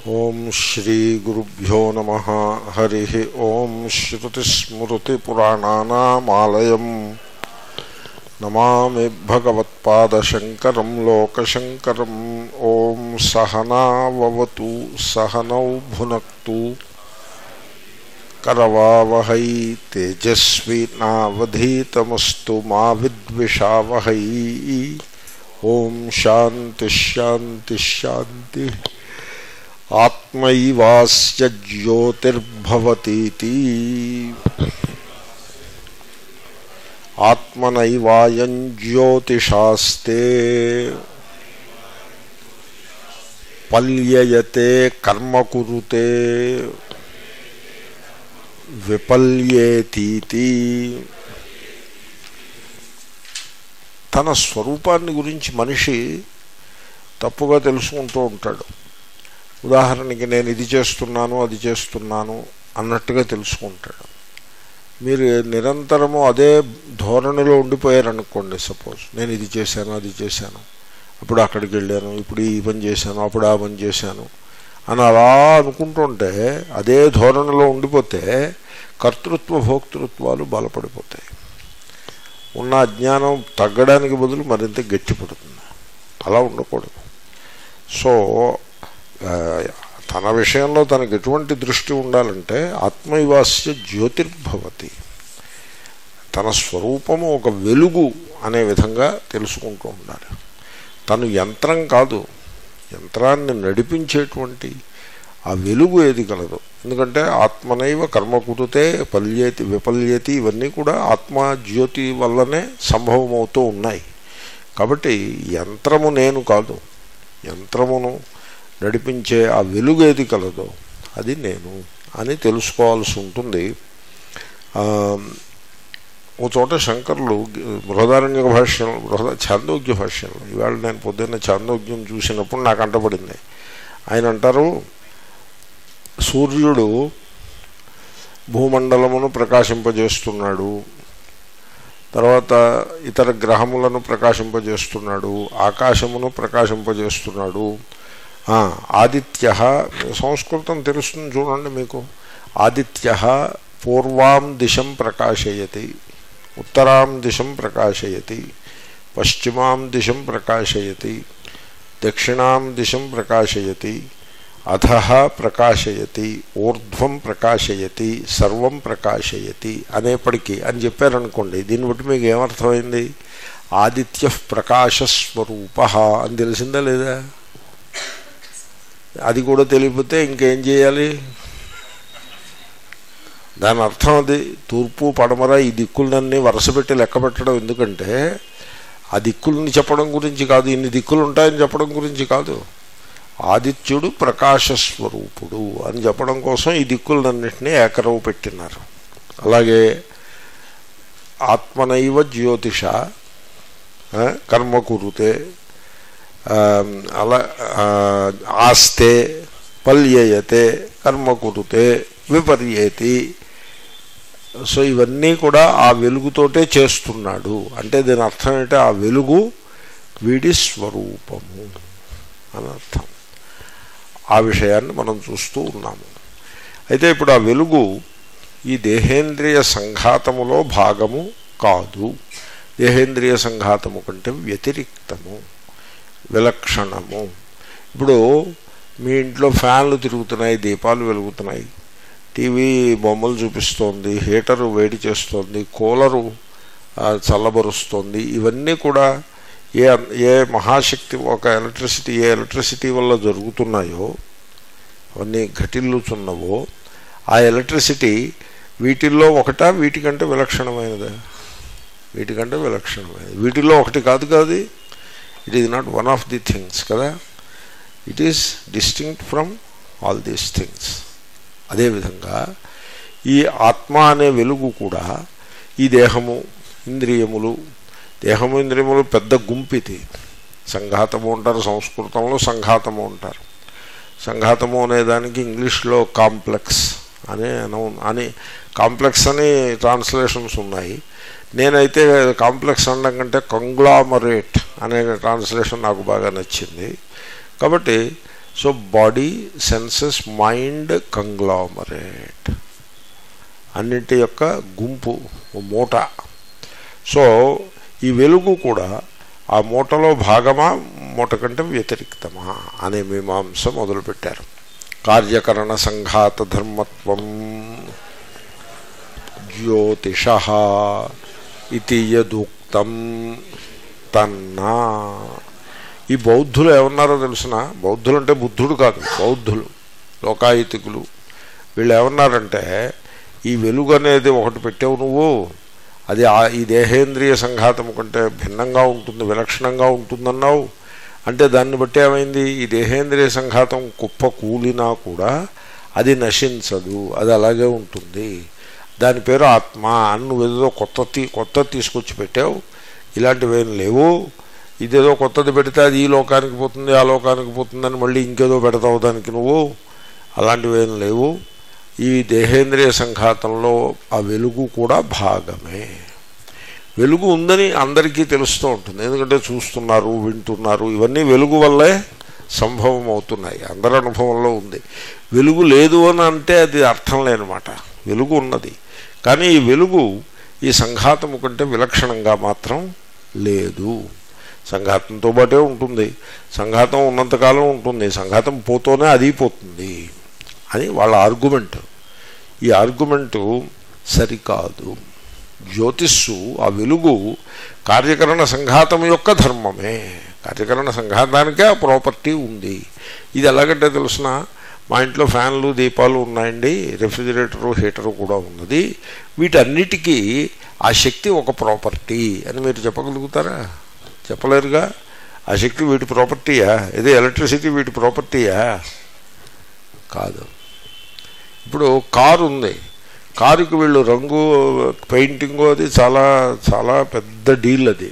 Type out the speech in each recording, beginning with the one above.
ఓం శ్రీ గురుభ్యో నమ హరి ఓం శ్రుతిస్మృతిపురాణానామాలయం నమామి భగవత్పాదశంకరం లోకశంకరం ఓం సహనావతు సహనౌ భునక్తు కరవావహై తేజస్వి నావధీతమస్తు మా విద్విషావహై ఓం శాంతి శాంతి శాంతి ఆత్మైవాస్య జ్యోతిర్భవతీతి ఆత్మనైవాయం జ్యోతిషాస్తే పల్యయతే కర్మ కురుతే విపల్యేతీతి తన స్వరూపాన్ని గురించి మనిషి తప్పుగా తెలుసుకుంటూ ఉంటాడు ఉదాహరణకి నేను ఇది చేస్తున్నాను అది చేస్తున్నాను అన్నట్టుగా తెలుసుకుంటాడు మీరు నిరంతరము అదే ధోరణిలో ఉండిపోయారనుకోండి సపోజ్ నేను ఇది చేశాను అది చేశాను అప్పుడు అక్కడికి వెళ్ళాను ఇప్పుడు ఈ పని చేశాను అప్పుడు ఆ పని చేశాను అని అలా అనుకుంటుంటే అదే ధోరణిలో ఉండిపోతే కర్తృత్వ భోక్తృత్వాలు బలపడిపోతాయి ఉన్న అజ్ఞానం తగ్గడానికి బదులు మరింత గట్టిపడుతుంది అలా ఉండకూడదు సో తన విషయంలో తనకు ఎటువంటి దృష్టి ఉండాలంటే ఆత్మైవాస్య జ్యోతిర్భవతి తన స్వరూపము ఒక వెలుగు అనే విధంగా తెలుసుకుంటూ ఉండాలి తను యంత్రం కాదు యంత్రాన్ని నడిపించేటువంటి ఆ వెలుగు ఏది కలదు ఎందుకంటే ఆత్మనైవ కర్మ కుదితే పల్యేతి విపల్యేతి ఇవన్నీ కూడా ఆత్మ జ్యోతి వల్లనే సంభవమవుతూ ఉన్నాయి కాబట్టి యంత్రము నేను కాదు యంత్రమును నడిపించే ఆ వెలుగు ఏది కలదో అది నేను అని తెలుసుకోవాల్సి ఉంటుంది ఓ చోట శంకర్లు బృహదారణ్య భాష్యం బృహద చాందోగ్య భాష్యంలో ఇవాళ నేను పొద్దున్న చాందోగ్యం చూసినప్పుడు నాకు అంటపడింది ఆయన అంటారు సూర్యుడు భూమండలమును ప్రకాశింపజేస్తున్నాడు తర్వాత ఇతర గ్రహములను ప్రకాశింపజేస్తున్నాడు ఆకాశమును ప్రకాశింపజేస్తున్నాడు ఆదిత్య సంస్కృతం తెలుస్తుంది చూడండి మీకు ఆదిత్య పూర్వాం దిశం ప్రకాశయతి ఉత్తరాం దిశం ప్రకాశయతి పశ్చిమాం దిశం ప్రకాశయతి దక్షిణాం దిశం ప్రకాశయతి అధ ప్రకాశయతి ఊర్ధ్వం ప్రకాశయతి సర్వం ప్రకాశయతి అనేప్పటికీ అని చెప్పారనుకోండి దీన్ని బట్టి మీకు ఏమర్థమైంది ఆదిత్య ప్రకాశస్వరూప అని తెలిసిందా లేదా అది కూడా తెలియకపోతే ఇంకేం చేయాలి దాని అర్థం అది తూర్పు పడమర ఈ దిక్కులన్నీ వరుస పెట్టి లెక్క పెట్టడం ఎందుకంటే ఆ దిక్కుల్ని చెప్పడం గురించి కాదు ఇన్ని దిక్కులు ఉంటాయని చెప్పడం గురించి కాదు ఆదిత్యుడు ప్రకాశస్వరూపుడు అని చెప్పడం కోసం ఈ దిక్కులన్నింటినీ ఏకరవు పెట్టినారు అలాగే ఆత్మనైవ జ్యోతిష కర్మ కురుతే అలా ఆస్తే పల్యయతే కర్మ కురుతే విపర్యేతి సో ఇవన్నీ కూడా ఆ వెలుగుతోటే చేస్తున్నాడు అంటే దీని అర్థం ఏంటంటే ఆ వెలుగు వీడి స్వరూపము అని అర్థం ఆ విషయాన్ని మనం చూస్తూ ఉన్నాము అయితే ఇప్పుడు ఆ వెలుగు ఈ దేహేంద్రియ సంఘాతములో భాగము కాదు దేహేంద్రియ సంఘాతము కంటే వ్యతిరిక్తము విలక్షణము ఇప్పుడు మీ ఇంట్లో ఫ్యాన్లు తిరుగుతున్నాయి దీపాలు వెలుగుతున్నాయి టీవీ బొమ్మలు చూపిస్తోంది హీటరు వేడి చేస్తోంది కూలరు చల్లబరుస్తోంది ఇవన్నీ కూడా ఏ ఏ మహాశక్తి ఒక ఎలక్ట్రిసిటీ ఏ ఎలక్ట్రిసిటీ వల్ల జరుగుతున్నాయో అవన్నీ ఘటిల్లుచున్నవో ఆ ఎలక్ట్రిసిటీ వీటిల్లో ఒకటా వీటికంటే విలక్షణమైనదా వీటికంటే విలక్షణమైనది వీటిల్లో ఒకటి కాదు కాదు it is not one of the things కదా it is distinct from all these things అదేవిధంగా ఈ ఆత్మ అనే వెలుగు కూడా ఈ దేహము ఇంద్రియములు దేహము ఇంద్రియములు పెద్ద గుంపిది సంఘాతము అంటారు సంస్కృతంలో సంఘాతము అంటారు సంఘాతము అనేదానికి ఇంగ్లీష్లో కాంప్లెక్స్ అనే అనౌ అని కాంప్లెక్స్ అని ట్రాన్స్లేషన్స్ ఉన్నాయి నేనైతే కాంప్లెక్స్ అనడం కంటే కంగ్లామరేట్ అనే ట్రాన్స్లేషన్ నాకు బాగా నచ్చింది కాబట్టి so body senses mind conglomerate అన్నింటి యొక్క గుంపు ఓ మూట సో ఈ వెలుగు కూడా ఆ మూటలో భాగమా మూట కంటే వ్యతిరిక్తమా అనే మీమాంస మొదలుపెట్టారు కార్యకరణ సంఘాత ధర్మత్వం జ్యోతిష ఇది యదుక్తం తన్నా ఈ బౌద్ధులు ఏమన్నారో తెలిసిన బౌద్ధులు అంటే బుద్ధుడు కాదు బౌద్ధులు లోకాయుతికులు వీళ్ళు ఏమన్నారంటే ఈ వెలుగు అనేది ఒకటి పెట్టావు నువ్వు అది ఆ- ఈ దేహేంద్రియ సంఘాతము కంటే భిన్నంగా ఉంటుంది విలక్షణంగా ఉంటుందన్నావు అంటే దాన్ని బట్టి ఏమైంది ఈ దేహేంద్రియ సంఘాతం కుప్ప కూలినా కూడా అది నశించదు అది అలాగే ఉంటుంది దాని పేరు ఆత్మ అని నువ్వు ఏదో కొత్త తీ కొత్త తీసుకొచ్చి పెట్టావు ఇలాంటివేం లేవు ఇదేదో కొత్తది పెడితే అది ఈ లోకానికి పోతుంది ఆ లోకానికి పోతుందని మళ్ళీ ఇంకేదో పెడతావు దానికి నువ్వు అలాంటివేం లేవు ఈ దేహేంద్రియ సంఘాతంలో ఆ వెలుగు కూడా భాగమే వెలుగు ఉందని అందరికీ తెలుస్తూ ఉంటుంది ఎందుకంటే చూస్తున్నారు వింటున్నారు ఇవన్నీ వెలుగు వల్లే సంభవం అవుతున్నాయి అందరి అనుభవంలో ఉంది వెలుగు లేదు అని అంటే అది అర్థం లేనమాట వెలుగు ఉన్నది కానీ ఈ వెలుగు ఈ సంఘాతము కంటే విలక్షణంగా మాత్రం లేదు సంఘాతంతో పాటే ఉంటుంది సంఘాతం ఉన్నంతకాలం ఉంటుంది సంఘాతం పోతూనే అది పోతుంది అని వాళ్ళ ఆర్గ్యుమెంట్ ఈ ఆర్గ్యుమెంటు సరికాదు జ్యోతిస్సు ఆ వెలుగు కార్యకరణ సంఘాతం యొక్క ధర్మమే కార్యకరణ సంఘాతానికే ఆ ప్రాపర్టీ ఉంది ఇది ఎలాగంటే తెలుసిన మా ఇంట్లో ఫ్యాన్లు దీపాలు ఉన్నాయండి రెఫ్రిజిరేటరు హీటరు కూడా ఉన్నది వీటన్నిటికీ ఆ శక్తి ఒక ప్రాపర్టీ అని మీరు చెప్పగలుగుతారా చెప్పలేరుగా ఆ శక్తి వీటి ప్రాపర్టీయా ఏదో ఎలక్ట్రిసిటీ వీటి ప్రాపర్టీయా కాదు ఇప్పుడు కారు ఉంది కారుకి వీళ్ళు రంగు పెయింటింగ్ అది చాలా చాలా పెద్ద డీల్ అది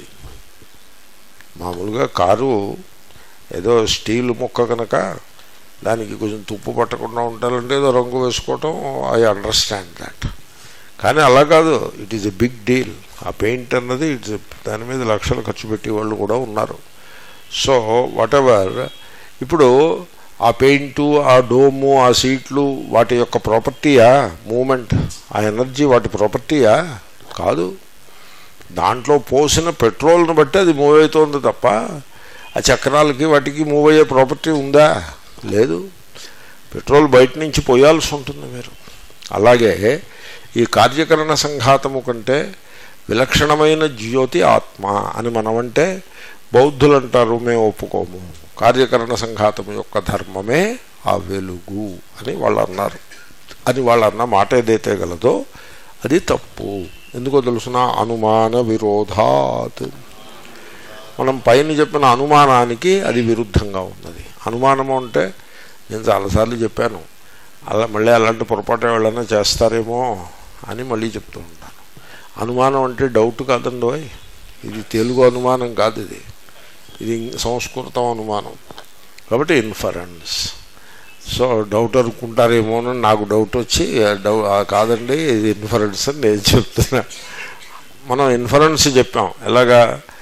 మామూలుగా కారు ఏదో స్టీల్ ముక్క కనుక దానికి కొంచెం తుప్పు పట్టకుండా ఉండాలంటే ఏదో రంగు వేసుకోవటం ఐ అండర్స్టాండ్ దాట్ కానీ అలా కాదు it is a big deal ఆ పెయింట్ అన్నది ఇట్స్ దాని మీద లక్షలు ఖర్చు పెట్టే వాళ్ళు కూడా ఉన్నారు సో వాట్ ఎవర్ ఇప్పుడు ఆ పెయింటు ఆ డోము ఆ సీట్లు వాటి యొక్క ప్రాపర్టీయా మూమెంట్ ఆ ఎనర్జీ వాటి ప్రాపర్టీయా కాదు దాంట్లో పోసిన పెట్రోల్ని బట్టి అది మూవ్ అవుతోంది తప్ప ఆ చక్రాలకి వాటికి మూవ్ అయ్యే ప్రాపర్టీ ఉందా లేదు పెట్రోల్ బయట నుంచి పోయాల్సి ఉంటుంది మీరు అలాగే ఈ కార్యకరణ సంఘాతము కంటే విలక్షణమైన జ్యోతి ఆత్మ అని మనమంటే బౌద్ధులు అంటారు మేము ఒప్పుకోము కార్యకరణ సంఘాతం యొక్క ధర్మమే ఆ వెలుగు అని వాళ్ళు అన్నారు అని వాళ్ళు అన్న మాట ఏదైతే గలదో అది తప్పు ఎందుకో తెలుసిన అనుమాన విరోధాత్ మనం పైన చెప్పిన అనుమానానికి అది విరుద్ధంగా ఉన్నది అనుమానము అంటే నేను చాలాసార్లు చెప్పాను అలా మళ్ళీ అలాంటి పొరపాటు ఎవరైనా చేస్తారేమో అని మళ్ళీ చెప్తూ ఉంటాను అనుమానం అంటే డౌట్ కాదండి ఓయ్. ఇది తెలుగు అనుమానం కాదు ఇది ఇది సంస్కృతం అనుమానం కాబట్టి ఇన్ఫరెన్స్ సో డౌట్ అనుకుంటారేమో అని నాకు డౌట్ వచ్చి డౌ ఆ కాదండి ఇది ఇన్ఫరెన్స్ అని నేను చెప్తున్నా మనం ఇన్ఫరెన్స్ చెప్పాం ఎలాగా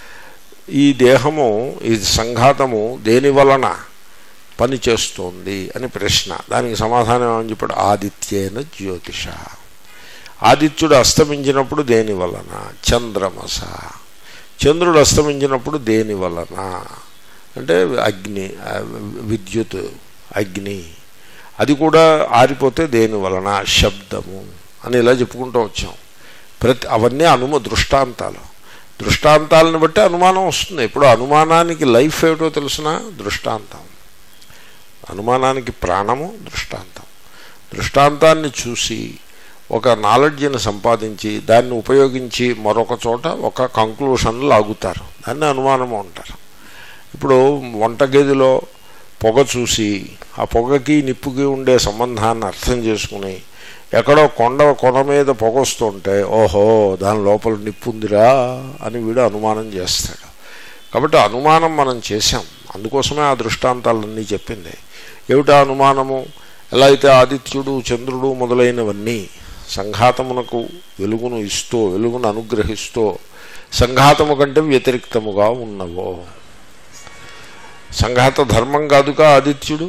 ఈ దేహము ఈ సంఘాతము దేని వలన పని చేస్తోంది అని ప్రశ్న దానికి సమాధానం ఏమని చెప్పాడు ఆదిత్యేన జ్యోతిష ఆదిత్యుడు అస్తమించినప్పుడు దేని వలన చంద్రమస చంద్రుడు అస్తమించినప్పుడు దేని వలన అంటే అగ్ని ఆ, విద్యుత్ అగ్ని అది కూడా ఆరిపోతే దేని వలన శబ్దము అని ఇలా చెప్పుకుంటూ వచ్చాం ప్రతి అవన్నీ అనుమ దృష్టాంతాలు దృష్టాంతాలను బట్టి అనుమానం వస్తుంది ఇప్పుడు అనుమానానికి లైఫ్ ఏమిటో తెలిసిన దృష్టాంతం అనుమానానికి ప్రాణము దృష్టాంతం దృష్టాంతాన్ని చూసి ఒక నాలెడ్జ్ని సంపాదించి దాన్ని ఉపయోగించి మరొక చోట ఒక కంక్లూషన్ లాగుతారు దాన్ని అనుమానము అంటారు ఇప్పుడు వంటగదిలో పొగ చూసి ఆ పొగకి నిప్పుకి ఉండే సంబంధాన్ని అర్థం చేసుకుని ఎక్కడో కొండ కొన మీద పొగ వస్తుంటే ఓహో దాని లోపల నిప్పు ఉందిరా అని వీడు అనుమానం చేస్తాడు కాబట్టి అనుమానం మనం చేశాం అందుకోసమే ఆ దృష్టాంతాలన్నీ చెప్పింది ఏమిటా అనుమానము ఎలా అయితే ఆదిత్యుడు చంద్రుడు మొదలైనవన్నీ సంఘాతమునకు వెలుగును ఇస్తూ వెలుగును అనుగ్రహిస్తూ సంఘాతము కంటే వ్యతిరిక్తముగా ఉన్నవో సంఘాత ధర్మం కాదుగా ఆదిత్యుడు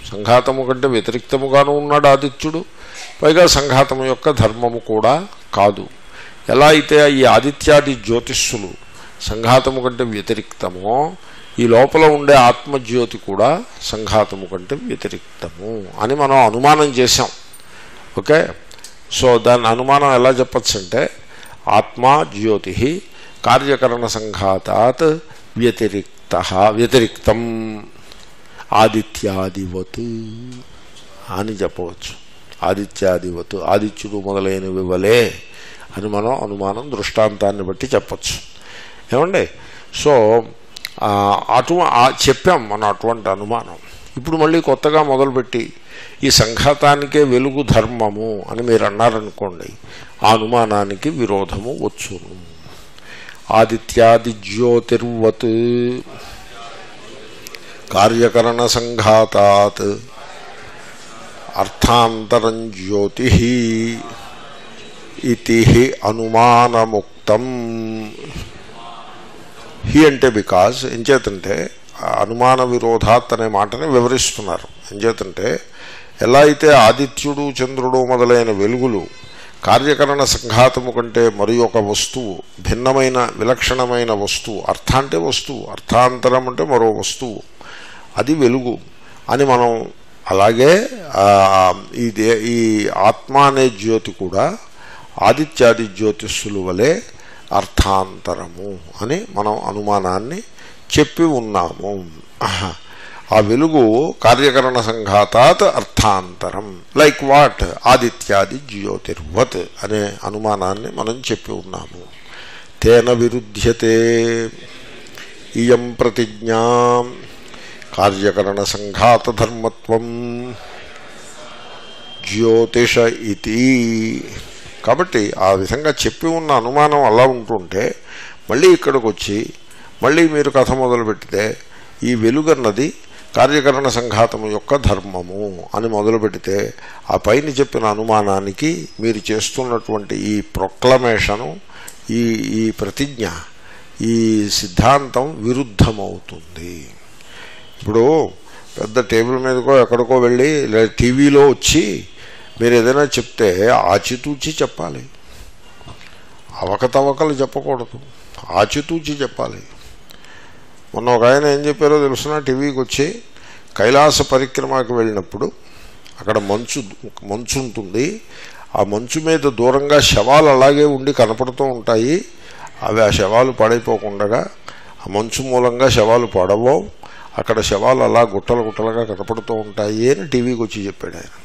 సంఘాతము కంటే వ్యతిరిక్తముగాను ఉన్నాడు ఆదిత్యుడు పైగా సంఘాతము యొక్క ధర్మము కూడా కాదు ఎలా అయితే ఈ ఆదిత్యాది జ్యోతిష్సులు సంఘాతము కంటే వ్యతిరిక్తమో ఈ లోపల ఉండే ఆత్మజ్యోతి కూడా సంఘాతము కంటే వ్యతిరిక్తము అని మనం అనుమానం చేశాం ఓకే సో దాని అనుమానం ఎలా చెప్పచ్చు అంటే ఆత్మా జ్యోతి కార్యకరణ సంఘాతాత్ వ్యతిరిక్త వ్యతిరిక్తం ఆదిత్యాదివత్ అని చెప్పవచ్చు ఆదిత్యాదివత్ ఆదిత్యుడు మొదలైనవి వలే అని మనం అనుమానం దృష్టాంతాన్ని బట్టి చెప్పచ్చు ఏమండి సో ఆ, అటు ఆ చెప్పాం మనం అటువంటి అనుమానం ఇప్పుడు మళ్ళీ కొత్తగా మొదలుపెట్టి ఈ సంఘాతానికే వెలుగు ధర్మము అని మీరు అన్నారనుకోండి ఆ అనుమానానికి విరోధము వచ్చును ఆదిత్యాది జ్యోతిర్వత్ కార్యకరణ సంఘాతాత్ అర్థాంతరం జ్యోతి ఇది అనుమానముక్తం హీ అంటే బికాజ్ ఎంచేతంటే ఆ అనుమాన విరోధాత్ అనే మాటని వివరిస్తున్నారు ఎంచేతంటే ఎలా అయితే ఆదిత్యుడు చంద్రుడు మొదలైన వెలుగులు కార్యకరణ సంఘాతము కంటే మరి ఒక వస్తువు భిన్నమైన విలక్షణమైన వస్తువు అర్థ అంటే వస్తువు అర్థాంతరం అంటే మరో వస్తువు అది వెలుగు అని మనం అలాగే ఆ, ఈ దే- ఈ ఆత్మ అనే జ్యోతి కూడా ఆదిత్యాది జ్యోతిస్సులు వలె అర్థాంతరము అని మనం అనుమానాన్ని చెప్పి ఉన్నాము ఆహా. ఆ వెలుగు కార్యకరణ సంఘాతాత్ అర్థాంతరం లైక్ వాట్ ఆదిత్యాది జ్యోతిర్వత్ అనే అనుమానాన్ని మనం చెప్పి ఉన్నాము తేన విరుధ్యతే ఇయం ప్రతిజ్ఞా కార్యకరణ సంఘాత ధర్మత్వం జ్యోతిష ఇది కాబట్టి ఆ విధంగా చెప్పి ఉన్న అనుమానం అలా ఉంటుంటే మళ్ళీ ఇక్కడికి వచ్చి మళ్ళీ మీరు కథ మొదలు పెడితే ఈ వెలుగన్నది కార్యకరణ సంఘాతము యొక్క ధర్మము అని మొదలు పెడితే ఆ పైన చెప్పిన అనుమానానికి మీరు చేస్తున్నటువంటి ఈ ప్రొక్లమేషను ఈ ఈ ప్రతిజ్ఞ ఈ సిద్ధాంతం విరుద్ధమవుతుంది ఇప్పుడు పెద్ద టేబుల్ మీదకో ఎక్కడికో వెళ్ళి లేదా టీవీలో వచ్చి మీరు ఏదైనా చెప్తే ఆచితూచి చెప్పాలి అవకతవకలు చెప్పకూడదు ఆచితూచి చెప్పాలి మొన్న ఒక ఆయన ఏం చెప్పారో తెలుసిన టీవీకి వచ్చి కైలాస పరిక్రమకి వెళ్ళినప్పుడు అక్కడ మంచు మంచు ఉంటుంది ఆ మంచు మీద దూరంగా శవాలు అలాగే ఉండి కనపడుతూ ఉంటాయి అవి ఆ శవాలు పాడైపోకుండా ఆ మంచు మూలంగా శవాలు పడవో అక్కడ శవాలు అలా గుట్టలు గుట్టలుగా కనపడుతూ ఉంటాయి అని టీవీకి వచ్చి చెప్పాడు ఆయన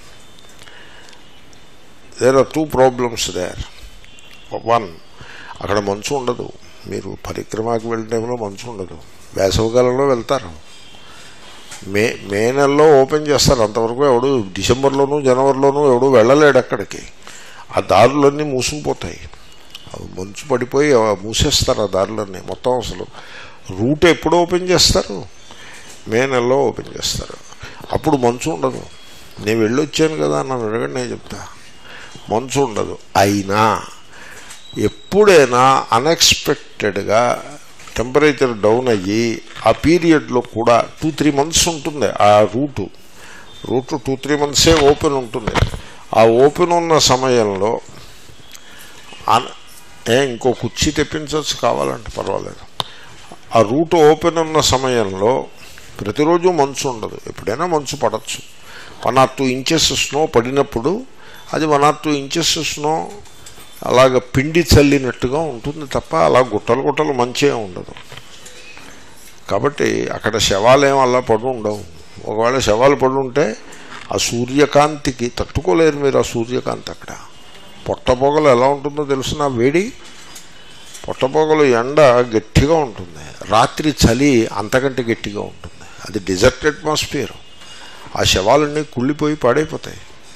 there are two problems there one అక్కడ మంచు ఉండదు మీరు పరిక్రమకి వెళ్ళిన టైంలో మంచు ఉండదు వేసవికాలంలో వెళ్తారు మే మే నెలలో ఓపెన్ చేస్తారు అంతవరకు ఎవడు డిసెంబర్లోనూ జనవరిలోనూ ఎవడు వెళ్ళలేడు అక్కడికి ఆ దారులన్నీ మూసుకుపోతాయి అవి మంచు పడిపోయి అవి మూసేస్తారు ఆ దారులన్నీ మొత్తం అసలు రూట్ ఎప్పుడు ఓపెన్ చేస్తారు మే నెలలో ఓపెన్ చేస్తారు అప్పుడు మంచు ఉండదు నేను వెళ్ళొచ్చాను కదా నన్ను అడగండి నేను చెప్తా మంచు ఉండదు అయినా ఎప్పుడైనా అన్ఎక్స్పెక్టెడ్గా టెంపరేచర్ డౌన్ అయ్యి ఆ పీరియడ్లో కూడా టూ త్రీ మంత్స్ ఉంటుంది ఆ రూటు రూట్ టూ త్రీ మంత్సే ఓపెన్ ఉంటుంది ఆ ఓపెన్ ఉన్న సమయంలో అన్- ఏ ఇంకో కుర్చీ తెప్పించవచ్చు కావాలంటే పర్వాలేదు ఆ రూట్ ఓపెన్ ఉన్న సమయంలో ప్రతిరోజు మంచు ఉండదు ఎప్పుడైనా మంచు పడచ్చు one or two inches snow పడినప్పుడు అది one or two inches snow అలాగ పిండి చల్లినట్టుగా ఉంటుంది తప్ప అలా గుట్టలు గుట్టలు మంచే ఉండదు కాబట్టి అక్కడ శవాలేం అలా పడి ఉండవు ఒకవేళ శవాలు పడి ఉంటే ఆ సూర్యకాంతికి తట్టుకోలేరు మీరు ఆ సూర్యకాంతి అక్కడ పొట్టపొగలు ఎలా ఉంటుందో తెలుసిన వేడి పొట్టపొగలు ఎండ గట్టిగా ఉంటుంది రాత్రి చలి అంతకంటే గట్టిగా ఉంటుంది అది డిజర్ట్ అట్మాస్ఫియర్ ఆ శవాలన్నీ కుళ్ళిపోయి పాడైపోతాయి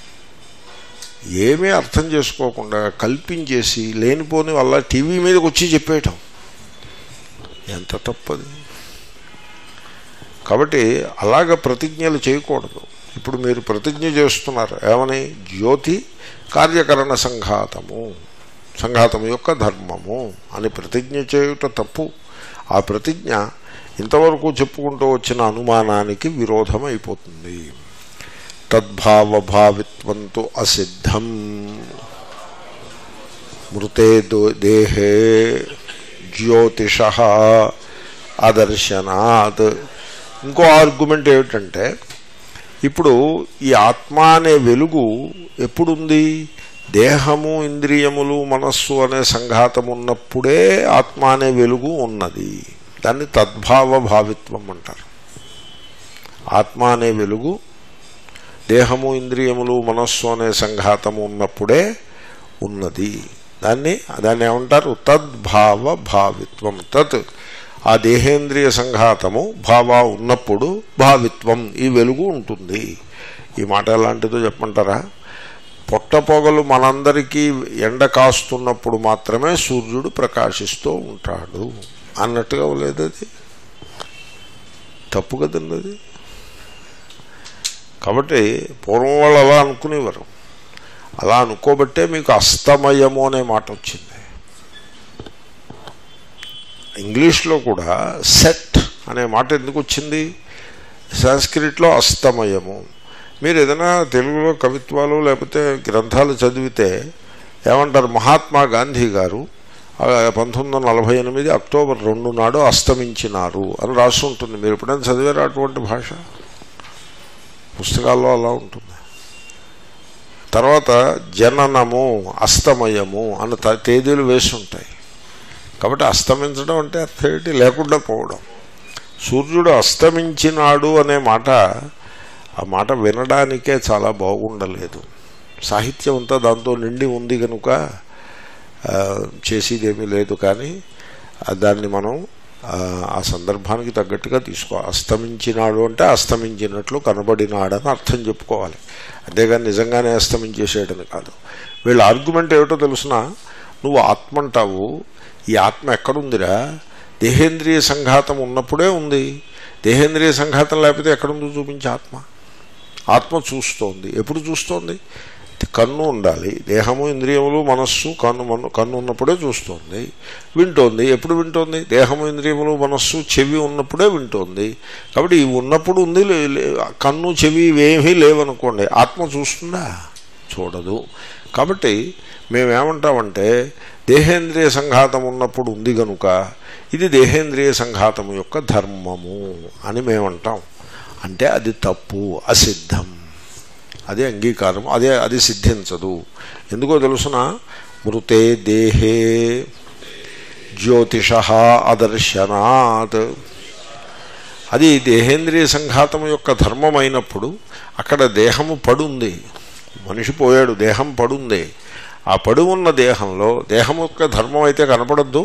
ఏమీ అర్థం చేసుకోకుండా కల్పించేసి లేనిపోని వల్ల టీవీ మీదకి వచ్చి చెప్పేయటం ఎంత తప్పది కాబట్టి అలాగ ప్రతిజ్ఞలు చేయకూడదు ఇప్పుడు మీరు ప్రతిజ్ఞ చేస్తున్నారు ఏమని జ్యోతి కార్యకరణ సంఘాతము సంఘాతము యొక్క ధర్మము అని ప్రతిజ్ఞ చేయుట తప్పు ఆ ప్రతిజ్ఞ ఇంతవరకు చెప్పుకుంటూ వచ్చిన అనుమానానికి విరోధం అయిపోతుంది తద్భావభావిత్వంతు అసిద్ధం మృతే దో- దేహే జ్యోతిష అదర్శనాత్ ఇంకో ఆర్గ్యుమెంట్ ఏమిటంటే ఇప్పుడు ఈ ఆత్మ అనే వెలుగు ఎప్పుడుంది దేహము ఇంద్రియములు మనస్సు అనే సంఘాతం ఉన్నప్పుడే ఆత్మ అనే వెలుగు ఉన్నది దాన్ని తద్భావ భావిత్వం అంటారు ఆత్మ అనే వెలుగు దేహము ఇంద్రియములు మనస్సు అనే సంఘాతము ఉన్నప్పుడే ఉన్నది దాన్ని దాన్ని ఏమంటారు తద్భావ భావిత్వం తత్ ఆ దేహేంద్రియ సంఘాతము భావ ఉన్నప్పుడు భావిత్వం ఈ వెలుగు ఉంటుంది ఈ మాట ఎలాంటిదో చెప్పమంటారా పొట్టపొగలు మనందరికీ ఎండ కాస్తున్నప్పుడు మాత్రమే సూర్యుడు ప్రకాశిస్తూ ఉంటాడు అన్నట్టుగా లేదు అది తప్పు కదండి అది కాబట్టి పూర్వం వాళ్ళు అలా అనుకునేవారు అలా అనుకోబట్టే మీకు అస్తమయము అనే మాట వచ్చింది ఇంగ్లీష్లో కూడా సెట్ అనే మాట ఎందుకు వచ్చింది సంస్కృతిలో అస్తమయము మీరు ఏదైనా తెలుగులో కవిత్వాలు లేకపోతే గ్రంథాలు చదివితే ఏమంటారు మహాత్మా గాంధీ గారు ఆ, పంతొమ్మిది వందల నలభై ఎనిమిది అక్టోబర్ రెండు నాడు అస్తమించినారు అని రాసి ఉంటుంది మీరు ఎప్పుడైనా చదివారా అటువంటి భాష పుస్తకాల్లో అలా ఉంటుంది తర్వాత జననము అస్తమయము అన్న త- తేదీలు వేసి ఉంటాయి కాబట్టి అస్తమించడం అంటే అర్థం ఏంటి లేకుండా పోవడం సూర్యుడు అస్తమించినాడు అనే మాట ఆ మాట వినడానికే చాలా బాగుండలేదు సాహిత్యం అంతా దాంతో నిండి ఉంది కనుక ఆ, చేసేదేమీ లేదు కానీ ఆ, దాన్ని మనం ఆ, ఆ సందర్భానికి తగ్గట్టుగా తీసుకో అస్తమించినాడు అంటే అస్తమించినట్లు కనబడినాడని అర్థం చెప్పుకోవాలి అంతేగాని నిజంగానే అస్తమించేసేయడని కాదు వీళ్ళ ఆర్గ్యుమెంట్ ఏమిటో తెలుసిన నువ్వు ఆత్మ అంటావు ఈ ఆత్మ ఎక్కడుందిరా దేహేంద్రియ సంఘాతం ఉన్నప్పుడే ఉంది దేహేంద్రియ సంఘాతం లేకపోతే ఎక్కడుందో చూపించి ఆత్మ ఆత్మ చూస్తోంది ఎప్పుడు చూస్తోంది కన్ను ఉండాలి దేహము ఇంద్రియములు మనస్సు కన్ను మను కన్ను ఉన్నప్పుడే చూస్తోంది వింటోంది ఎప్పుడు వింటోంది దేహము ఇంద్రియములు మనస్సు చెవి ఉన్నప్పుడే వింటోంది కాబట్టి ఇవి ఉన్నప్పుడు ఉంది లే- లే- కన్ను చెవి ఇవేమీ లేవనుకోండి ఆత్మ చూస్తుందా చూడదు కాబట్టి మేమేమంటామంటే దేహేంద్రియ సంఘాతం ఉన్నప్పుడు ఉంది గనుక ఇది దేహేంద్రియ సంఘాతము యొక్క ధర్మము అని మేమంటాం అంటే అది తప్పు అసిద్ధం అదే అంగీకారం అదే అది సిద్ధించదు ఎందుకో తెలుసిన మృతే దేహే జ్యోతిష అదర్శనాత్ అది దేహేంద్రియ సంఘాతం యొక్క ధర్మం అయినప్పుడు అక్కడ దేహము పడుంది మనిషి పోయాడు దేహం పడుంది ఆ పడి ఉన్న దేహంలో దేహం యొక్క ధర్మం అయితే కనపడద్దు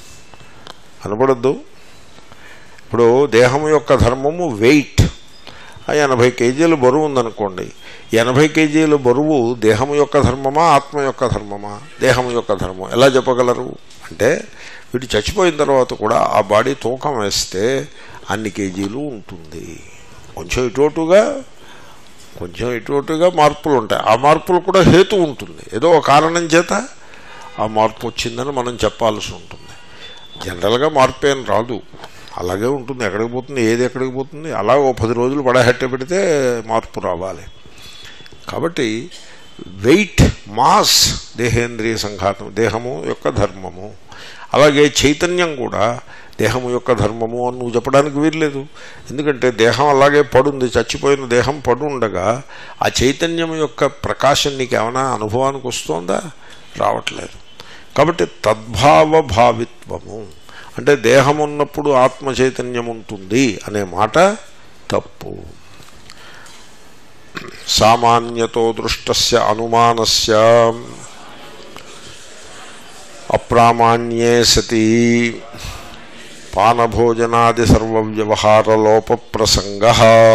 కనపడద్దు ఇప్పుడు దేహం యొక్క ధర్మము వెయిట్ ఆ ఎనభై కేజీలు బరువు ఉందనుకోండి ఎనభై కేజీల బరువు దేహం యొక్క ధర్మమా ఆత్మ యొక్క ధర్మమా దేహం యొక్క ధర్మం ఎలా చెప్పగలరు అంటే వీడు చచ్చిపోయిన తర్వాత కూడా ఆ బాడీ తూకం వేస్తే అన్ని కేజీలు ఉంటుంది కొంచెం ఇటువటుగా కొంచెం ఇటువటుగా మార్పులు ఉంటాయి ఆ మార్పులు కూడా హేతు ఉంటుంది ఏదో ఒక కారణం చేత ఆ మార్పు వచ్చిందని మనం చెప్పాల్సి ఉంటుంది జనరల్గా మార్పు ఏం రాదు అలాగే ఉంటుంది ఎక్కడికి పోతుంది ఏది ఎక్కడికి పోతుంది అలా ఓ పది రోజులు పడహెట్ట పెడితే మార్పు రావాలి కాబట్టి వెయిట్ మాస్ దేహేంద్రియ సంఘాతం దేహము యొక్క ధర్మము అలాగే చైతన్యం కూడా దేహము యొక్క ధర్మము అని నువ్వు చెప్పడానికి వీల్లేదు ఎందుకంటే దేహం అలాగే పడుంది చచ్చిపోయిన దేహం పడు ఉండగా ఆ చైతన్యం యొక్క ప్రకాశం నీకు ఏమైనా అనుభవానికి వస్తుందా రావట్లేదు కాబట్టి తద్భావ భావిత్వము అంటే దేహం ఉన్నప్పుడు ఆత్మ చైతన్యం ఉంటుంది అనే మాట తప్పు సామాన్యతో దృష్టస్య అనుమానస్య అప్రామాణ్యే సతి పానభోజనాది సర్వవ్యవహారలోప ప్రసంగ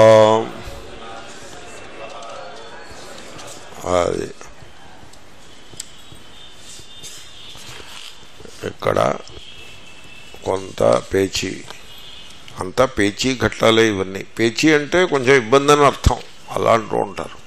అది ఇక్కడ కొంత పేచీ అంతా పేచీ ఘట్టాలే ఇవన్నీ పేచీ అంటే కొంచెం ఇబ్బంది అని అర్థం అలా అంటూ ఉంటారు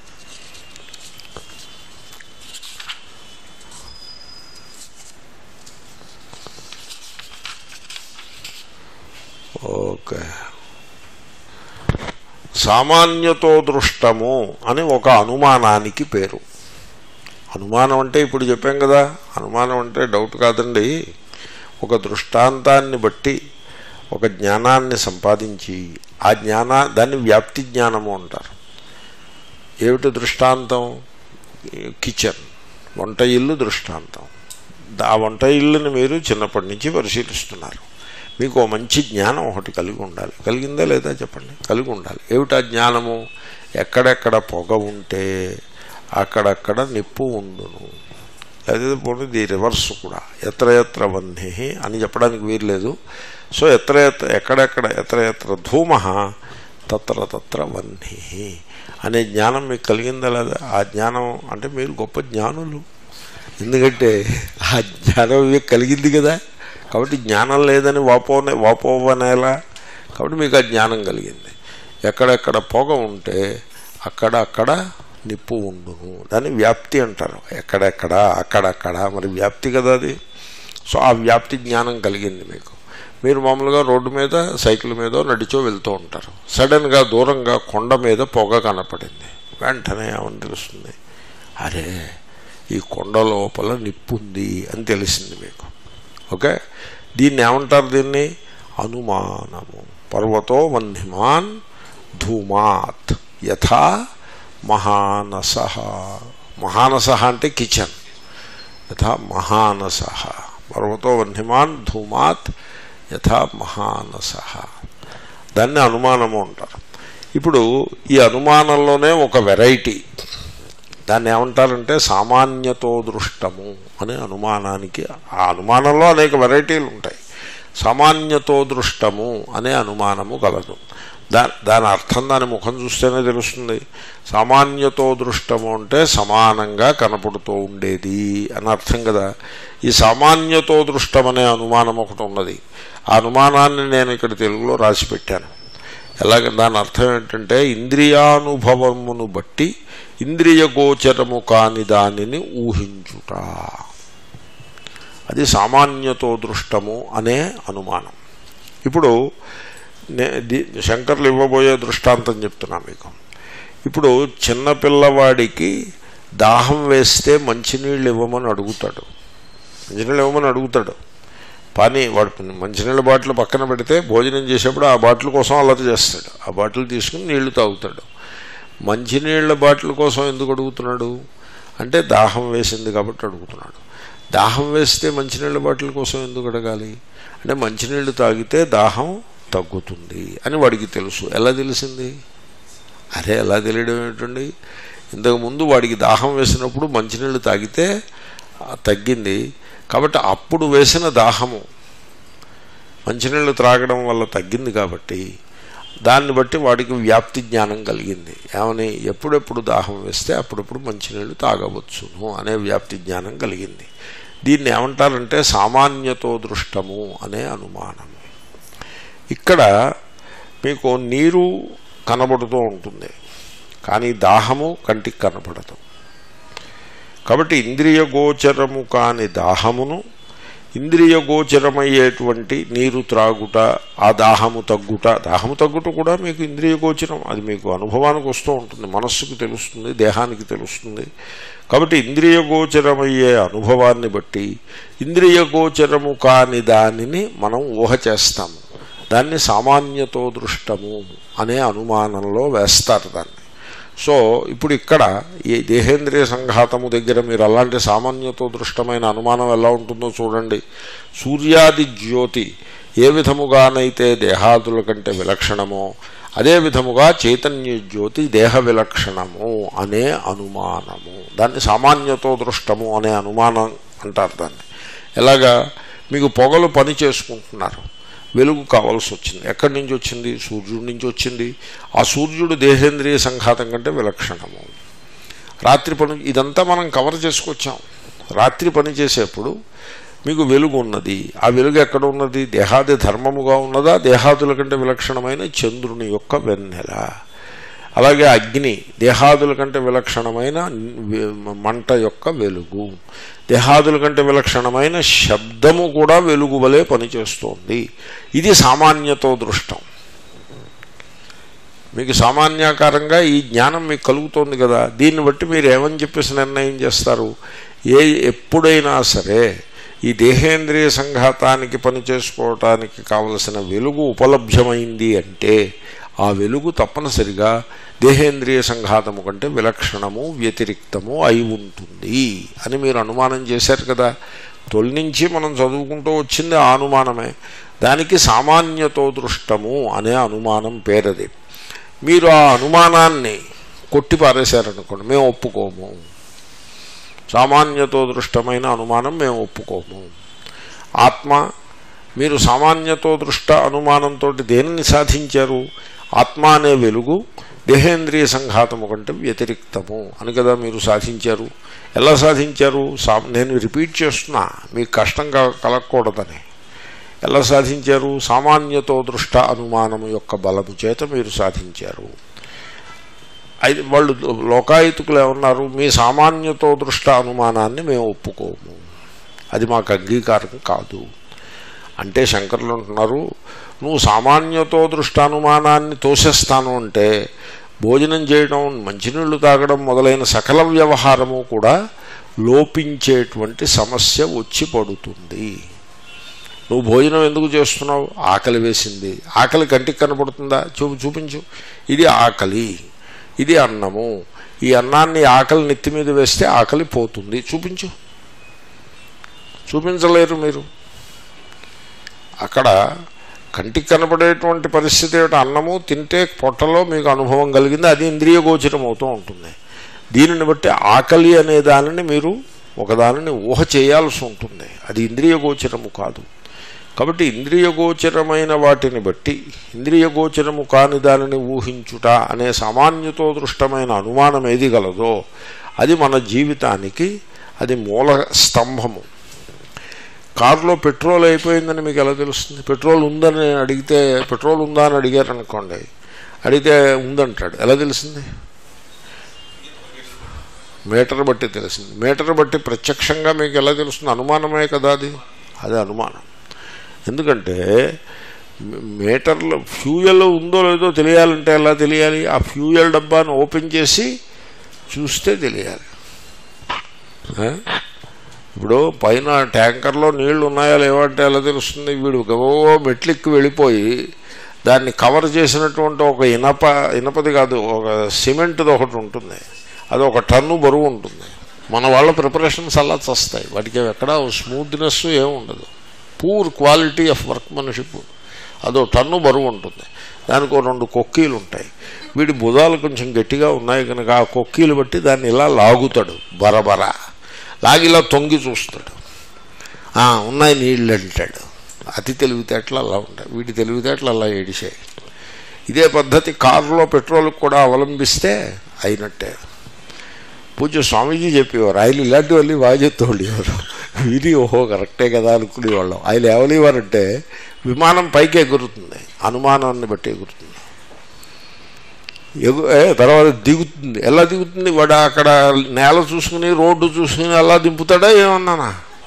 ఓకే సామాన్యతో దృష్టము అని ఒక అనుమానానికి పేరు అనుమానం అంటే ఇప్పుడు చెప్పాం కదా అనుమానం అంటే డౌట్ కాదండి ఒక దృష్టాంతాన్ని బట్టి ఒక జ్ఞానాన్ని సంపాదించి ఆ జ్ఞాన దాన్ని వ్యాప్తి జ్ఞానము అంటారు ఏమిటి దృష్టాంతం కిచెన్ వంట ఇల్లు దృష్టాంతం ఆ వంట ఇల్లుని మీరు చిన్నప్పటి నుంచి పరిశీలిస్తున్నారు మీకు ఓ మంచి జ్ఞానం ఒకటి కలిగి ఉండాలి కలిగిందా లేదా చెప్పండి కలిగి ఉండాలి ఏమిటా జ్ఞానము ఎక్కడెక్కడ పొగ ఉంటే అక్కడక్కడ నిప్పు ఉండును అదే పోనీ ది రివర్స్ కూడా ఎత్ర ఎత్ర వన్హి అని చెప్పడానికి వీర్లేదు సో ఎత్ర ఎత్ర ఎక్కడెక్కడ ఎత్ర ఎత్ర ధూమ తత్ర తత్ర వన్హి అనే జ్ఞానం మీకు కలిగిందా లేదా ఆ జ్ఞానం అంటే మీరు గొప్ప జ్ఞానులు ఎందుకంటే ఆ జ్ఞానం మీకు కలిగింది కదా కాబట్టి జ్ఞానం లేదని వాపోనే వాపోవనేలా కాబట్టి మీకు ఆ జ్ఞానం కలిగింది ఎక్కడెక్కడ పొగ ఉంటే అక్కడ అక్కడ నిప్పు ఉండును దాన్ని వ్యాప్తి అంటారు ఎక్కడెక్కడ అక్కడక్కడ మరి వ్యాప్తి కదా అది సో ఆ వ్యాప్తి జ్ఞానం కలిగింది మీకు మీరు మామూలుగా రోడ్డు మీద సైకిల్ మీద నడిచో వెళ్తూ ఉంటారు సడన్గా దూరంగా కొండ మీద పొగ కనపడింది వెంటనే ఏమని తెలుస్తుంది అరే ఈ కొండ లోపల నిప్పు ఉంది అని తెలిసింది మీకు ఓకే దీన్ని ఏమంటారు దీన్ని అనుమానము పర్వతో వన్హిమాన్ ధూమాత్ యథా మహానస మహానస అంటే కిచెన్ యథా మహానస పర్వతో వన్హిమాన్ ధూమాత్ యథా మహానస దాన్ని అనుమానము అంటారు ఇప్పుడు ఈ అనుమానంలోనే ఒక వెరైటీ దాన్ని ఏమంటారంటే సామాన్యతో దృష్టము అనే అనుమానానికి ఆ అనుమానంలో అనేక వెరైటీలు ఉంటాయి సామాన్యతో దృష్టము అనే అనుమానము గలదు దా దాని అర్థం దాని ముఖం చూస్తేనే తెలుస్తుంది సామాన్యతో దృష్టము అంటే సమానంగా కనపడుతూ ఉండేది అని అర్థం కదా ఈ సామాన్యతో దృష్టం అనే అనుమానం ఒకటి ఉన్నది ఆ అనుమానాన్ని నేను ఇక్కడ తెలుగులో రాసి పెట్టాను ఎలాగ దాని అర్థం ఏంటంటే ఇంద్రియానుభవమును బట్టి ఇంద్రియ గోచరము కాని దానిని ఊహించుట అది సామాన్యతో దృష్టము అనే అనుమానం ఇప్పుడు శంకర్లు ఇవ్వబోయే దృష్టాంతం చెప్తున్నా మీకు ఇప్పుడు చిన్నపిల్లవాడికి దాహం వేస్తే మంచినీళ్ళు ఇవ్వమని అడుగుతాడు మంచినీళ్ళు ఇవ్వమని అడుగుతాడు పని వాడు మంచినీళ్ళ బాటిల్ పక్కన పెడితే భోజనం చేసేప్పుడు ఆ బాటిల్ కోసం అల్లరి చేస్తాడు ఆ బాటిల్ తీసుకుని నీళ్లు తాగుతాడు మంచినీళ్ళ బాటిల్ కోసం ఎందుకు అడుగుతున్నాడు అంటే దాహం వేసింది కాబట్టి అడుగుతున్నాడు దాహం వేస్తే మంచినీళ్ళ బాటిల్ కోసం ఎందుకు అడగాలి అంటే మంచినీళ్ళు తాగితే దాహం తగ్గుతుంది అని వాడికి తెలుసు ఎలా తెలిసింది అరే ఎలా తెలియడం ఏమిటండి ఇంతకుముందు వాడికి దాహం వేసినప్పుడు మంచినీళ్ళు తాగితే తగ్గింది కాబట్టి అప్పుడు వేసిన దాహము మంచినీళ్ళు త్రాగడం వల్ల తగ్గింది కాబట్టి దాన్ని బట్టి వాడికి వ్యాప్తి జ్ఞానం కలిగింది ఏమని ఎప్పుడెప్పుడు దాహం వేస్తే అప్పుడప్పుడు మంచినీళ్ళు తాగవచ్చును అనే వ్యాప్తి జ్ఞానం కలిగింది దీన్ని ఏమంటారంటే సామాన్యతో దృష్టము అనే అనుమానం ఇక్కడ మీకు నీరు కనబడుతూ ఉంటుంది కానీ దాహము కంటికి కనపడదు కాబట్టి ఇంద్రియ గోచరము కాని దాహమును ఇంద్రియ గోచరమయ్యేటువంటి నీరు త్రాగుట ఆ దాహము తగ్గుట దాహము తగ్గుట కూడా మీకు ఇంద్రియ గోచరం అది మీకు అనుభవానికి వస్తూ ఉంటుంది మనస్సుకు తెలుస్తుంది దేహానికి తెలుస్తుంది కాబట్టి ఇంద్రియ గోచరమయ్యే అనుభవాన్ని బట్టి ఇంద్రియ గోచరము కాని దానిని మనం ఊహ చేస్తాము దాన్ని సామాన్యతో దృష్టము అనే అనుమానంలో వేస్తారు దాన్ని సో ఇప్పుడు ఇక్కడ ఈ దేహేంద్రియ సంఘాతము దగ్గర మీరు అలాంటి సామాన్యతో దృష్టమైన అనుమానం ఎలా ఉంటుందో చూడండి సూర్యాది జ్యోతి ఏ విధముగానైతే దేహాదుల కంటే విలక్షణమో అదే విధముగా చైతన్య జ్యోతి దేహ విలక్షణము అనే అనుమానము దాన్ని సామాన్యతో దృష్టము అనే అనుమానం అంటారు దాన్ని ఎలాగా మీకు పొగలు పని చేసుకుంటున్నారు వెలుగు కావాల్సి వచ్చింది ఎక్కడి నుంచి వచ్చింది సూర్యుడి నుంచి వచ్చింది ఆ సూర్యుడు దేహేంద్రియ సంఘాతం కంటే విలక్షణము రాత్రి పని ఇదంతా మనం కవర్ చేసుకొచ్చాం రాత్రి పని చేసేప్పుడు మీకు వెలుగు ఉన్నది ఆ వెలుగు ఎక్కడ ఉన్నది దేహాది ధర్మముగా ఉన్నదా దేహాదుల కంటే విలక్షణమైన చంద్రుని యొక్క వెన్నెల అలాగే అగ్ని దేహాదుల కంటే విలక్షణమైన మంట యొక్క వెలుగు దేహాదుల కంటే విలక్షణమైన శబ్దము కూడా వెలుగు వలె పనిచేస్తోంది ఇది సామాన్యతో దృష్టం మీకు సామాన్యాకారంగా ఈ జ్ఞానం మీకు కలుగుతోంది కదా దీన్ని బట్టి మీరు ఏమని చెప్పేసి నిర్ణయం చేస్తారు ఏ ఎప్పుడైనా సరే ఈ దేహేంద్రియ సంఘాతానికి పని చేసుకోవటానికి కావలసిన వెలుగు ఉపలభ్యమైంది అంటే ఆ వెలుగు తప్పనిసరిగా దేహేంద్రియ సంఘాతము కంటే విలక్షణము వ్యతిరిక్తము అయి ఉంటుంది అని మీరు అనుమానం చేశారు కదా తొలి నుంచి మనం చదువుకుంటూ వచ్చింది ఆ అనుమానమే దానికి సామాన్యతో దృష్టము అనే అనుమానం పేరది మీరు ఆ అనుమానాన్ని కొట్టి పారేశారనుకోండి మేము ఒప్పుకోము సామాన్యతో దృష్టమైన అనుమానం మేము ఒప్పుకోము ఆత్మ మీరు సామాన్యతో దృష్ట అనుమానంతో దేనిని సాధించారు ఆత్మ అనే వెలుగు దేహేంద్రియ సంఘాతము కంటే వ్యతిరిక్తము అని కదా మీరు సాధించారు ఎలా సాధించారు సా నేను రిపీట్ చేస్తున్నా మీకు కష్టం క- కలగకూడదని ఎలా సాధించారు సామాన్యతో దృష్ట అనుమానము యొక్క బలము చేత మీరు సాధించారు అయితే వాళ్ళు లోకాయుతుకులు ఏమన్నారు మీ సామాన్యతో దృష్ట అనుమానాన్ని మేము ఒప్పుకోము అది మాకు అంగీకారం కాదు అంటే శంకరులు అంటున్నారు నువ్వు సామాన్యతో దృష్ట అనుమానాన్ని తోసేస్తాను అంటే భోజనం చేయడం మంచినీళ్లు తాగడం మొదలైన సకల వ్యవహారము కూడా లోపించేటువంటి సమస్య వచ్చి పడుతుంది నువ్వు భోజనం ఎందుకు చేస్తున్నావు ఆకలి వేసింది ఆకలి కంటికి కనపడుతుందా చూపు చూపించు ఇది ఆకలి ఇది అన్నము ఈ అన్నాన్ని ఆకలి నెత్తి మీద వేస్తే ఆకలి పోతుంది చూపించు చూపించలేరు మీరు అక్కడ కంటికి కనపడేటువంటి పరిస్థితి ఏమిటి అన్నము తింటే పొట్టలో మీకు అనుభవం కలిగింది అది ఇంద్రియ గోచరం అవుతూ ఉంటుంది దీనిని బట్టి ఆకలి అనే దానిని మీరు ఒకదానిని ఊహ చేయాల్సి ఉంటుంది అది ఇంద్రియ గోచరము కాదు కాబట్టి ఇంద్రియ గోచరమైన వాటిని బట్టి ఇంద్రియ గోచరము కాని దానిని ఊహించుట అనే సామాన్యతో దృష్టమైన అనుమానం ఏది గలదో అది మన జీవితానికి అది మూల స్తంభము కారులో పెట్రోల్ అయిపోయిందని మీకు ఎలా తెలుస్తుంది పెట్రోల్ ఉందని అడిగితే పెట్రోల్ ఉందా అని అడిగారు అనుకోండి అడిగితే ఉందంటాడు ఎలా తెలిసింది మీటర్ బట్టి తెలిసింది మీటర్ బట్టి ప్రత్యక్షంగా మీకు ఎలా తెలుస్తుంది అనుమానమే కదా అది అది అనుమానం ఎందుకంటే మీటర్లో ఫ్యూయల్ ఉందో లేదో తెలియాలంటే ఎలా తెలియాలి ఆ ఫ్యూయల్ డబ్బాను ఓపెన్ చేసి చూస్తే తెలియాలి ఆ? ఇప్పుడు పైన ట్యాంకర్లో నీళ్లు ఉన్నాయా లేవా అంటే ఎలా తెలుస్తుంది వీడు గవో మెట్లెక్కి వెళ్ళిపోయి దాన్ని కవర్ చేసినటువంటి ఒక ఇనప ఇనపది కాదు ఒక సిమెంట్ది ఒకటి ఉంటుంది అది ఒక టన్ను బరువు ఉంటుంది మన వాళ్ళ ప్రిపరేషన్స్ అలా చస్తాయి వాటికి ఎక్కడ స్మూత్నెస్ ఏమి ఉండదు పూర్ క్వాలిటీ ఆఫ్ వర్క్మన్షిప్ అదో టన్ను బరువు ఉంటుంది దానికి ఓ రెండు కొక్కీలు ఉంటాయి వీడి బుధాలు కొంచెం గట్టిగా ఉన్నాయి కనుక ఆ కొక్కీలు బట్టి దాన్ని ఇలా లాగుతాడు బరబర లాగి ఇలా తొంగి చూస్తాడు "ఆ, ఉన్నాయి నీళ్ళు అంటాడు అతి తెలివితేటలు అలా ఉంటాయి వీటి తెలివితేటలు అలా ఏడిసాయి ఇదే పద్ధతి కారులో పెట్రోల్కి కూడా అవలంబిస్తే అయినట్టే పూజ స్వామీజీ చెప్పేవారు ఆయన ఇలాంటివన్నీ బాగా చెప్తూ ఉండేవారు విని ఓహో కరెక్టే కదా అనుకునేవాళ్ళం ఆయన ఏమనేవారంటే విమానం పైకి ఎగురుతుంది అనుమానాన్ని బట్టి ఎగురుతుంది ఎగు ఏ, తర్వాత దిగుతుంది ఎలా దిగుతుంది వాడు అక్కడ నేల చూసుకుని రోడ్డు చూసుకుని అలా దింపుతాడా ఏమన్నానా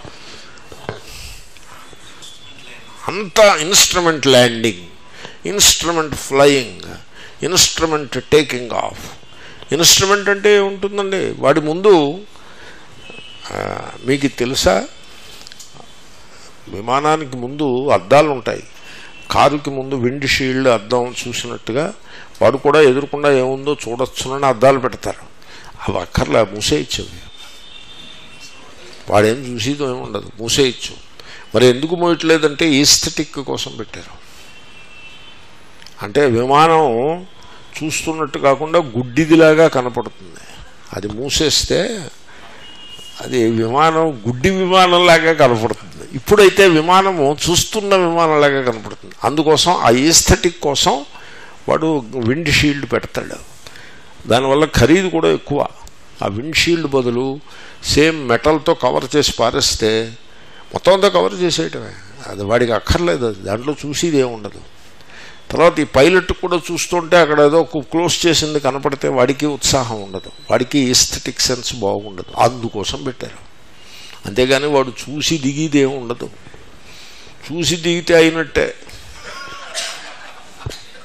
అంత instrument landing instrument flying instrument taking off instrument అంటే ఏముంటుందండి వాడి ముందు ఆ, మీకు తెలుసా విమానానికి ముందు అద్దాలు ఉంటాయి కారుకి ముందు విండ్ షీల్డ్ అద్దం చూసినట్టుగా వాడు కూడా ఎదురుకుండా ఏముందో చూడొచ్చునని అద్దాలు పెడతారు అవి అక్కర్లే మూసేయచ్చు అవి వాడేం చూసేదో ఏమి ఉండదు మూసేయచ్చు మరి ఎందుకు మోయట్లేదంటే ఈస్థెటిక్ కోసం పెట్టారు అంటే విమానం చూస్తున్నట్టు కాకుండా గుడ్డిదిలాగా కనపడుతుంది అది మూసేస్తే అది విమానం గుడ్డి విమానంలాగా కనపడుతుంది ఇప్పుడైతే విమానము చూస్తున్న విమానంలాగా కనపడుతుంది అందుకోసం ఆ ఈస్థెటిక్ కోసం వాడు విండ్ షీల్డ్ పెడతాడు దానివల్ల ఖరీదు కూడా ఎక్కువ ఆ విండ్ షీల్డ్ బదులు సేమ్ మెటల్తో కవర్ చేసి పారేస్తే మొత్తం అంతా కవర్ చేసేయటమే అది వాడికి అక్కర్లేదు అది దాంట్లో చూసేది ఏమి ఉండదు తర్వాత ఈ పైలట్ కూడా చూస్తుంటే అక్కడ ఏదో క్లోజ్ చేసింది కనపడితే వాడికి ఉత్సాహం ఉండదు వాడికి ఈస్థెటిక్ సెన్స్ బాగుండదు అందుకోసం పెట్టారు అంతేగాని వాడు చూసి దిగిది ఏమి ఉండదు చూసి దిగితే అయినట్టే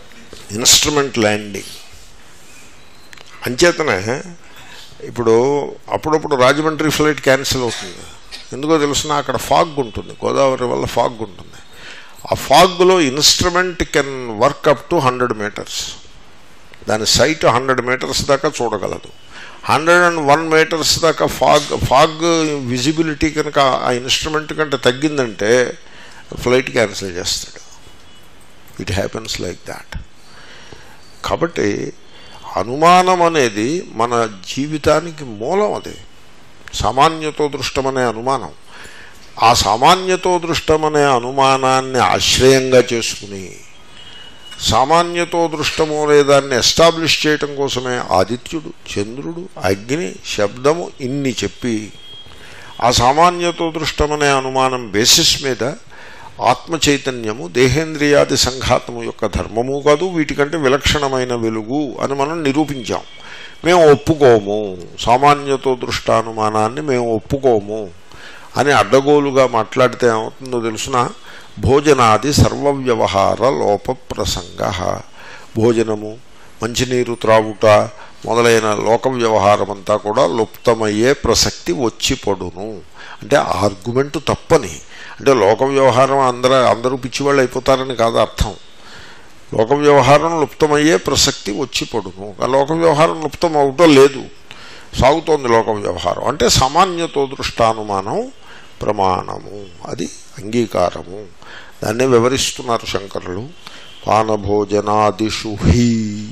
ఇన్స్ట్రుమెంట్ ల్యాండింగ్ అంచేతనే ఇప్పుడు అప్పుడప్పుడు రాజమండ్రి ఫ్లైట్ క్యాన్సిల్ అవుతుంది ఎందుకో తెలుసిన అక్కడ ఫాగ్ ఉంటుంది గోదావరి వల్ల ఫాగ్ ఉంటుంది ఆ ఫాగ్లో instrument can work up to hundred metres దాని సైట్ హండ్రెడ్ మీటర్స్ దాకా చూడగలదు హండ్రెడ్ అండ్ వన్ మీటర్స్ దాకా ఫాగ్ ఫాగ్ విజిబిలిటీ కనుక ఆ ఇన్స్ట్రుమెంట్ కంటే తగ్గిందంటే ఫ్లైట్ క్యాన్సిల్ చేస్తాడు ఇట్ హ్యాపెన్స్ లైక్ దాట్ కాబట్టి అనుమానం అనేది మన జీవితానికి మూలం అది సామాన్యతో దృష్టమనే అనుమానం ఆ సామాన్యతో దృష్టమనే అనుమానాన్ని ఆశ్రయంగా చేసుకుని సామాన్యతో దృష్టము అనే దాన్ని ఎస్టాబ్లిష్ చేయటం కోసమే ఆదిత్యుడు చంద్రుడు అగ్ని శబ్దము ఇన్ని చెప్పి ఆ సామాన్యతో దృష్టమనే అనుమానం బేసిస్ మీద ఆత్మ చైతన్యము దేహేంద్రియాది సంఘాతము యొక్క ధర్మము కాదు వీటికంటే విలక్షణమైన వెలుగు అని మనం నిరూపించాం మేము ఒప్పుకోము సామాన్యతో దృష్టానుమానాన్ని మేము ఒప్పుకోము అని అడ్డగోలుగా మాట్లాడితే ఏమవుతుందో తెలుసిన భోజనాది సర్వవ్యవహార లోప ప్రసంగ భోజనము మంచినీరు త్రావుట మొదలైన లోక వ్యవహారం అంతా కూడా లుప్తమయ్యే ప్రసక్తి వచ్చి పడును అంటే ఆర్గ్యుమెంట్ తప్పని అంటే లోక వ్యవహారం అందరూ అందరూ పిచ్చివాళ్ళు అయిపోతారని కాదు అర్థం లోక వ్యవహారం లుప్తమయ్యే ప్రసక్తి వచ్చి పడును ఆ లోక వ్యవహారం లుప్తం అవటం లేదు సాగుతోంది లోక వ్యవహారం అంటే సామాన్యతో దృష్టానుమానం ప్రమాణము అది అంగీకారము దాన్నే వివరిస్తున్నారు శంకరులు పానభోజనాదిషు హీ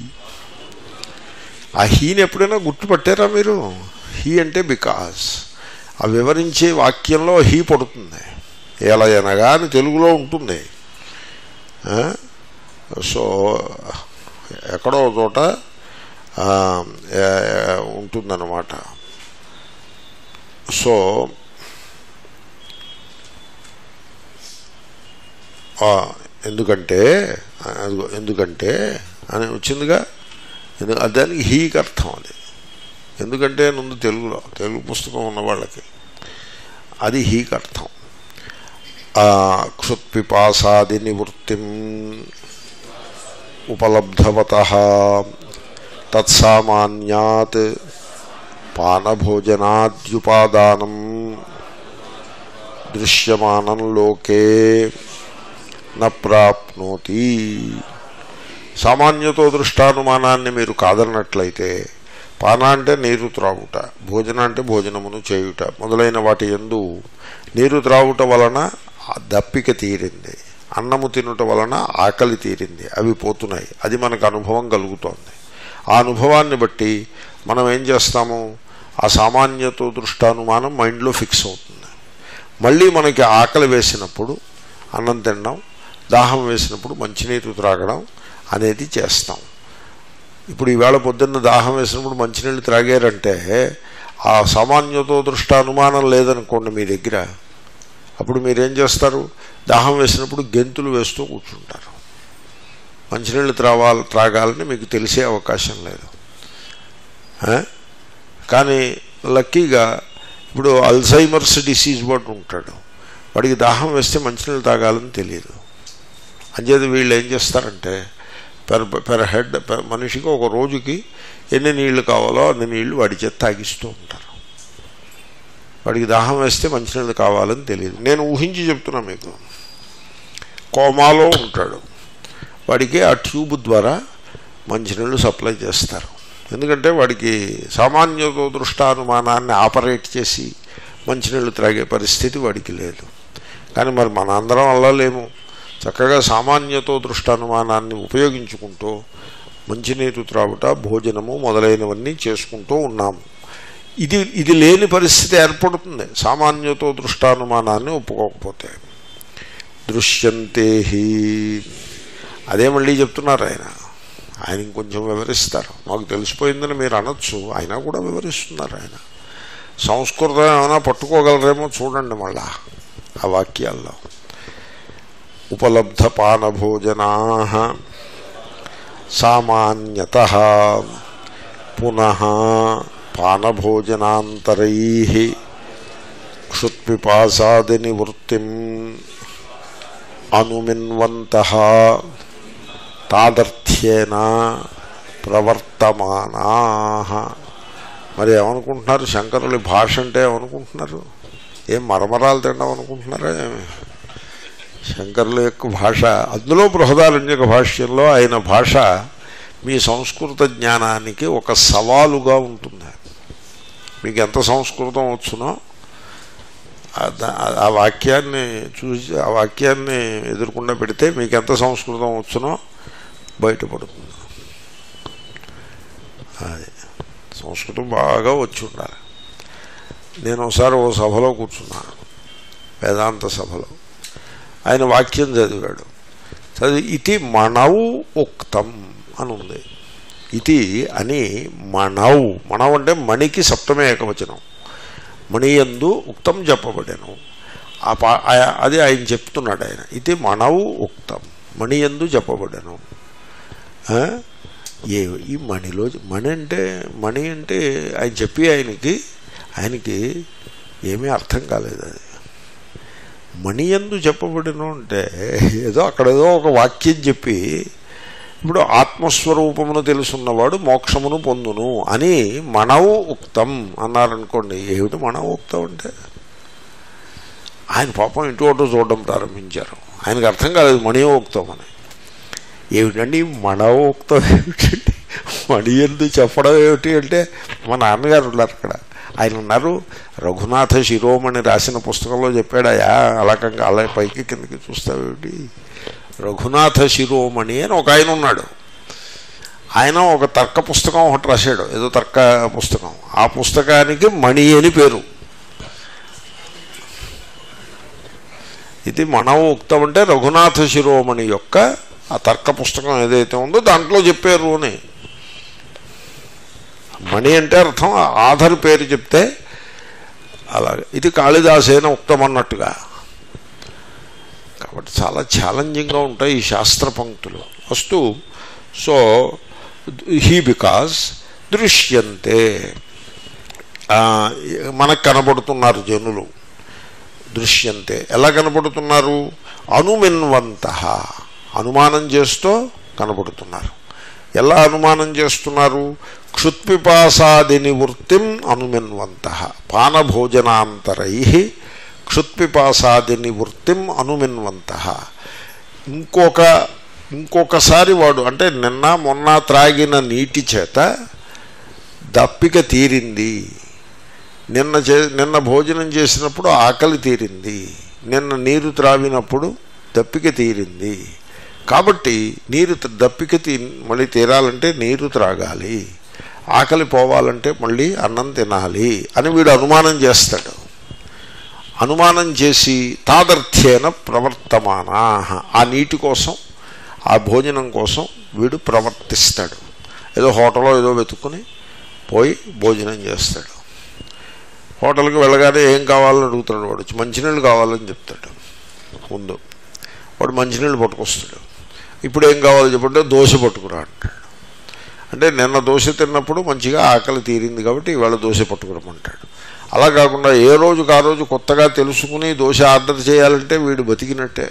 ఆ హీని ఎప్పుడైనా గుర్తుపట్టారా మీరు హీ అంటే బికాస్ ఆ వివరించే వాక్యంలో హీ పడుతుంది ఎలా అనగా అని తెలుగులో ఉంటుంది ఆ? సో ఎక్కడో ఒక చోట ఆ, ఏ- ఉంటుందన్నమాట సో ఆ, ఎందుకంటే అదిగో ఎందుకంటే అని వచ్చిందిగా ఎందు- దానికి హీకి అర్థం అది ఎందుకంటే ముందు తెలుగులో తెలుగు పుస్తకం ఉన్న వాళ్ళకి అది హీకి అర్థం ఆ, క్షుత్పిపాసాది నివృత్తిం ఉపలబ్ధవత తత్సామాన్యాత్ పానభోజనాద్యుపాదానం దృశ్యమానం లోకే న ప్రాప్నోతి సామాన్యతో దృష్టానుమానాన్ని మీరు కాదన్నట్లయితే పాన అంటే నీరు త్రావుట భోజన అంటే భోజనమును చేయుట మొదలైన వాటి ఎందు నీరు త్రావుట వలన ఆ దప్పిక తీరింది అన్నము తినుట వలన ఆకలి తీరింది అవి పోతున్నాయి అది మనకు అనుభవం కలుగుతోంది ఆ అనుభవాన్ని బట్టి మనం ఏం చేస్తాము ఆ సామాన్యతో దృష్టానుమానం మైండ్లో ఫిక్స్ అవుతుంది మళ్ళీ మనకి ఆకలి వేసినప్పుడు అన్నం తినడం దాహం వేసినప్పుడు మంచినీరు త్రాగడం అనేది చేస్తాం ఇప్పుడు ఈవేళ పొద్దున్న దాహం వేసినప్పుడు మంచినీళ్ళు త్రాగారంటే ఆ సామాన్యతో దృష్ట అనుమానం లేదనుకోండి మీ దగ్గర అప్పుడు మీరేం చేస్తారు దాహం వేసినప్పుడు గెంతులు వేస్తూ కూర్చుంటారు మంచినీళ్ళు త్రావాలి త్రాగాలని మీకు తెలిసే అవకాశం లేదు ఆ? కానీ లక్కీగా ఇప్పుడు అల్జైమర్స్ డిసీజ్ వాడు ఉంటాడు వాడికి దాహం వేస్తే మంచినీళ్ళు తాగాలని తెలియదు అంచేది వీళ్ళు ఏం చేస్తారంటే పెర్ పెర్ హెడ్ పెర్ మనిషికి ఒక రోజుకి ఎన్ని నీళ్లు కావాలో అన్ని నీళ్లు వాడి చేత తాగిస్తూ ఉంటారు వాడికి దాహం వేస్తే మంచినీళ్ళు కావాలని తెలియదు నేను ఊహించి చెప్తున్నా మీకు కోమాలో ఉంటాడు వాడికి ఆ ట్యూబ్ ద్వారా మంచినీళ్ళు సప్లై చేస్తారు ఎందుకంటే వాడికి సామాన్యతో దృష్టానుమానాన్ని ఆపరేట్ చేసి మంచినీళ్ళు త్రాగే పరిస్థితి వాడికి లేదు కానీ మరి మన అందరం అలా లేము చక్కగా సామాన్యతో దృష్టానుమానాన్ని ఉపయోగించుకుంటూ మంచినీరు త్రావుట భోజనము మొదలైనవన్నీ చేసుకుంటూ ఉన్నాము ఇది ఇది లేని పరిస్థితి ఏర్పడుతుంది సామాన్యతో దృష్టానుమానాన్ని ఒప్పుకోకపోతే దృశ్యంతే హి అదే మళ్ళీ చెప్తున్నారు ఆయన ఆయన ఇంకొంచెం వివరిస్తారు మాకు తెలిసిపోయిందని మీరు అనొచ్చు అయినా కూడా వివరిస్తున్నారు ఆయన సంస్కృతం ఏమైనా పట్టుకోగలరేమో చూడండి మళ్ళా ఆ వాక్యాల్లో ఉపలబ్ధ పానభోజనా సామాన్యత పునః పానభోజనాంతరై క్షుత్పిపాసాది నివృత్తిం అనుమిన్వంత తాదర్థ్య తాదర్థ్యేన ప్రవర్తమానా మరి ఏమనుకుంటున్నారు శంకరుల భాష అంటే ఏమనుకుంటున్నారు ఏం మరమరాలు తినడం అనుకుంటున్నారా ఏమి శంకరుల యొక్క భాష అందులో బృహదారణ్యక భాష్యంలో ఆయన భాష మీ సంస్కృత జ్ఞానానికి ఒక సవాలుగా ఉంటుంది మీకు ఎంత సంస్కృతం వచ్చునో ఆ దా- ఆ వాక్యాన్ని చూసి ఆ వాక్యాన్ని ఎదుర్కొండా పెడితే మీకు ఎంత సంస్కృతం వచ్చునో బయటపడుతుంది అది సంస్కృతం బాగా వచ్చి ఉండాలి నేను ఒకసారి ఓ సభలో కూర్చున్నాను వేదాంత సభలో ఆయన వాక్యం చదివాడు చదివి ఇది మనవు ఉక్తం అని ఉంది ఇది అని మనవు మనవు అంటే మణికి సప్తమే ఏకవచనం మణియందు ఉక్తం చెప్పబడాను ఆ పా ఆ- అది ఆయన చెప్తున్నాడు ఆయన ఇది మనవు ఉక్తం మణియందు చెప్పబడాను ఆ? ఏ ఈ మణిలో మణి అంటే మణి అంటే ఆయన చెప్పి ఆయనకి ఆయనకి ఏమీ అర్థం కాలేదు అది మణి ఎందు చెప్పబడిన అంటే ఏదో అక్కడ ఏదో ఒక వాక్యం చెప్పి ఇప్పుడు ఆత్మస్వరూపమును తెలుసున్నవాడు మోక్షమును పొందును అని మనవు ఉక్తం అన్నారనుకోండి ఏమిటి మనవు ఉక్తం అంటే ఆయన పాపం ఇంటి ఒకటి చూడడం ప్రారంభించారు ఆయనకు అర్థం కాలేదు మణియోక్తం అని ఏమిటండి మణోక్తం ఏమిటండి మణి ఎందు చెప్పడం ఏమిటి అంటే మా నాన్నగారు ఉన్నారు అక్కడ ఆయన ఉన్నారు రఘునాథ శిరోమణి రాసిన పుస్తకంలో చెప్పాడయా అలాగంగా అలా పైకి కిందకి చూస్తావేమిటి రఘునాథ శిరోమణి అని ఒక ఆయన ఉన్నాడు ఆయన ఒక తర్క పుస్తకం ఒకటి రాశాడు ఏదో తర్క పుస్తకం ఆ పుస్తకానికి మణి అని పేరు ఇది మనవు ఉక్తం అంటే రఘునాథ శిరోమణి యొక్క ఆ తర్క పుస్తకం ఏదైతే ఉందో దాంట్లో చెప్పారు అని మణి అంటే అర్థం ఆధర్ పేరు చెప్తే అలాగే ఇది కాళిదాసేన ఉక్తం అన్నట్టుగా కాబట్టి చాలా ఛాలెంజింగ్గా ఉంటాయి ఈ శాస్త్ర పంక్తులు వస్తూ సో హీ బికాస్ దృశ్యంతే ఆ, మనకు కనబడుతున్నారు జనులు దృశ్యంతే ఎలా కనబడుతున్నారు అనుమిన్వంత అనుమానం చేస్తూ కనబడుతున్నారు ఎలా అనుమానం చేస్తున్నారు క్షుత్పిపాసాది నివృత్తిం అనుమిన్వంత పానభోజనాంతరై క్షుత్పిపాసాది నివృత్తిం అనుమిన్వంత ఇంకొక ఇంకొకసారి వాడు అంటే నిన్న మొన్న త్రాగిన నీటి చేత దప్పిక తీరింది నిన్న చే నిన్న భోజనం చేసినప్పుడు ఆకలి తీరింది నిన్న నీరు త్రావినప్పుడు దప్పిక తీరింది కాబట్టి నీరు త- దప్పిక తీ మళ్ళీ తీరాలంటే నీరు త్రాగాలి ఆకలి పోవాలంటే మళ్ళీ అన్నం తినాలి అని వీడు అనుమానం చేస్తాడు అనుమానం చేసి తాదర్థ్యేన ప్రవర్తమానా ఆ నీటి కోసం ఆ భోజనం కోసం వీడు ప్రవర్తిస్తాడు ఏదో హోటల్లో ఏదో వెతుక్కుని పోయి భోజనం చేస్తాడు హోటల్కి వెళ్ళగానే ఏం కావాలని అడుగుతాడు వాడు వచ్చి మంచినీళ్ళు కావాలని చెప్తాడు ముందు వాడు మంచినీళ్ళు పట్టుకొస్తాడు ఇప్పుడు ఏం కావాలో చెప్పంటే దోశ పట్టుకురా అంటాడు అంటే నిన్న దోశ తిన్నప్పుడు మంచిగా ఆకలి తీరింది కాబట్టి ఇవాళ దోశ పట్టుకురమంటాడు అలా కాకుండా ఏ రోజుకి ఆ రోజు కొత్తగా తెలుసుకుని దోశ ఆర్డర్ చేయాలంటే వీడు బతికినట్టే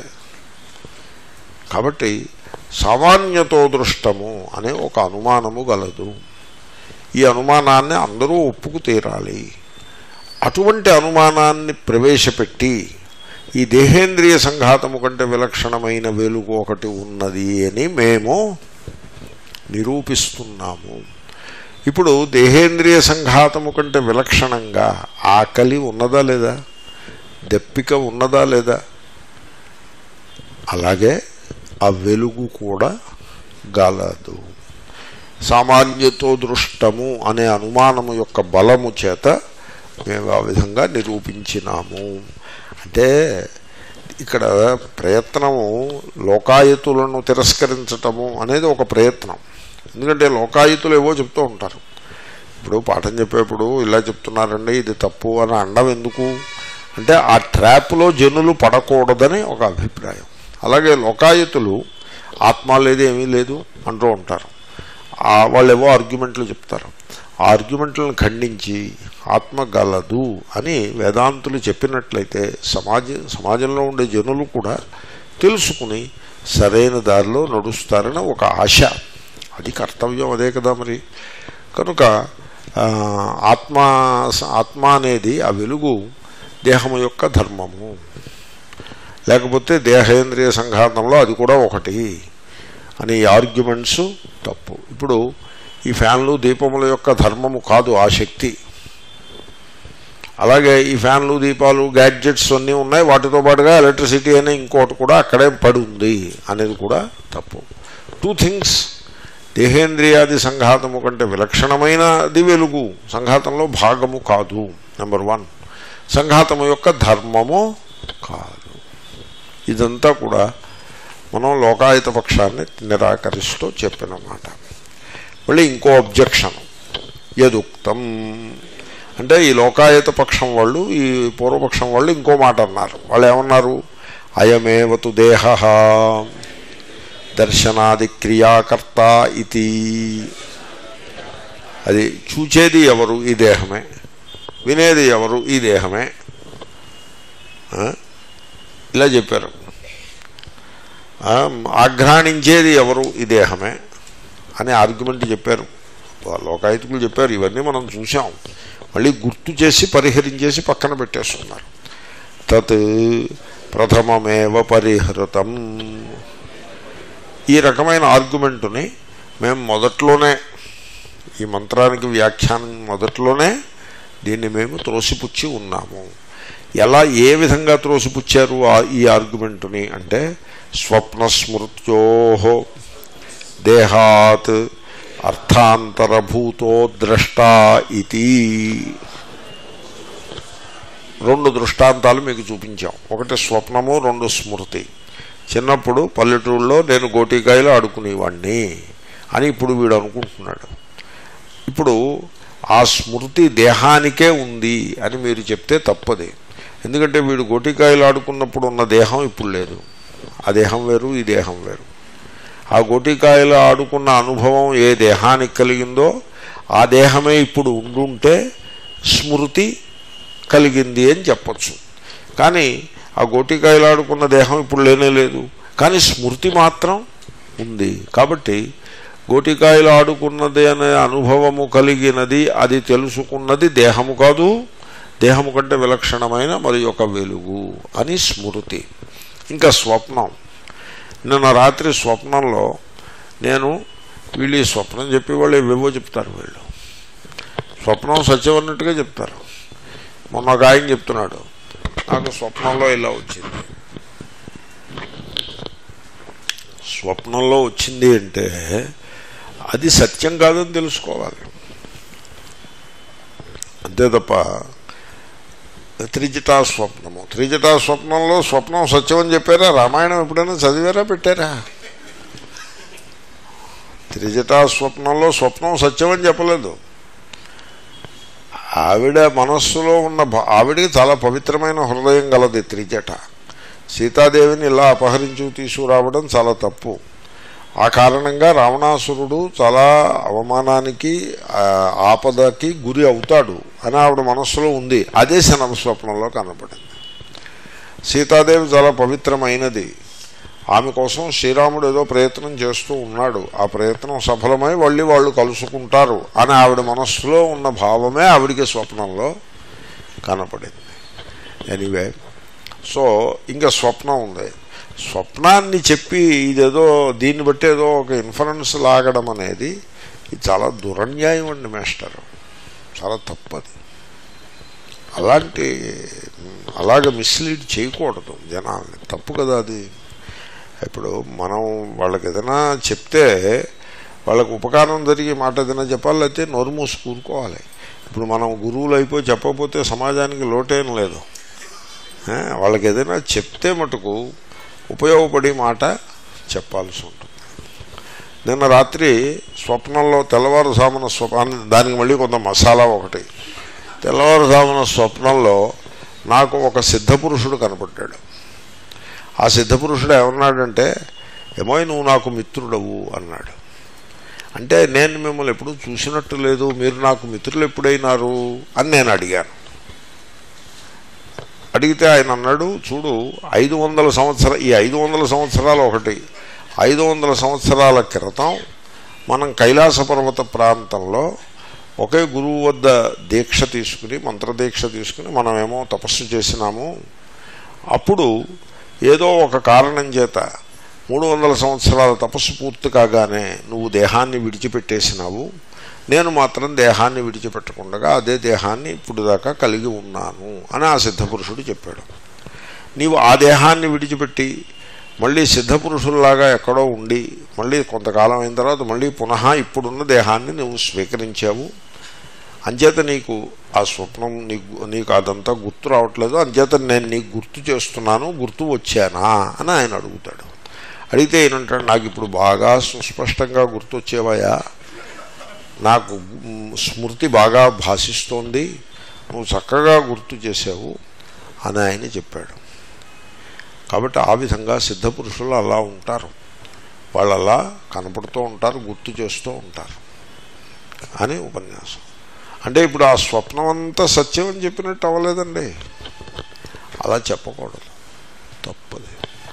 కాబట్టి సామాన్యతో దృష్టము అనే ఒక అనుమానము గలదు ఈ అనుమానాన్ని అందరూ ఒప్పుకు తీరాలి అటువంటి అనుమానాన్ని ప్రవేశపెట్టి ఈ దేహేంద్రియ సంఘాతము కంటే విలక్షణమైన వెలుగు ఒకటి ఉన్నది అని మేము నిరూపిస్తున్నాము ఇప్పుడు దేహేంద్రియ సంఘాతము కంటే విలక్షణంగా ఆకలి ఉన్నదా లేదా దెప్పిక ఉన్నదా లేదా అలాగే ఆ వెలుగు కూడా గలదు సామాన్యతో దృష్టము అనే అనుమానము యొక్క బలము చేత మేము ఆ విధంగా నిరూపించినాము అంటే ఇక్కడ ప్రయత్నము లోకాయతులను తిరస్కరించటము అనేది ఒక ప్రయత్నం ఎందుకంటే లోకాయుతులు ఏవో చెప్తూ ఉంటారు ఇప్పుడు పాఠం చెప్పేప్పుడు ఇలా చెప్తున్నారండి ఇది తప్పు అని అండం ఎందుకు అంటే ఆ ట్రాప్లో జనులు పడకూడదని ఒక అభిప్రాయం అలాగే లోకాయుతులు ఆత్మ లేదు ఏమీ లేదు అంటూ ఉంటారు ఆ వాళ్ళు ఏవో ఆర్గ్యుమెంట్లు చెప్తారు ఆ ఆర్గ్యుమెంట్లను ఖండించి ఆత్మ గలదు అని వేదాంతులు చెప్పినట్లయితే సమాజ సమాజంలో ఉండే జనులు కూడా తెలుసుకుని సరైన దారిలో నడుస్తారని ఒక ఆశ అది కర్తవ్యం అదే కదా మరి కనుక ఆ, ఆత్మ ఆత్మ అనేది ఆ వెలుగు దేహము యొక్క ధర్మము లేకపోతే దేహేంద్రియ సంఘాతంలో అది కూడా ఒకటి అని ఈ ఆర్గ్యుమెంట్స్ తప్పు ఇప్పుడు ఈ ఫ్యాన్లు దీపముల యొక్క ధర్మము కాదు ఆ శక్తి అలాగే ఈ ఫ్యాన్లు దీపాలు గ్యాడ్జెట్స్ అన్నీ ఉన్నాయి వాటితో పాటుగా ఎలక్ట్రిసిటీ అనే ఇంకోటి కూడా అక్కడే పడి ఉంది అనేది కూడా తప్పు టూ థింగ్స్ దేహేంద్రియాది సంఘాతము కంటే విలక్షణమైనది వెలుగు సంఘాతంలో భాగము కాదు నెంబర్ వన్ సంఘాతము యొక్క ధర్మము కాదు ఇదంతా కూడా మనం లోకాయుత పక్షాన్ని నిరాకరిస్తూ చెప్పిన మాట మళ్ళీ ఇంకో అబ్జెక్షన్ యదుక్తం అంటే ఈ లోకాయత పక్షం వాళ్ళు ఈ పూర్వపక్షం వాళ్ళు ఇంకో మాట అన్నారు వాళ్ళు ఏమన్నారు అయమేవతు దేహ దర్శనాది క్రియాకర్త ఇది అది చూచేది ఎవరు ఈ దేహమే వినేది ఎవరు ఈ దేహమే ఆ? ఇలా చెప్పారు ఆ, ఆఘ్రాణించేది ఎవరు ఈ దేహమే అని ఆర్గ్యుమెంట్ చెప్పారు లోకాయుతులు చెప్పారు ఇవన్నీ మనం చూసాం మళ్ళీ గుర్తు చేసి పరిహరించేసి పక్కన పెట్టేస్తున్నారు తత్ ప్రథమమేవ పరిహృతం ఈ రకమైన ఆర్గ్యుమెంటుని మేము మొదట్లోనే ఈ మంత్రానికి వ్యాఖ్యానం మొదట్లోనే దీన్ని మేము త్రోసిపుచ్చి ఉన్నాము ఎలా ఏ విధంగా త్రోసిపుచ్చారు ఆ- ఈ ఆర్గ్యుమెంటుని అంటే స్వప్నస్మృత్యో దేహాత్ అర్థాంతరభూతో ద్రష్ట ఇది రెండు దృష్టాంతాలు మీకు చూపించాం ఒకటి స్వప్నము రెండు స్మృతి చిన్నప్పుడు పల్లెటూరులో నేను గోటికాయలు ఆడుకునేవాడిని అని ఇప్పుడు వీడు అనుకుంటున్నాడు ఇప్పుడు ఆ స్మృతి దేహానికే ఉంది అని మీరు చెప్తే తప్పది ఎందుకంటే వీడు గోటికాయలు ఆడుకున్నప్పుడు ఉన్న దేహం ఇప్పుడు లేదు ఆ దేహం వేరు ఈ దేహం వేరు ఆ గోటికాయలు ఆడుకున్న అనుభవం ఏ దేహానికి కలిగిందో ఆ దేహమే ఇప్పుడు ఉండుంటే స్మృతి కలిగింది అని చెప్పచ్చు కానీ ఆ గోటికాయలు ఆడుకున్న దేహం ఇప్పుడు లేనే లేదు కానీ స్మృతి మాత్రం ఉంది కాబట్టి గోటికాయలు ఆడుకున్నది అనే అనుభవము కలిగినది అది తెలుసుకున్నది దేహము కాదు దేహము కంటే విలక్షణమైన మరి ఒక వెలుగు అని స్మృతి ఇంకా స్వప్నం నిన్న రాత్రి స్వప్నంలో నేను వీళ్ళు ఈ స్వప్నం చెప్పి వాళ్ళు ఏవేవో చెప్తారు వీళ్ళు స్వప్నం సత్యం అన్నట్టుగా చెప్తారు మొన్న ఒక ఆయన చెప్తున్నాడు నాకు స్వప్నంలో ఇలా వచ్చింది స్వప్నంలో వచ్చింది అంటే అది సత్యం కాదని తెలుసుకోవాలి అంతే తప్ప త్రిజటా స్వప్నము త్రిజటా స్వప్నంలో స్వప్నం సత్యం అని చెప్పారా రామాయణం ఎప్పుడైనా చదివారా పెట్టారా త్రిజటా స్వప్నంలో స్వప్నం సత్యం అని చెప్పలేదు ఆవిడ మనస్సులో ఉన్న భా- ఆవిడికి చాలా పవిత్రమైన హృదయం గలది త్రిజట సీతాదేవిని ఇలా అపహరించు తీసుకురావడం చాలా తప్పు ఆ కారణంగా రావణాసురుడు చాలా అవమానానికి ఆ, ఆపదకి గురి అవుతాడు అని ఆవిడ మనస్సులో ఉంది అదే శనం స్వప్నంలో కనపడింది సీతాదేవి చాలా పవిత్రమైనది ఆమె కోసం శ్రీరాముడు ఏదో ప్రయత్నం చేస్తూ ఉన్నాడు ఆ ప్రయత్నం సఫలమై మళ్ళీ వాళ్ళు కలుసుకుంటారు అని ఆవిడ మనస్సులో ఉన్న భావమే ఆవిడికి స్వప్నంలో కనపడింది ఎనీవే సో ఇంకా స్వప్నం ఉంది స్వప్నాన్ని చెప్పి ఇదేదో దీన్ని బట్టి ఏదో ఒక ఇన్ఫరెన్స్ లాగడం అనేది ఇది చాలా దురన్యాయం అండి మేస్టర్ చాలా తప్పది అలాంటి అలాగ మిస్లీడ్ చేయకూడదు జనాల్ని తప్పు కదా అది ఇప్పుడు మనం వాళ్ళకి ఏదైనా చెప్తే వాళ్ళకు ఉపకారం జరిగే మాట ఏదైనా చెప్పాలి అయితే నోరు మూసి కూరుకోవాలి ఇప్పుడు మనం గురువులు అయిపోయి చెప్పకపోతే సమాజానికి లోటేం లేదు ఆ, వాళ్ళకి ఏదైనా చెప్తే మటుకు ఉపయోగపడే మాట చెప్పాల్సి ఉంటుంది నిన్న రాత్రి స్వప్నంలో తెల్లవారుజామున స్వప్న దానికి మళ్ళీ కొంత మసాలా ఒకటి తెల్లవారుజామున స్వప్నంలో నాకు ఒక సిద్ధపురుషుడు కనపడ్డాడు ఆ సిద్ధపురుషుడు ఏమన్నాడంటే ఏమో నువ్వు నాకు మిత్రుడవు అన్నాడు అంటే నేను మిమ్మల్ని ఎప్పుడూ చూసినట్టు లేదు మీరు నాకు మిత్రులు ఎప్పుడైనారు అని నేను అడిగాను అడిగితే ఆయన అన్నాడు చూడు ఐదు వందల సంవత్సర ఈ ఐదు వందల సంవత్సరాలు ఒకటి ఐదు వందల సంవత్సరాల క్రితం మనం కైలాస పర్వత ప్రాంతంలో ఒకే గురువు వద్ద దీక్ష తీసుకుని మంత్రదీక్ష తీసుకుని మనమేమో తపస్సు చేసినాము అప్పుడు ఏదో ఒక కారణం చేత మూడు వందల సంవత్సరాల తపస్సు పూర్తి కాగానే నువ్వు దేహాన్ని విడిచిపెట్టేసినావు నేను మాత్రం దేహాన్ని విడిచిపెట్టకుండా అదే దేహాన్ని ఇప్పుడు దాకా కలిగి ఉన్నాను అని ఆ సిద్ధపురుషుడు చెప్పాడు నీవు ఆ దేహాన్ని విడిచిపెట్టి మళ్ళీ సిద్ధపురుషుల్లాగా ఎక్కడో ఉండి మళ్ళీ కొంతకాలం అయిన తర్వాత మళ్ళీ పునః ఇప్పుడున్న దేహాన్ని నువ్వు స్వీకరించావు అంచేత నీకు ఆ స్వప్నం నీకు నీకు అదంతా గుర్తు రావట్లేదు అంచేత నేను నీకు గుర్తు చేస్తున్నాను గుర్తు వచ్చానా అని ఆయన అడుగుతాడు అడిగితే ఏంటంటాడు నాకు ఇప్పుడు బాగా సుస్పష్టంగా గుర్తొచ్చేవాయా నాకు మ్, స్మృతి బాగా భాషిస్తోంది నువ్వు చక్కగా గుర్తు చేసావు అని ఆయన చెప్పాడు కాబట్టి ఆ విధంగా సిద్ధపురుషులు అలా ఉంటారు వాళ్ళు అలా కనపడుతూ ఉంటారు గుర్తు చేస్తూ ఉంటారు అని ఉపన్యాసం అంటే ఇప్పుడు ఆ స్వప్నం అంతా సత్యం అని చెప్పినట్టు అవ్వలేదండి అలా చెప్పకూడదు తప్పది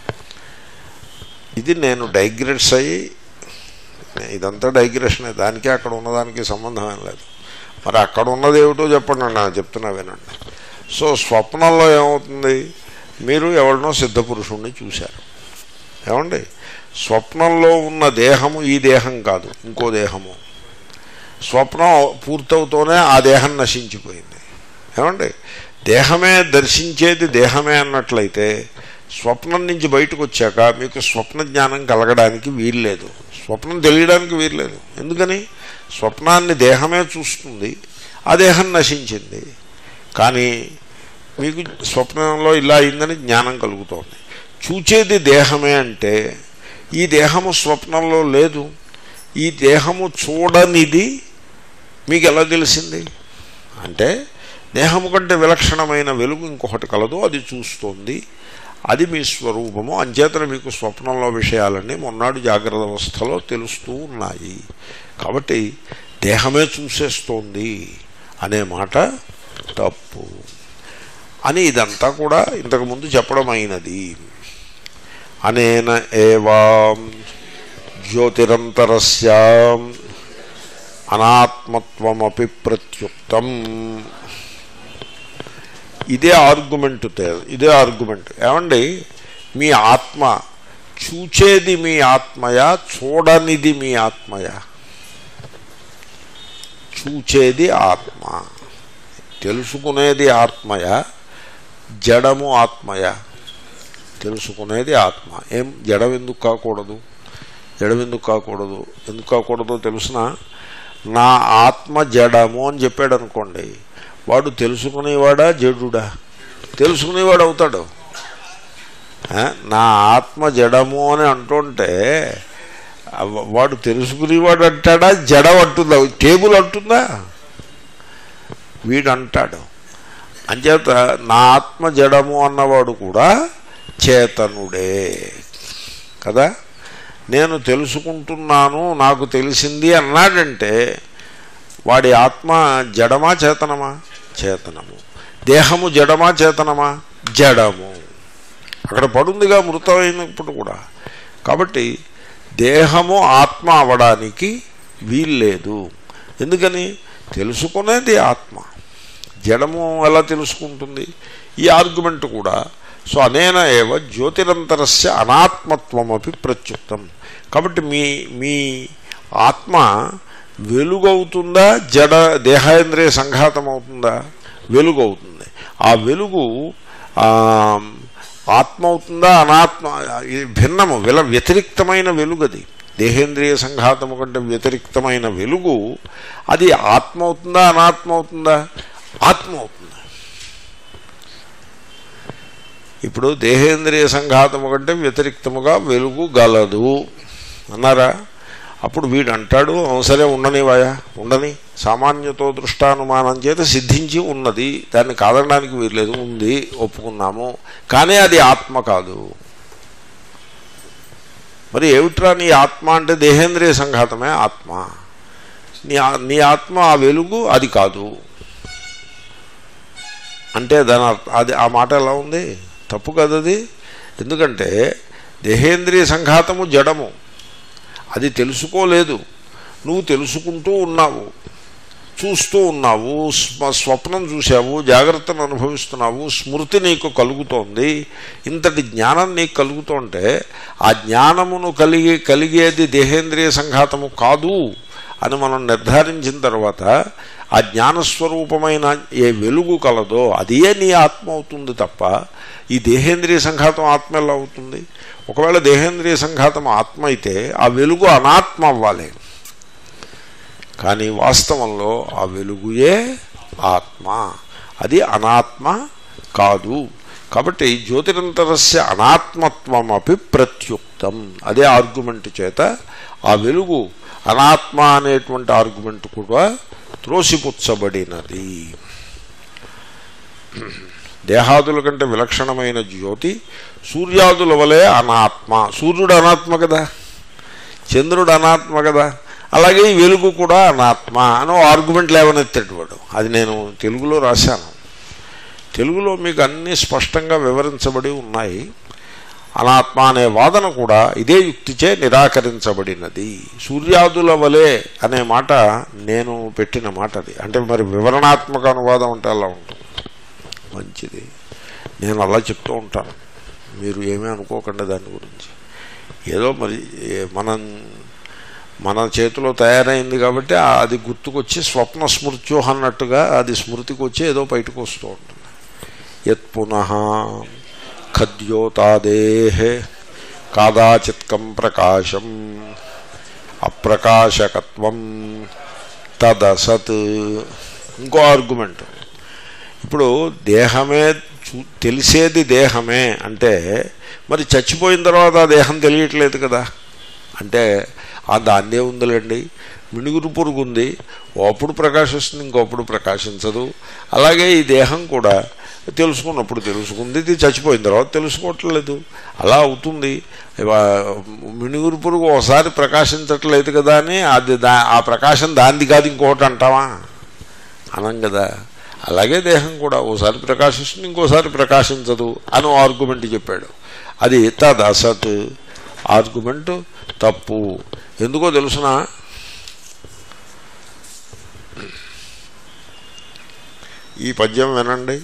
ఇది నేను డైగ్రెట్స్ అయ్యి ఇదంతా డైగ్రెషనే దానికి అక్కడ ఉన్నదానికి సంబంధం ఏం లేదు మరి అక్కడ ఉన్నది ఏమిటో చెప్పండి నా చెప్తున్నా వినండి సో స్వప్నంలో ఏమవుతుంది మీరు ఎవరినో సిద్ధపురుషుణ్ణి చూశారు ఏమండి స్వప్నంలో ఉన్న దేహము ఈ దేహం కాదు ఇంకో దేహము స్వప్నం పూర్తవుతూనే ఆ దేహం నశించిపోయింది ఏమండి దేహమే దర్శించేది దేహమే అన్నట్లయితే స్వప్నం నుంచి బయటకు వచ్చాక మీకు స్వప్న జ్ఞానం కలగడానికి వీల్లేదు స్వప్నం తెలియడానికి వీల్లేదు ఎందుకని స్వప్నాన్ని దేహమే చూస్తుంది ఆ దేహం నశించింది కానీ మీకు స్వప్నంలో ఇలా అయిందని జ్ఞానం కలుగుతోంది చూచేది దేహమే అంటే ఈ దేహము స్వప్నంలో లేదు ఈ దేహము చూడనిది మీకు ఎలా తెలిసింది అంటే దేహము కంటే విలక్షణమైన వెలుగు ఇంకొకటి కలదు అది చూస్తోంది అది మీ స్వరూపము అంచేతన మీకు స్వప్నంలో విషయాలన్నీ మొన్నాడు జాగ్రత్త అవస్థలో తెలుస్తూ ఉన్నాయి కాబట్టి దేహమే చూసేస్తోంది అనే మాట తప్పు అని ఇదంతా కూడా ఇంతకుముందు చెప్పడం అయినది అనేన ఏవా జ్యోతిరంతరస్య అనాత్మత్వమపి ప్రత్యుక్తం ఇదే ఆర్గ్యుమెంట్ తే- ఇదే ఆర్గ్యుమెంట్ ఏమండి మీ ఆత్మ చూచేది మీ ఆత్మయా చూడనిది మీ ఆత్మయా చూచేది ఆత్మ తెలుసుకునేది ఆత్మయ జడము ఆత్మయ తెలుసుకునేది ఆత్మ ఏం జడం ఎందుకు కాకూడదు జడం ఎందుకు కాకూడదు ఎందుకు కాకూడదో తెలుసిన నా ఆత్మ జడము అని చెప్పాడు అనుకోండి వాడు తెలుసుకునేవాడా జడుడా తెలుసుకునేవాడు అవుతాడు ఆ, నా ఆత్మ జడము అని అంటుంటే ఆ, వాడు తెలుసుకునేవాడు అంటాడా జడం అంటుందా టేబుల్ అంటుందా వీడు అంటాడు అంచేత నా ఆత్మ జడము అన్నవాడు కూడా చేతనుడే కదా నేను తెలుసుకుంటున్నాను నాకు తెలిసింది అన్నాడంటే వాడి ఆత్మ జడమా చేతనమా చేతనము దేహము జడమా చేతనమా జడము అక్కడ పడుందిగా మృతమైనప్పుడు కూడా కాబట్టి దేహము ఆత్మ అవడానికి వీల్లేదు ఎందుకని తెలుసుకునేది ఆత్మ జడము ఎలా తెలుసుకుంటుంది ఈ ఆర్గ్యుమెంట్ కూడా సో అనేన ఏవ జ్యోతిరంతరస్య అనాత్మత్వమపి ప్రత్యుక్తం కాబట్టి మీ మీ ఆత్మ వెలుగవుతుందా జడ దేహేంద్రియ సంఘాతం అవుతుందా వెలుగు అవుతుంది ఆ వెలుగు ఆ, ఆత్మ అవుతుందా అనాత్మ ఇది భిన్నము విల వ్యతిరిక్తమైన వెలుగు అది దేహేంద్రియ సంఘాతము కంటే వ్యతిరిక్తమైన వెలుగు అది ఆత్మ అవుతుందా అనాత్మ అవుతుందా ఆత్మ అవుతుంది ఇప్పుడు దేహేంద్రియ సంఘాతము కంటే వ్యతిరిక్తముగా వెలుగు గలదు అన్నారా అప్పుడు వీడు అంటాడు "అవును సరే ఉండనివాయా ఉండని సామాన్యతో దృష్టానుమానం చేత సిద్ధించి ఉన్నది దాన్ని కాదనడానికి వీర్లేదు ఉంది ఒప్పుకున్నాము కానీ అది ఆత్మ కాదు మరి ఏమిట్రా నీ ఆత్మ అంటే దేహేంద్రియ సంఘాతమే ఆత్మ నీ ఆ- నీ ఆత్మ ఆ వెలుగు అది కాదు అంటే దాని అర్థ- అది ఆ మాట ఎలా ఉంది తప్పు కదా అది ఎందుకంటే దేహేంద్రియ సంఘాతము జడము అది తెలుసుకోలేదు నువ్వు తెలుసుకుంటూ ఉన్నావు చూస్తూ ఉన్నావు స్వ స్వప్నం చూసావు జాగ్రత్తను అనుభవిస్తున్నావు స్మృతి నీకు కలుగుతోంది ఇంతటి జ్ఞానం నీకు కలుగుతుంటే ఆ జ్ఞానమును కలిగి కలిగేది దేహేంద్రియ సంఘాతము కాదు అని మనం నిర్ధారించిన తర్వాత ఆ జ్ఞానస్వరూపమైన ఏ వెలుగు కలదో అదే నీ ఆత్మ అవుతుంది తప్ప ఈ దేహేంద్రియ సంఘాతం ఆత్మ ఎలా అవుతుంది ఒకవేళ దేహేంద్రియ సంఘాతం ఆత్మ అయితే ఆ వెలుగు అనాత్మ అవ్వాలి కానీ వాస్తవంలో ఆ వెలుగుయే ఆత్మ అది అనాత్మ కాదు కాబట్టి జ్యోతిరంతరస్య అనాత్మత్వమపి ప్రత్యుక్తం అదే ఆర్గ్యుమెంట్ చేత ఆ వెలుగు అనాత్మ అనేటువంటి ఆర్గ్యుమెంట్ కూడా త్రోసిపుచ్చబడినది దేహాదుల కంటే విలక్షణమైన జ్యోతి సూర్యాదుల వలె అనాత్మ సూర్యుడు అనాత్మ కదా చంద్రుడు అనాత్మ కదా అలాగే ఈ వెలుగు కూడా అనాత్మ అని ఆర్గ్యుమెంట్ లేవనెత్తాడు వాడు అది నేను తెలుగులో రాశాను తెలుగులో మీకు అన్నీ స్పష్టంగా వివరించబడి ఉన్నాయి అనాత్మ అనే వాదన కూడా ఇదే యుక్తిచే నిరాకరించబడినది సూర్యాదుల వలె అనే మాట నేను పెట్టిన మాట అది అంటే మరి వివరణాత్మక అనువాదం అంటే అలా ఉంటుంది మంచిది నేను అలా చెప్తూ ఉంటాను మీరు ఏమీ అనుకోకండి దాని గురించి ఏదో మరి ఏ- మనం మన చేతిలో తయారైంది కాబట్టి ఆ- అది గుర్తుకొచ్చి స్వప్న స్మృత్యో అన్నట్టుగా అది స్మృతికి వచ్చి ఏదో బయటకు వస్తూ ఉంటుంది యత్ పునః ఖద్యోతాదే కాదాచిత్కం ప్రకాశం అప్రకాశకత్వం తదసత్ ఇంకో ఆర్గ్యుమెంట్ ఇప్పుడు దేహమే చూ తెలిసేది దేహమే అంటే మరి చచ్చిపోయిన తర్వాత ఆ దేహం తెలియట్లేదు కదా అంటే ఆ దాన్నే ఉందిలేండి మిణుగురు పురుగు ఉంది ఓప్పుడు ప్రకాశిస్తుంది ఇంకోప్పుడు ప్రకాశించదు అలాగే ఈ దేహం కూడా తెలుసుకున్నప్పుడు తెలుసుకుంది ఇది చచ్చిపోయిన తర్వాత తెలుసుకోవట్లేదు అలా అవుతుంది ఇవా- మిణుగురు పురుగు ఒకసారి ప్రకాశించట్లేదు కదా అని అది దా ఆ ప్రకాశం దాంది కాదు ఇంకొకటి అంటావా అనం కదా అలాగే దేహం కూడా ఓసారి ప్రకాశిస్తుంది ఇంకోసారి ప్రకాశించదు అని ఆర్గ్యుమెంట్ చెప్పాడు అది తద్ అసత్ ఆర్గ్యుమెంట్ తప్పు ఎందుకో తెలుసిన ఈ పద్యం వినండి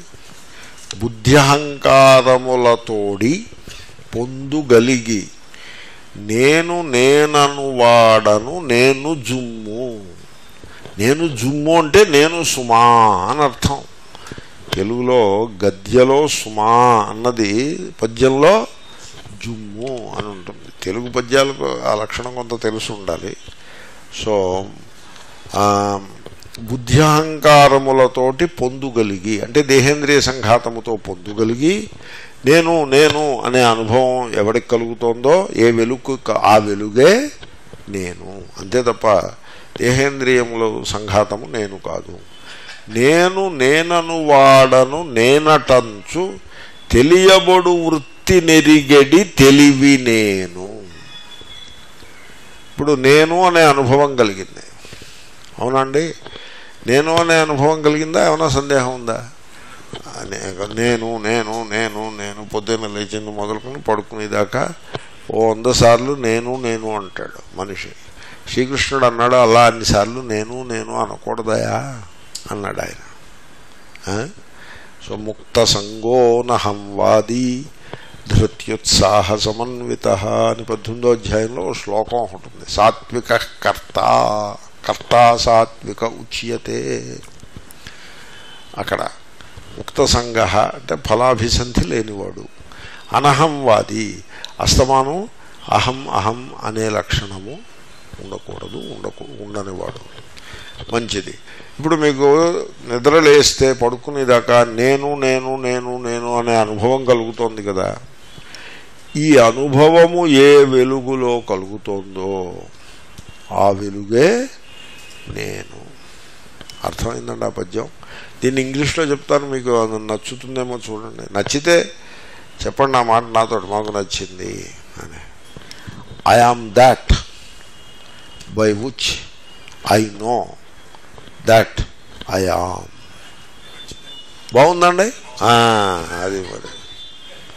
బుద్ధ్యహంకారములతోడి పొందుగలిగి నేను నేనను వాడను నేను జుమ్ము నేను జుమ్ము అంటే నేను సుమా అని అర్థం తెలుగులో గద్యలో సుమా అన్నది పద్యంలో జుమ్ము అని ఉంటుంది తెలుగు పద్యాలకు ఆ లక్షణం కొంత తెలిసి ఉండాలి సో ఆ, బుద్ధ్యహంకారములతోటి పొందుగలిగి అంటే దేహేంద్రియ సంఘాతముతో పొందుగలిగి నేను నేను అనే అనుభవం ఎవరికి కలుగుతోందో ఏ వెలుగు క- ఆ వెలుగే నేను అంతే తప్ప దేహేంద్రియముల సంఘాతము నేను కాదు నేను నేనను వాడను నేనటంచు తెలియబడు వృత్తి నెరిగెడి తెలివి నేను ఇప్పుడు నేను అనే అనుభవం కలిగింది అవునండి నేను అనే అనుభవం కలిగిందా ఏమైనా సందేహం ఉందా అనే- నేను నేను నేను నేను పొద్దున్న లేచింది మొదలుకొని పడుకునేదాకా ఓ వంద సార్లు నేను నేను అంటాడు మనిషి శ్రీకృష్ణుడు అన్నాడు అలా అన్నిసార్లు నేను నేను అనకూడదయా అన్నాడు ఆయన ఆ? సో ముక్త సంగోనహం వాది ధృత్యుత్సాహ సమన్విత అని పద్దెనిమిదో అధ్యాయంలో ఓ శ్లోకం ఒకటి ఉంది సాత్విక కర్త కర్త సాత్విక ఉచ్యతే అక్కడ ముక్త సంగ అంటే ఫలాభిసంధి లేనివాడు అనహంవాది అస్తమానం అహం అహం అనే లక్షణము ఉండకూడదు ఉండకు ఉండనివాడు మంచిది ఇప్పుడు మీకు నిద్ర లేస్తే పడుకునేదాకా నేను నేను నేను నేను అనే అనుభవం కలుగుతోంది కదా ఈ అనుభవము ఏ వెలుగులో కలుగుతోందో ఆ వెలుగే నేను అర్థమైందండి ఆ పద్యం దీన్ని ఇంగ్లీష్లో చెప్తాను మీకు అది నచ్చుతుందేమో చూడండి నచ్చితే చెప్పండి నా మాట నాతో మాకు నచ్చింది అని I am that by which I know that I am బాగుందండి ఆ, అది మరి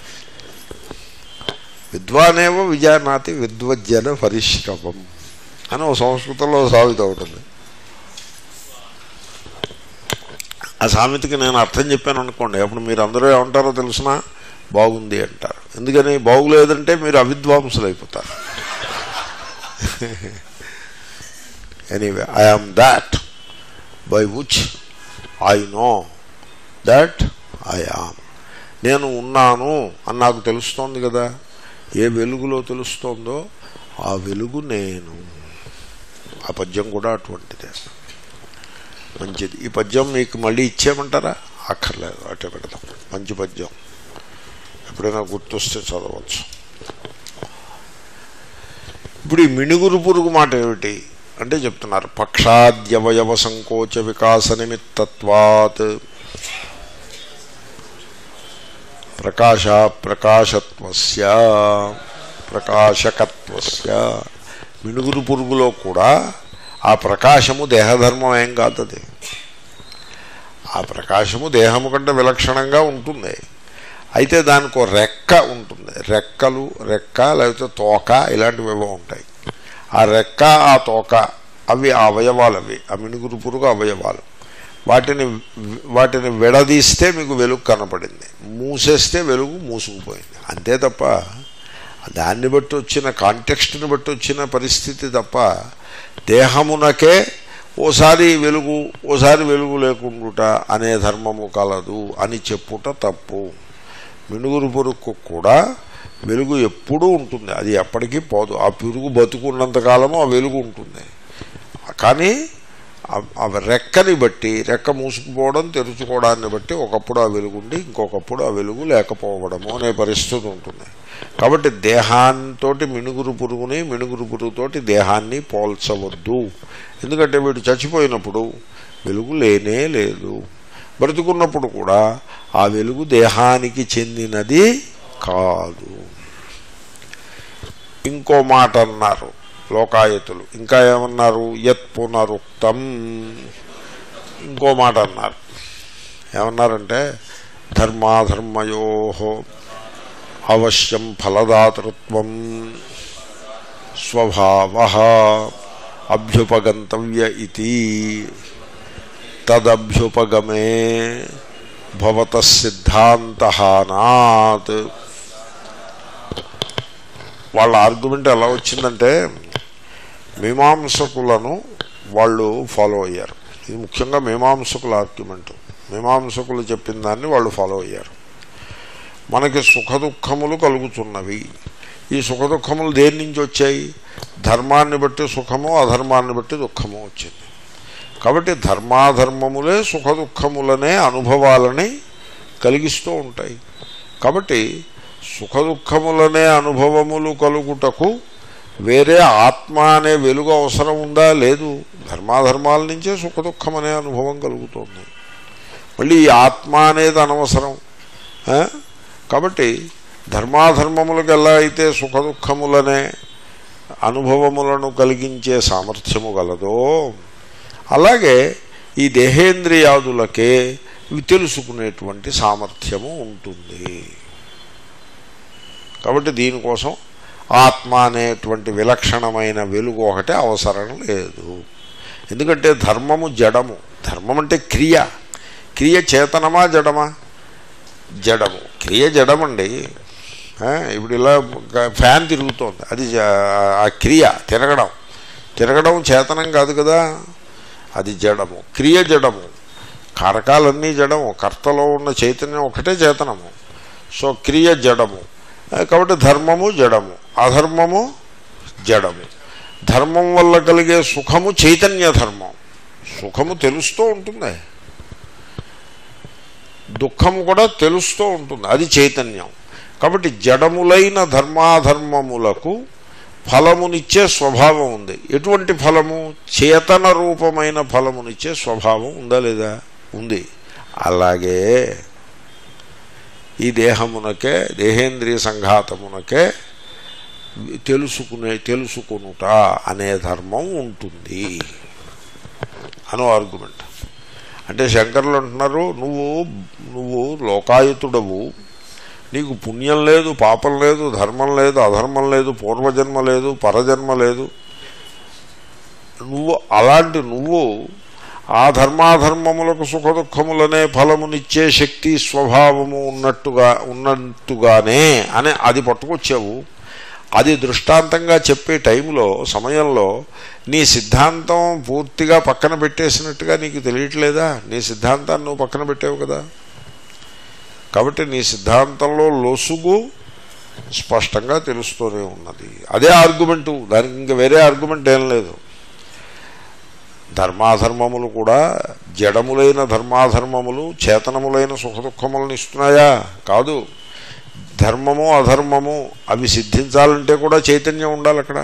విద్వానేవ విజానాతి విద్వజ్జన పరిశ్రమం అని ఒక సంస్కృతంలో సామెత ఉంటుంది ఆ సామెతకి నేను అర్థం చెప్పాను అనుకోండి అప్పుడు మీరు అందరూ ఏమంటారో తెలిసినా బాగుంది అంటారు ఎందుకని బాగులేదంటే మీరు అవిద్వాంసులు అయిపోతారు anyway I am that by which I know that I am నేను ఉన్నాను అని నాకు తెలుస్తోంది కదా ఏ వెలుగులో తెలుస్తోందో ఆ వెలుగు నేను ఆ పద్యం కూడా అటువంటిదే మంచిది ఈ పద్యం మీకు మళ్ళీ ఇచ్చేయమంటారా అక్కర్లేదు అటే పెడదాం మంచి పద్యం ఎప్పుడైనా గుర్తొస్తే చదవచ్చు ఇప్పుడు ఈ మిణుగురు పురుగు మాట ఏమిటి అంటే చెప్తున్నారు పక్షాద్యవయవ సంకోచ వికాస నిమిత్తత్వాత్ ప్రకాశ ప్రకాశత్వస్య ప్రకాశకత్వస్య మిణుగురు పురుగులో కూడా ఆ ప్రకాశము దేహధర్మం ఏం కాదు అది ఆ ప్రకాశము దేహము కంటే విలక్షణంగా ఉంటుంది అయితే దానికి ఒక రెక్క ఉంటుంది రెక్కలు రెక్క లేకపోతే తోక ఇలాంటివి ఏవో ఉంటాయి ఆ రెక్క ఆ తోక అవి ఆ అవయవాలు అవి ఆ మినుగురు పురుగు అవయవాలు వాటిని వాటిని విడదీస్తే మీకు వెలుగు కనపడింది మూసేస్తే వెలుగు మూసుకుపోయింది అంతే తప్ప దాన్ని బట్టి వచ్చిన కాంటెక్స్ట్ని బట్టి వచ్చిన పరిస్థితి తప్ప దేహమునకే ఓసారి వెలుగు ఓసారి వెలుగు లేకుండుట అనే ధర్మము కలదు అని చెప్పుట తప్పు మినుగురు పురుగుకు కూడా వెలుగు ఎప్పుడూ ఉంటుంది అది ఎప్పటికీ పోదు ఆ పురుగు బతుకున్నంత కాలము ఆ వెలుగు ఉంటుంది కానీ ఆ- ఆ రెక్కని బట్టి రెక్క మూసుకుపోవడం తెరుచుకోవడాన్ని బట్టి ఒకప్పుడు ఆ వెలుగు ఉండి ఇంకొకప్పుడు ఆ వెలుగు లేకపోవడము అనే పరిస్థితి ఉంటుంది కాబట్టి దేహాంతోటి మినుగురు పురుగుని మినుగురు పురుగుతోటి దేహాన్ని పోల్చవద్దు ఎందుకంటే వీడు చచ్చిపోయినప్పుడు వెలుగు లేనే లేదు బ్రతుకున్నప్పుడు కూడా ఆ వెలుగు దేహానికి చెందినది కాదు ఇంకో మాట అన్నారు లోకాయతులు ఇంకా ఏమన్నారు యత్ పునరుక్తం ఇంకో మాట అన్నారు ఏమన్నారంటే ధర్మాధర్మయో అవశ్యం ఫలదాతృత్వం స్వభావ అభ్యుపగంతవ్య ఇది తదభ్యుపగమే భవత సిద్ధాంతహానాత్ వాళ్ళ ఆర్గ్యుమెంట్ ఎలా వచ్చిందంటే మీమాంసకులను వాళ్ళు ఫాలో అయ్యారు ఇది ముఖ్యంగా మీమాంసకుల ఆర్గ్యుమెంట్ మీమాంసకులు చెప్పిన దాన్ని వాళ్ళు ఫాలో అయ్యారు మనకి సుఖదుఖములు కలుగుతున్నవి ఈ సుఖదుఖములు దేని నుంచి వచ్చాయి ధర్మాన్ని బట్టి సుఖము అధర్మాన్ని బట్టి దుఃఖము వచ్చింది కాబట్టి ధర్మాధర్మములే సుఖదుఖములనే అనుభవాలని కలిగిస్తూ ఉంటాయి కాబట్టి సుఖదుఖములనే అనుభవములు కలుగుటకు వేరే ఆత్మ అనే వెలుగు అవసరం ఉందా లేదు ధర్మాధర్మాల నుంచే సుఖదుఖం అనే అనుభవం కలుగుతుంది మళ్ళీ ఈ ఆత్మ అనేది అనవసరం ఆ? కాబట్టి ధర్మాధర్మములకు ఎలా అయితే సుఖదుఖములనే అనుభవములను కలిగించే సామర్థ్యము గలదో అలాగే ఈ దేహేంద్రియాదులకే ఇవి తెలుసుకునేటువంటి సామర్థ్యము ఉంటుంది కాబట్టి దీనికోసం ఆత్మ అనేటువంటి విలక్షణమైన వెలుగు ఒకటే అవసరం లేదు ఎందుకంటే ధర్మము జడము ధర్మం అంటే క్రియ క్రియ చేతనమా జడమా జడము క్రియ జడమండి ఆ, ఇప్పుడు ఇలా ఒక ఫ్యాన్ తిరుగుతోంది అది జ- ఆ క్రియ తిరగడం తిరగడం చేతనం కాదు కదా అది జడము క్రియ జడము కారకాలన్నీ జడము కర్తలో ఉన్న చైతన్యం ఒకటే చేతనము సో క్రియ జడము ఆ, కాబట్టి ధర్మము జడము అధర్మము జడము ధర్మం వల్ల కలిగే సుఖము చైతన్య ధర్మం సుఖము తెలుస్తూ ఉంటుంది దుఃఖము కూడా తెలుస్తూ ఉంటుంది అది చైతన్యం కాబట్టి జడములైన ధర్మాధర్మములకు ఫలమునిచ్చే స్వభావం ఉంది ఎటువంటి ఫలము చేతన రూపమైన ఫలమునిచ్చే స్వభావం ఉందా లేదా ఉంది అలాగే ఈ దేహమునకే దేహేంద్రియ సంఘాతమునకే తెలుసుకునే తెలుసుకునుట అనే ధర్మం ఉంటుంది అనో ఆర్గ్యుమెంట్ అంటే శంకరులు అంటున్నారు నువ్వు నువ్వు లోకాయుతుడవు నీకు పుణ్యం లేదు పాపం లేదు ధర్మం లేదు అధర్మం లేదు పూర్వజన్మ లేదు పరజన్మ లేదు నువ్వు అలాంటి నువ్వు ఆ ధర్మాధర్మములకు సుఖ దుఃఖములనే ఫలమునిచ్చే శక్తి స్వభావము ఉన్నట్టుగా ఉన్నట్టుగానే అని అది పట్టుకొచ్చావు అది దృష్టాంతంగా చెప్పే టైంలో సమయంలో నీ సిద్ధాంతం పూర్తిగా పక్కన పెట్టేసినట్టుగా నీకు తెలియట్లేదా నీ సిద్ధాంతాన్ని నువ్వు పక్కన పెట్టావు కదా కాబట్టి నీ సిద్ధాంతంలో లొసుగు స్పష్టంగా తెలుస్తూనే ఉన్నది అదే ఆర్గ్యుమెంటు దానికి ఇంకా వేరే ఆర్గ్యుమెంట్ ఏం లేదు ధర్మాధర్మములు కూడా జడములైన ధర్మాధర్మములు చేతనములైన సుఖ దుఃఖములను ఇస్తున్నాయా కాదు ధర్మము అధర్మము అవి సిద్ధించాలంటే కూడా చైతన్యం ఉండాలి అక్కడ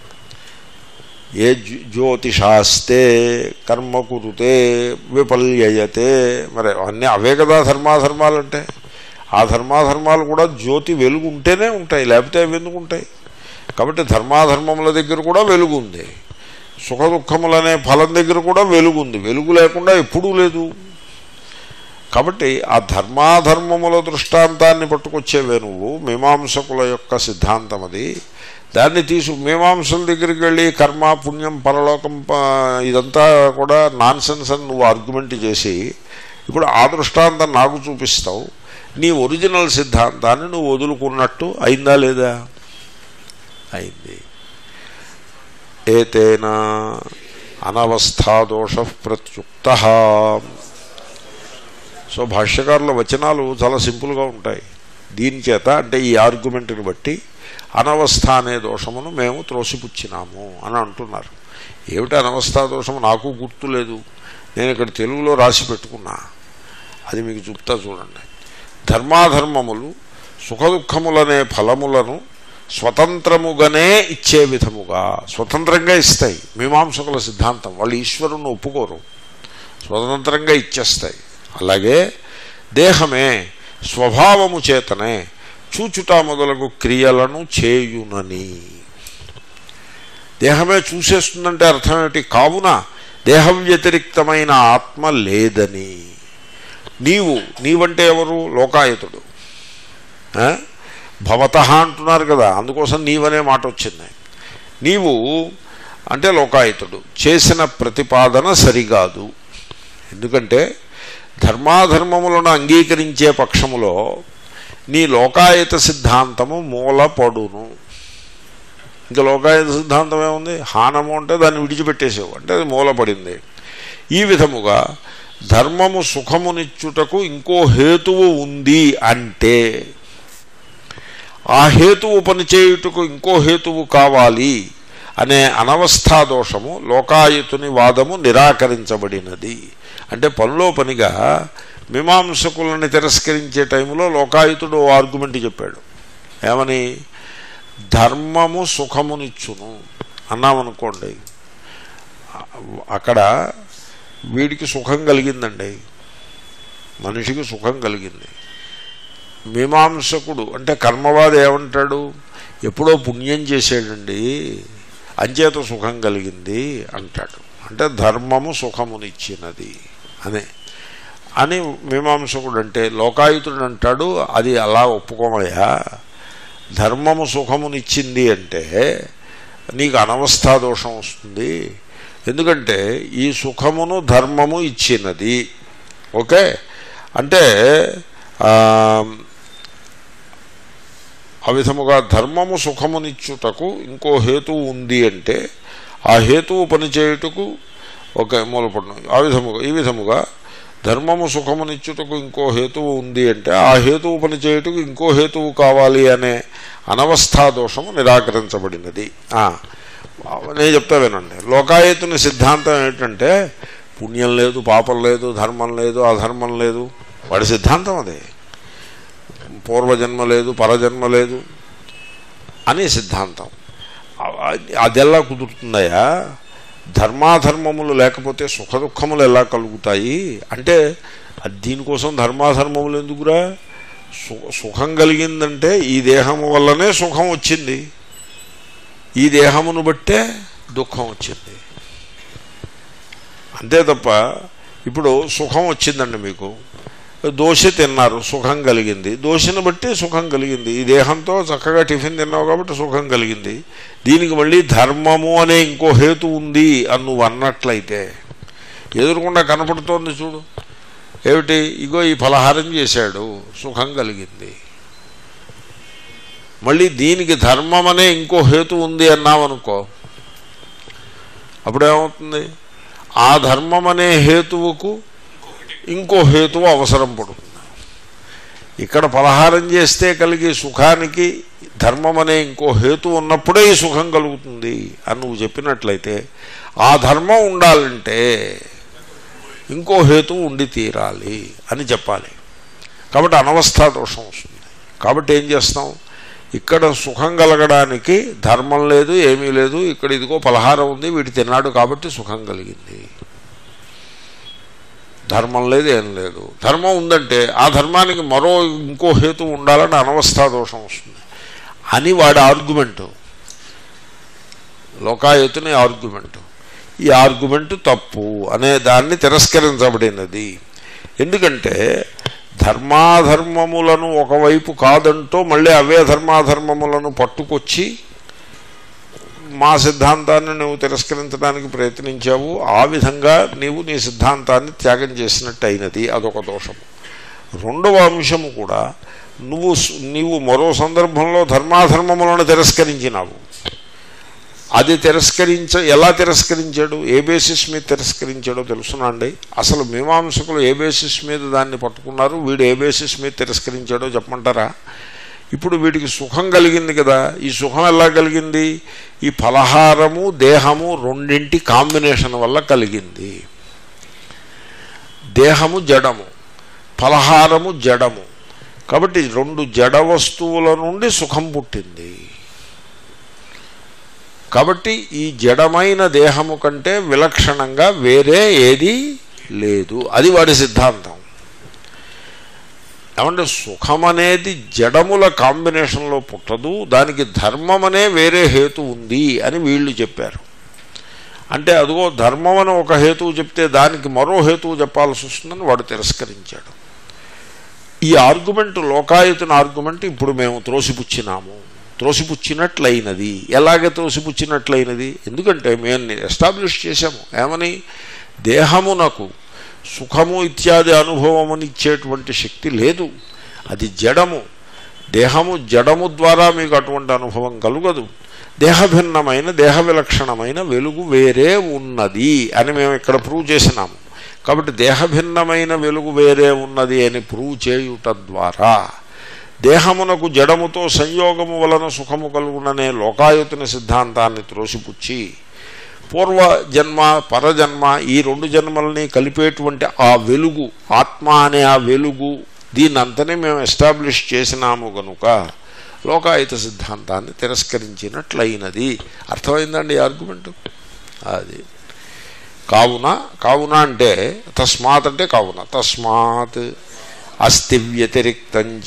ఏ జ్యో- జ్యోతిషాస్తే కర్మ కురుతే విపల్యయతే మరి అన్నీ అవే కదా ధర్మాధర్మాలంటే ఆ ధర్మాధర్మాలు కూడా జ్యోతి వెలుగు ఉంటేనే ఉంటాయి లేకపోతే అవి ఎందుకు ఉంటాయి కాబట్టి ధర్మాధర్మముల దగ్గర కూడా వెలుగు ఉంది సుఖ దుఃఖములనే ఫలం దగ్గర కూడా వెలుగు ఉంది వెలుగు లేకుండా ఎప్పుడూ లేదు కాబట్టి ఆ ధర్మాధర్మముల దృష్టాంతాన్ని పట్టుకొచ్చేవే నువ్వు మీమాంసకుల యొక్క సిద్ధాంతం అది దాన్ని తీసు మీమాంసల దగ్గరికి వెళ్ళి కర్మ పుణ్యం పరలోకం ప- ఇదంతా కూడా నాన్ సెన్స్ అని నువ్వు ఆర్గ్యుమెంట్ చేసి ఇప్పుడు ఆ దృష్టాంతం నాకు చూపిస్తావు నీ ఒరిజినల్ సిద్ధాంతాన్ని నువ్వు వదులుకున్నట్టు అయిందా లేదా అయింది ఏతేన అనవస్థాదోష ప్రత్యుక్త సో భాష్యకారుల వచనాలు చాలా సింపుల్గా ఉంటాయి దీని చేత అంటే ఈ ఆర్గ్యుమెంట్ని బట్టి అనవస్థ అనే దోషమును మేము త్రోసిపుచ్చినాము అని అంటున్నారు ఏమిటి అనవస్థా దోషము నాకు గుర్తులేదు నేను ఇక్కడ తెలుగులో రాసి పెట్టుకున్నా అది మీకు చెప్తా చూడండి ధర్మాధర్మములు సుఖదుఖములనే ఫలములను స్వతంత్రముగానే ఇచ్చే విధముగా స్వతంత్రంగా ఇస్తాయి మీమాంసకుల సిద్ధాంతం వాళ్ళు ఈశ్వరుని ఒప్పుకోరు స్వతంత్రంగా ఇచ్చేస్తాయి అలాగే దేహమే స్వభావము చేతనే చూచుట మొదలగు క్రియలను చేయునని దేహమే చూసేస్తుందంటే అర్థం ఏమిటి కావున దేహం వ్యతిరిక్తమైన ఆత్మ లేదని నీవు నీవంటే ఎవరు లోకాయతుడు ఆ? భవత అంటున్నారు కదా అందుకోసం నీవనే మాట వచ్చింది నీవు అంటే లోకాయతుడు చేసిన ప్రతిపాదన సరికాదు ఎందుకంటే ధర్మాధర్మములను అంగీకరించే పక్షములో నీ లోకాయత సిద్ధాంతము మూలపడును ఇంకా లోకాయత సిద్ధాంతం ఏముంది హానము అంటే దాన్ని విడిచిపెట్టేసావు అంటే అది మూలపడింది ఈ విధముగా ధర్మము సుఖమునిచ్చుటకు ఇంకో హేతువు ఉంది అంటే ఆ హేతువు పనిచేయుటకు ఇంకో హేతువు కావాలి అనే అనవస్థా దోషము లోకాయుతుని వాదము నిరాకరించబడినది అంటే పనిలో పనిగా మీమాంసకులని తిరస్కరించే టైంలో లోకాయుతుడు ఓ ఆర్గ్యుమెంట్ చెప్పాడు ఏమని ధర్మము సుఖమునిచ్చును అన్నామనుకోండి అక్కడ వీడికి సుఖం కలిగిందండి మనిషికి సుఖం కలిగింది మీమాంసకుడు అంటే కర్మవాది ఏమంటాడు ఎప్పుడో పుణ్యం చేసాడండి అంచేత సుఖం కలిగింది అంటాడు అంటే ధర్మము సుఖమునిచ్చినది అనే అని మీమాంసకుడు అంటే లోకాయుతుడు అంటాడు అది అలా ఒప్పుకోమయ్యా ధర్మము సుఖమునిచ్చింది అంటే నీకు అనవస్థా దోషం వస్తుంది ఎందుకంటే ఈ సుఖమును ధర్మము ఇచ్చినది ఓకే అంటే ఆ, ఆ విధముగా ధర్మము సుఖమునిచ్చుటకు ఇంకో హేతువు ఉంది అంటే ఆ హేతువు పనిచేయుటకు ఒక మూలపడిన ఆ విధముగా ఈ విధముగా ధర్మము సుఖమునిచ్చుటకు ఇంకో హేతువు ఉంది అంటే ఆ హేతువు పనిచేయుటకు ఇంకో హేతువు కావాలి అనే అనవస్థా దోషము నిరాకరించబడినది ఆ, నేను చెప్తా వినండి లోకాయతుని సిద్ధాంతం ఏంటంటే పుణ్యం లేదు పాపం లేదు ధర్మం లేదు అధర్మం లేదు వాడి సిద్ధాంతం అదే పూర్వజన్మ లేదు పరజన్మ లేదు అని సిద్ధాంతం అ- అదెలా కుదురుతుందయా ధర్మాధర్మములు లేకపోతే సుఖ దుఃఖములు ఎలా కలుగుతాయి అంటే అది దీనికోసం ధర్మాధర్మములు ఎందుకురా సు సుఖం కలిగిందంటే ఈ దేహము వల్లనే సుఖం వచ్చింది ఈ దేహమును బట్టే దుఃఖం వచ్చింది అంతే తప్ప ఇప్పుడు సుఖం వచ్చిందండి మీకు దోశ తిన్నారు సుఖం కలిగింది దోశను బట్టి సుఖం కలిగింది ఈ దేహంతో చక్కగా టిఫిన్ తిన్నావు కాబట్టి సుఖం కలిగింది దీనికి మళ్ళీ ధర్మము అనే ఇంకో హేతు ఉంది అని నువ్వు అన్నట్లయితే ఎదురుకుండా కనపడుతోంది చూడు ఏమిటి ఇగో ఈ ఫలహారం చేశాడు సుఖం కలిగింది మళ్ళీ దీనికి ధర్మం అనే ఇంకో హేతు ఉంది అన్నామనుకో అప్పుడేమవుతుంది ఆ ధర్మం అనే హేతువుకు ఇంకో హేతువు అవసరం పడుతుంది ఇక్కడ పలహారం చేస్తే కలిగే సుఖానికి ధర్మం అనే ఇంకో హేతు ఉన్నప్పుడే ఈ సుఖం కలుగుతుంది అని నువ్వు చెప్పినట్లయితే ఆ ధర్మం ఉండాలంటే ఇంకో హేతు ఉండి తీరాలి అని చెప్పాలి కాబట్టి అనవస్థా దోషం వస్తుంది కాబట్టి ఏం చేస్తాం ఇక్కడ సుఖం కలగడానికి ధర్మం లేదు ఏమీ లేదు ఇక్కడ ఇదిగో పలహారం ఉంది వీటి తిన్నాడు కాబట్టి సుఖం కలిగింది ధర్మం లేదు ఏం లేదు ధర్మం ఉందంటే ఆ ధర్మానికి మరో ఇంకో హేతు ఉండాలని అనవస్థా దోషం వస్తుంది అని వాడి ఆర్గ్యుమెంటు లోకాయతుని ఆర్గ్యుమెంట్ ఈ ఆర్గ్యుమెంట్ తప్పు అనే దాన్ని తిరస్కరించబడినది ఎందుకంటే ధర్మాధర్మములను ఒకవైపు కాదంటూ మళ్ళీ అవే ధర్మాధర్మములను పట్టుకొచ్చి మా సిద్ధాంతాన్ని నువ్వు తిరస్కరించడానికి ప్రయత్నించావు ఆ విధంగా నీవు నీ సిద్ధాంతాన్ని త్యాగం చేసినట్టు అయినది అదొక దోషము రెండవ అంశము కూడా నువ్వు స్- నీవు మరో సందర్భంలో ధర్మాధర్మములను తిరస్కరించినావు అది తిరస్కరించ ఎలా తిరస్కరించాడు ఏ బేసిస్ మీద తిరస్కరించాడో తెలుసునండి అసలు మీమాంసకులు ఏ బేసిస్ మీద దాన్ని పట్టుకున్నారు వీడు ఏ బేసిస్ మీద తిరస్కరించాడో చెప్పమంటారా ఇప్పుడు వీడికి సుఖం కలిగింది కదా ఈ సుఖం ఎలా కలిగింది ఈ ఫలహారము దేహము రెండింటి కాంబినేషన్ వల్ల కలిగింది దేహము జడము ఫలహారము జడము కాబట్టి రెండు జడ వస్తువుల నుండి సుఖం పుట్టింది కాబట్టి ఈ జడమైన దేహము కంటే విలక్షణంగా వేరే ఏది లేదు అది వాడి సిద్ధాంతం ఏమంటే సుఖం అనేది జడముల కాంబినేషన్లో పుట్టదు దానికి ధర్మం అనే వేరే హేతు ఉంది అని వీళ్ళు చెప్పారు అంటే అదిగో ధర్మం అని ఒక హేతువు చెప్తే దానికి మరో హేతువు చెప్పాల్సి వస్తుందని వాడు తిరస్కరించాడు ఈ ఆర్గ్యుమెంట్ లోకాయుతుని ఆర్గ్యుమెంట్ ఇప్పుడు మేము త్రోసిపుచ్చినాము త్రోసిపుచ్చినట్లయినది ఎలాగ త్రోసిపుచ్చినట్లయినది ఎందుకంటే మేము ఎస్టాబ్లిష్ చేశాము ఏమని దేహమునకు సుఖము ఇత్యాది అనుభవముని ఇచ్చేటువంటి శక్తి లేదు అది జడము దేహము జడము ద్వారా మీకు అటువంటి అనుభవం కలుగదు దేహభిన్నమైన దేహ విలక్షణమైన వెలుగు వేరే ఉన్నది అని మేము ఇక్కడ ప్రూవ్ చేసినాము కాబట్టి దేహభిన్నమైన వెలుగు వేరే ఉన్నది అని ప్రూవ్ చేయుట ద్వారా దేహమునకు జడముతో సంయోగము వలన సుఖము కలుగుననే లోకాయుతుని సిద్ధాంతాన్ని త్రోసిపుచ్చి పూర్వ జన్మ పరజన్మ ఈ రెండు జన్మల్ని కలిపేటువంటి ఆ వెలుగు ఆత్మ అనే ఆ వెలుగు దీన్నంతనే మేము ఎస్టాబ్లిష్ చేసినాము గనుక లోకాయుత సిద్ధాంతాన్ని తిరస్కరించినట్లయినది అర్థమైందండి ఆర్గ్యుమెంట్ అది కావున కావున అంటే తస్మాత్ అంటే కావున తస్మాత్ అస్తి వ్యతిరిక్తంచ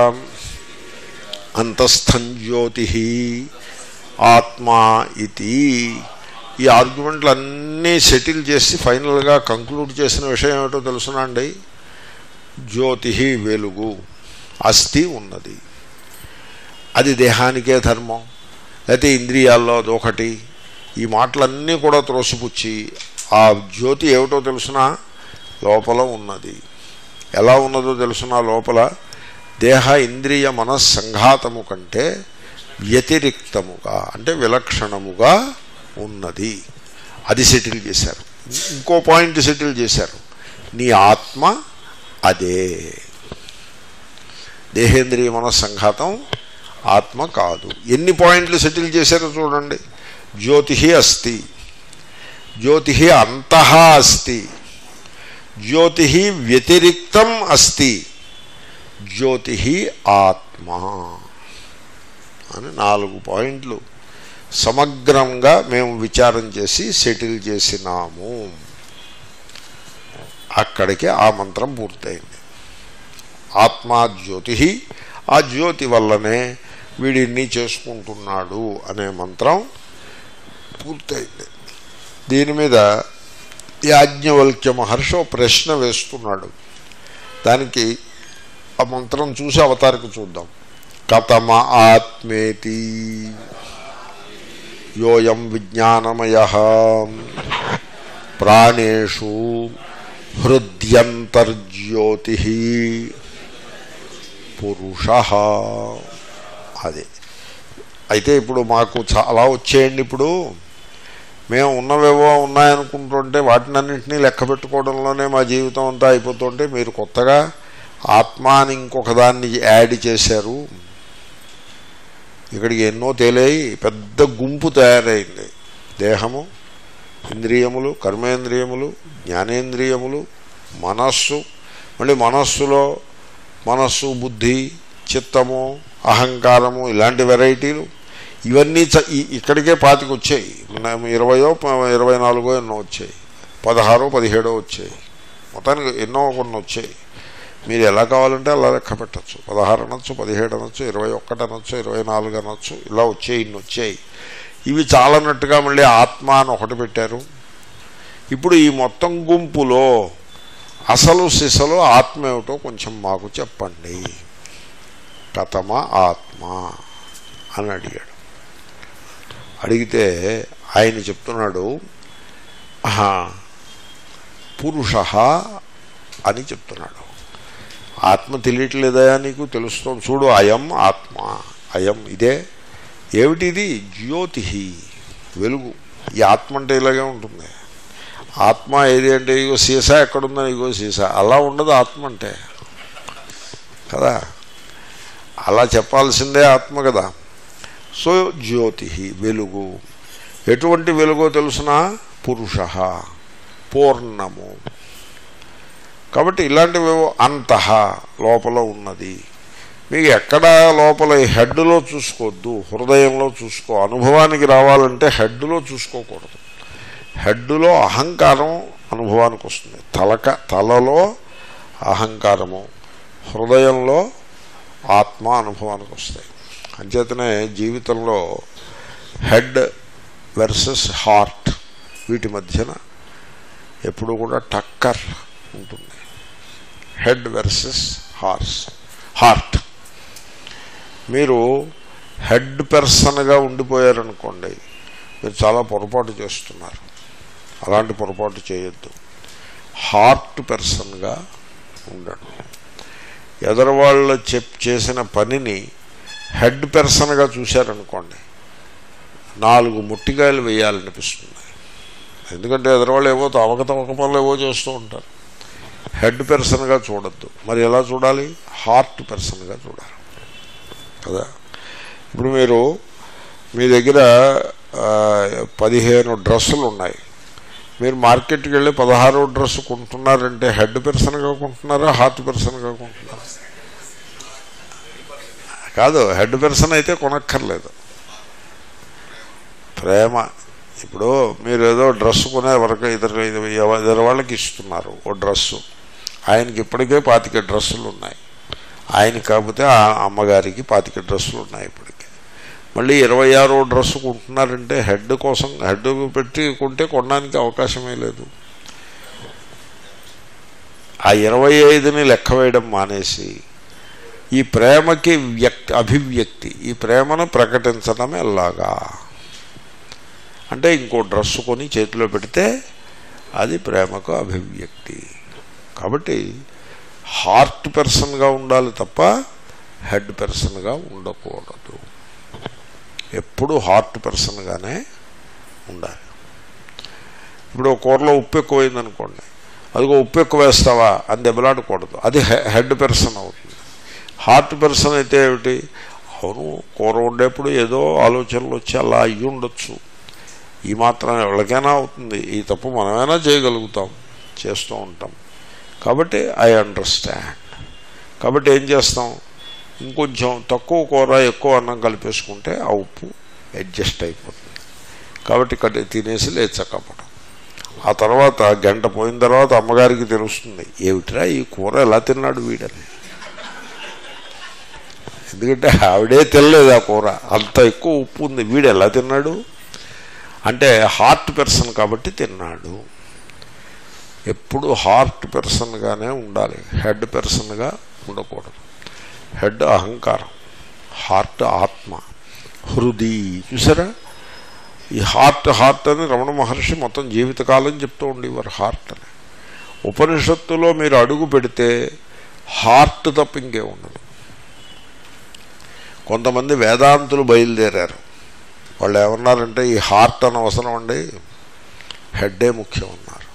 అంతస్థం జ్యోతి ఆత్మా ఇది ఈ ఆర్గ్యుమెంట్లు అన్నీ సెటిల్ చేసి ఫైనల్గా కంక్లూడ్ చేసిన విషయం ఏమిటో తెలుసునండి జ్యోతి వెలుగు అస్థి ఉన్నది అది దేహానికే ధర్మం లేకపోతే ఇంద్రియాల్లో అదొకటి ఈ మాటలన్నీ కూడా త్రోసిపుచ్చి ఆ జ్యోతి ఏమిటో తెలుసునా లోపల ఉన్నది ఎలా ఉన్నదో తెలుసునా లోపల దేహ ఇంద్రియ మనస్సంఘాతము కంటే వ్యతిరిక్తముగా అంటే విలక్షణముగా ఉన్నది అది సెటిల్ చేశారు ఇంకో పాయింట్ సెటిల్ చేశారు నీ ఆత్మ అదే దేహేంద్రియ మనస్సంఘాతం ఆత్మ కాదు ఎన్ని పాయింట్లు సెటిల్ చేశారో చూడండి జ్యోతి అస్తి జ్యోతి అంతః అస్తి జ్యోతి వ్యతిరిక్తం అస్తి జ్యోతి ఆత్మ అని నాలుగు పాయింట్లు సమగ్రంగా మేము విచారం చేసి సెటిల్ చేసినాము అక్కడికి ఆ మంత్రం పూర్తయింది ఆత్మా జ్యోతి ఆ జ్యోతి వల్లనే వీడిన్ని చేసుకుంటున్నాడు అనే మంత్రం పూర్తయింది దీని మీద యాజ్ఞవల్క్య మహర్షి ఓ ప్రశ్న వేస్తున్నాడు దానికి ఆ మంత్రం చూసి అవతారికి చూద్దాం కథమ ఆత్మేతి యోయం విజ్ఞానమయ ప్రాణేషు హృద్యంతర్జ్యోతి పురుష అదే అయితే ఇప్పుడు మాకు చాలా వచ్చేయండి ఇప్పుడు మేము ఉన్నవేవో ఉన్నాయనుకుంటుంటే వాటినన్నింటినీ లెక్క పెట్టుకోవడంలోనే మా జీవితం అంతా అయిపోతుంటే మీరు కొత్తగా ఆత్మ అని ఇంకొక దాన్ని యాడ్ చేశారు ఇక్కడికి ఎన్నో తేలాయి పెద్ద గుంపు తయారైంది దేహము ఇంద్రియములు కర్మేంద్రియములు జ్ఞానేంద్రియములు మనస్సు మళ్ళీ మనస్సులో మనస్సు బుద్ధి చిత్తము అహంకారము ఇలాంటి వెరైటీలు ఇవన్నీ చ- ఈ- ఇక్కడికే పాతికి వచ్చాయి మన ఇరవయో ప- ఇరవై నాలుగో ఎన్నో వచ్చాయి పదహారో పదిహేడో వచ్చాయి మొత్తానికి ఎన్నో కొన్ని వచ్చాయి మీరు ఎలా కావాలంటే అలా లెక్క పెట్టచ్చు పదహారు అనొచ్చు పదిహేడు అనొచ్చు ఇరవై ఒక్కటి అనొచ్చు ఇరవై నాలుగు అనొచ్చు ఇలా వచ్చాయి ఇన్ని వచ్చాయి ఇవి చాలన్నట్టుగా మళ్ళీ ఆత్మ అని ఒకటి పెట్టారు ఇప్పుడు ఈ మొత్తం గుంపులో అసలు సిసలు ఆత్మ ఏమిటో కొంచెం మాకు చెప్పండి కథమ ఆత్మ అని అడిగాడు అడిగితే ఆయన చెప్తున్నాడు "ఆహా, పురుష అని చెప్తున్నాడు ఆత్మ తెలియట్లేదా నీకు తెలుస్తోంది చూడు అయం ఆత్మ అయం ఇదే ఏమిటిది జ్యోతి వెలుగు ఈ ఆత్మ అంటే ఇలాగే ఉంటుంది ఆత్మ ఏది అంటే ఇగో సీసా ఎక్కడుందని ఇగో సీసా అలా ఉండదు ఆత్మ అంటే కదా అలా చెప్పాల్సిందే ఆత్మ కదా సో జ్యోతి వెలుగు ఎటువంటి వెలుగో తెలుసిన పురుష పూర్ణము కాబట్టి ఇలాంటివేవో అంతః లోపల ఉన్నది మీకు ఎక్కడ లోపల ఈ హెడ్లో చూసుకోవద్దు హృదయంలో చూసుకో అనుభవానికి రావాలంటే హెడ్లో చూసుకోకూడదు హెడ్లో అహంకారం అనుభవానికి వస్తుంది తలక తలలో అహంకారము హృదయంలో ఆత్మ అనుభవానికి వస్తాయి అంచేతనే జీవితంలో హెడ్ వెర్సెస్ హార్ట్ వీటి మధ్యన ఎప్పుడు కూడా టక్కర్ ఉంటుంది హెడ్ వెర్సెస్ హార్స్ హార్ట్ మీరు హెడ్ పర్సన్గా ఉండిపోయారనుకోండి మీరు చాలా పొరపాటు చేస్తున్నారు అలాంటి పొరపాటు చేయొద్దు హార్ట్ పర్సన్గా ఉండండి ఎదరవాళ్ళ చెప్ చేసిన పనిని హెడ్ పర్సన్గా చూశారనుకోండి నాలుగు ముట్టికాయలు వేయాలనిపిస్తుంది ఎందుకంటే ఎదరవాళ్ళు ఏవో తవకతవక పనులు ఏవో చేస్తూ ఉంటారు హెడ్ పర్సన్గా చూడొద్దు మరి ఎలా చూడాలి హార్ట్ పర్సన్గా చూడాలి కదా ఇప్పుడు మీరు మీ దగ్గర ఆ, పదిహేను డ్రెస్సులు ఉన్నాయి మీరు మార్కెట్కి వెళ్ళి పదహారో డ్రెస్ కొంటున్నారంటే హెడ్ పర్సన్గా కొంటున్నారా హార్ట్ పర్సన్గా కొంటున్నారా కాదు హెడ్ పర్సన్ అయితే కొనక్కర్లేదు ప్రేమ ఇప్పుడు మీరు ఏదో డ్రెస్ కొనే వరకు ఇద్దరు ఇద్దరు వాళ్ళకి ఇస్తున్నారు ఓ డ్రెస్సు ఆయనకి ఇప్పటికే పాతిక డ్రెస్సులు ఉన్నాయి ఆయన కాకపోతే ఆ అమ్మగారికి పాతిక డ్రెస్సులు ఉన్నాయి ఇప్పటికే మళ్ళీ ఇరవై ఆరో డ్రెస్సు కొంటున్నారంటే హెడ్ కోసం హెడ్ పెట్టి కొంటే కొనడానికి అవకాశమే లేదు ఆ ఇరవై ఐదుని లెక్క వేయడం మానేసి ఈ ప్రేమకి వ్యక్తి అభివ్యక్తి ఈ ప్రేమను ప్రకటించడం ఎలాగా అంటే ఇంకో డ్రెస్సు కొని చేతిలో పెడితే అది ప్రేమకు అభివ్యక్తి కాబట్టి హార్ట్ పర్సన్గా ఉండాలి తప్ప హెడ్ పర్సన్గా ఉండకూడదు ఎప్పుడు హార్ట్ పర్సన్గానే ఉండాలి ఇప్పుడు ఒక కూరలో ఉప్పు ఎక్కువైంది అనుకోండి అదిగో ఉప్పు ఎక్కువ వేస్తావా అని దెబ్బలాడకూడదు అది హె- హెడ్ పర్సన్ అవుతుంది హార్ట్ పర్సన్ అయితే ఏమిటి అవును కూర వండేప్పుడు ఏదో ఆలోచనలు వచ్చి అలా అయ్యి ఉండొచ్చు ఈ మాత్రం ఎవరికైనా అవుతుంది ఈ తప్పు మనమైనా చేయగలుగుతాం చేస్తూ ఉంటాం కాబట్టి ఐ అండర్స్టాండ్ కాబట్టి ఏం చేస్తాం ఇంకొంచెం తక్కువ కూర ఎక్కువ అన్నం కలిపేసుకుంటే ఆ ఉప్పు అడ్జస్ట్ అయిపోతుంది కాబట్టి కట్టి తినేసి లేచకపోవడం ఆ తర్వాత గంట పోయిన తర్వాత అమ్మగారికి తెలుస్తుంది ఏమిట్రా ఈ కూర ఎలా తిన్నాడు వీడని ఎందుకంటే ఆవిడే తినలేదు ఆ కూర అంత ఎక్కువ ఉప్పు ఉంది వీడు ఎలా తిన్నాడు అంటే హార్ట్ పర్సన్ కాబట్టి తిన్నాడు ఎప్పుడు హార్ట్ పర్సన్గానే ఉండాలి హెడ్ పర్సన్గా ఉండకూడదు హెడ్ అహంకారం హార్ట్ ఆత్మ హృది చూసారా ఈ హార్ట్ హార్ట్ అని రమణ మహర్షి మొత్తం జీవితకాలం చెప్తూ ఉండేవారు హార్ట్ అని ఉపనిషత్తులో మీరు అడుగు పెడితే హార్ట్ తప్ప ఇంకే ఉండదు కొంతమంది వేదాంతులు బయలుదేరారు వాళ్ళు ఏమన్నారంటే ఈ హార్ట్ అని అవసరం అండి హెడ్డే ముఖ్యం అన్నారు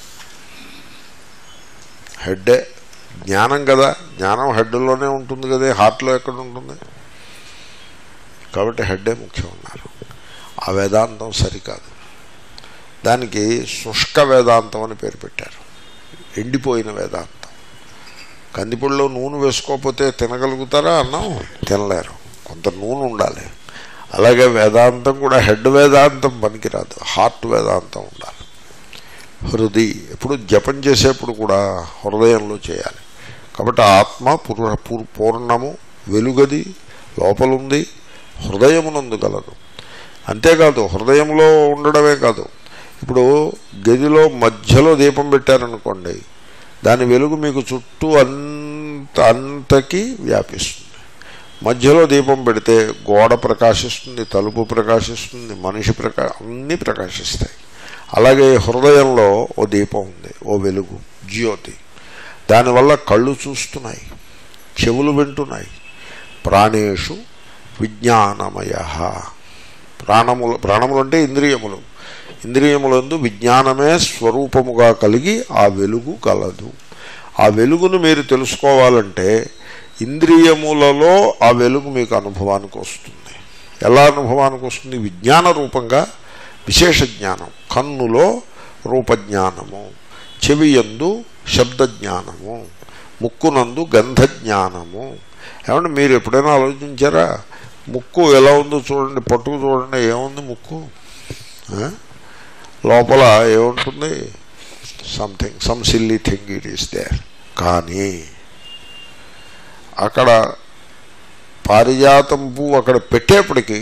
హెడ్డే జ్ఞానం కదా జ్ఞానం హెడ్లోనే ఉంటుంది కదా హార్ట్లో ఎక్కడ ఉంటుంది కాబట్టి హెడ్డే ముఖ్యం అన్నారు ఆ వేదాంతం సరికాదు దానికి శుష్క వేదాంతం అని పేరు పెట్టారు ఎండిపోయిన వేదాంతం కందిపొడిలో నూనె వేసుకోకపోతే తినగలుగుతారా అన్నం తినలేరు కొంత నూనె ఉండాలి అలాగే వేదాంతం కూడా హెడ్ వేదాంతం పనికిరాదు హార్ట్ వేదాంతం ఉండాలి హృది ఎప్పుడు జపం చేసేప్పుడు కూడా హృదయంలో చేయాలి కాబట్టి ఆత్మ పూర్ణ పూర్- పూర్ణము వెలుగది లోపలుంది హృదయమునందు గలదు అంతేకాదు హృదయంలో ఉండడమే కాదు ఇప్పుడు గదిలో మధ్యలో దీపం పెట్టారనుకోండి దాని వెలుగు మీకు చుట్టూ అంత అంతకి వ్యాపిస్తుంది మధ్యలో దీపం పెడితే గోడ ప్రకాశిస్తుంది తలుపు ప్రకాశిస్తుంది మనిషి ప్రకా అన్నీ ప్రకాశిస్తాయి అలాగే హృదయంలో ఓ దీపం ఉంది ఓ వెలుగు జ్యోతి దానివల్ల కళ్ళు చూస్తున్నాయి చెవులు వింటున్నాయి ప్రాణేషు విజ్ఞానమయ ప్రాణములు ప్రాణములు అంటే ఇంద్రియములు ఇంద్రియములందు విజ్ఞానమే స్వరూపముగా కలిగి ఆ వెలుగు కలదు ఆ వెలుగును మీరు తెలుసుకోవాలంటే ఇంద్రియములలో ఆ వెలుగు మీకు అనుభవానికి వస్తుంది ఎలా అనుభవానికి వస్తుంది విజ్ఞాన రూపంగా విశేష జ్ఞానం కన్నులో రూపజ్ఞానము చెవియందు శబ్దజ్ఞానము ముక్కునందు గంధజ్ఞానము ఏమంటే మీరు ఎప్పుడైనా ఆలోచించారా ముక్కు ఎలా ఉందో చూడండి పట్టుకు చూడండి ఏముంది ముక్కు ఆ? లోపల ఏముంటుంది something some silly thing it is there కానీ అక్కడ పారిజాతం పువ్వు అక్కడ పెట్టేప్పటికి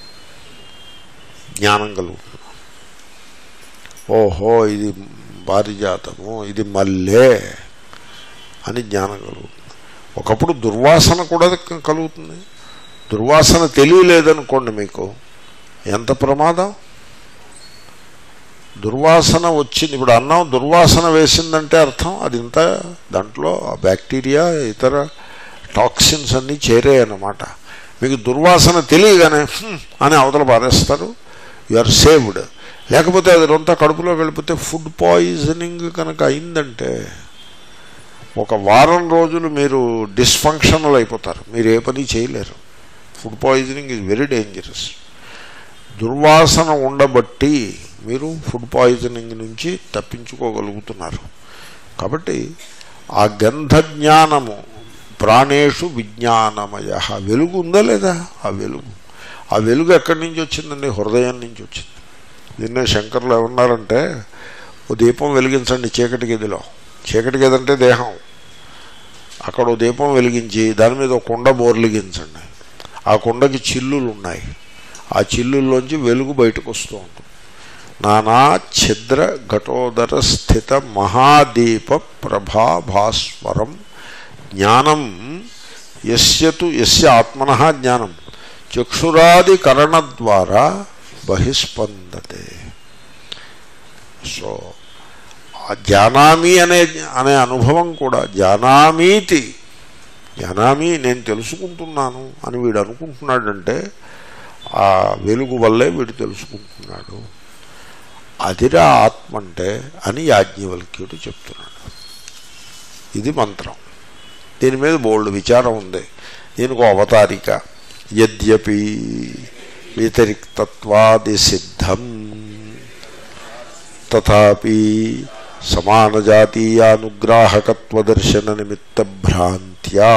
జ్ఞానం కలుగుతుంది ఓహో ఇది పారిజాతము ఇది మల్లె అని జ్ఞానం కలుగుతుంది ఒకప్పుడు దుర్వాసన కూడా కలుగుతుంది దుర్వాసన తెలియలేదనుకోండి మీకు ఎంత ప్రమాదం దుర్వాసన వచ్చింది ఇప్పుడు అన్నం దుర్వాసన వేసిందంటే అర్థం అది ఇంత దాంట్లో ఆ బ్యాక్టీరియా ఇతర టాక్సిన్స్ అన్నీ చేరాయన్నమాట మీకు దుర్వాసన తెలియగానే "హ్మ్" అని అవతల పారేస్తారు యు ఆర్ సేవ్డ్ లేకపోతే అది రొంత కడుపులో వెళ్ళిపోతే ఫుడ్ పాయిజనింగ్ కనుక అయిందంటే ఒక వారం రోజులు మీరు డిస్ఫంక్షనల్ అయిపోతారు మీరు ఏ పని చేయలేరు food poisoning is very dangerous దుర్వాసన ఉండబట్టి మీరు ఫుడ్ పాయిజనింగ్ నుంచి తప్పించుకోగలుగుతున్నారు కాబట్టి ఆ గంధ జ్ఞానము ప్రాణేషు విజ్ఞానమయ వెలుగు ఉందా లేదా ఆ వెలుగు ఆ వెలుగు ఎక్కడి నుంచి వచ్చిందండి హృదయం నుంచి వచ్చింది నిన్నే శంకర్లు ఏమన్నారంటే ఓ దీపం వెలిగించండి చీకటి గదిలో చీకటి గది అంటే దేహం అక్కడ ఓ దీపం వెలిగించి దాని మీద ఒక కుండ బోర్లిగించండి ఆ కుండకి చిల్లులు ఉన్నాయి ఆ చిల్లుల్లోంచి వెలుగు బయటకు వస్తూ ఉంటుంది నానా ఛిద్ర ఘటోదర స్థిత మహాదీప ప్రభాభాస్వరం జ్ఞానం యస్యతు యస్య ఆత్మన జ్ఞానం చక్షురాది కరణ ద్వారా బహిస్పందతే సో ఆ జానామి అనే అనే అనుభవం కూడా జానామీతి జానామి నేను తెలుసుకుంటున్నాను అని వీడు అనుకుంటున్నాడంటే ఆ వెలుగు వల్లే వీడు తెలుసుకుంటున్నాడు అదిరా ఆత్మ అంటే అని యాజ్ఞవల్క్యుడు చెప్తున్నాడు ఇది మంత్రం దీని మీద బోల్డ్ విచారం ఉంది దీనికి ఒక అవతారిక యద్యపి వ్యతిరిక్తత్వాది సిద్ధం తథాపి సమానజాతీయానుగ్రాహకత్వదర్శన నిమిత్త భ్రాంత్యా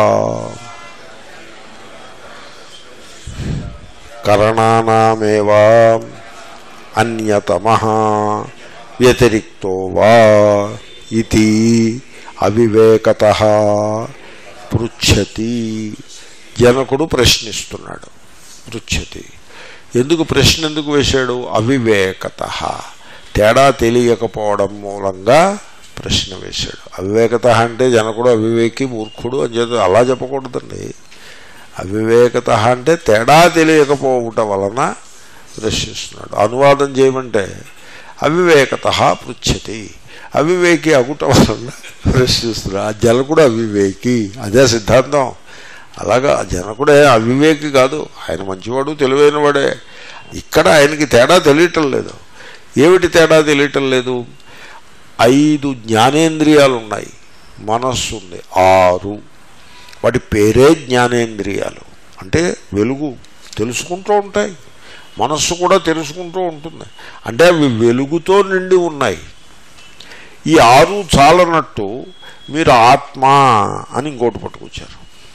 కరణానామేవా అన్యతమ వ్యతిరిక్తో వా ఇది అవివేకత పృచ్చతి జనకుడు ప్రశ్నిస్తున్నాడు పృచ్చతి ఎందుకు ప్రశ్న ఎందుకు వేశాడు అవివేకత తేడా తెలియకపోవడం మూలంగా ప్రశ్న వేశాడు అవివేకత అంటే జనకుడు అవివేకి మూర్ఖుడు అని చెప్పి అలా చెప్పకూడదండి అవివేకత అంటే తేడా తెలియకపోవటం వలన ప్రశ్నిస్తున్నాడు అనువాదం చేయమంటే అవివేకత పృచ్చతి అవివేకి అగుట వలన ప్రశ్నిస్తున్నాడు ఆ జనకుడు అవివేకి అదే సిద్ధాంతం అలాగా ఆ జనకుడే అవివేకి కాదు ఆయన మంచివాడు తెలివైనవాడే ఇక్కడ ఆయనకి తేడా తెలియటం లేదు ఏమిటి తేడా తెలియటం లేదు ఐదు జ్ఞానేంద్రియాలు ఉన్నాయి మనస్సు ఉంది ఆరు వాటి పేరే జ్ఞానేంద్రియాలు అంటే వెలుగు తెలుసుకుంటూ ఉంటాయి మనస్సు కూడా తెలుసుకుంటూ ఉంటుంది అంటే అవి వెలుగుతో నిండి ఉన్నాయి ఈ ఆరు చాలనట్టు మీరు ఆత్మ అని ఇంకోటి పట్టుకొచ్చారు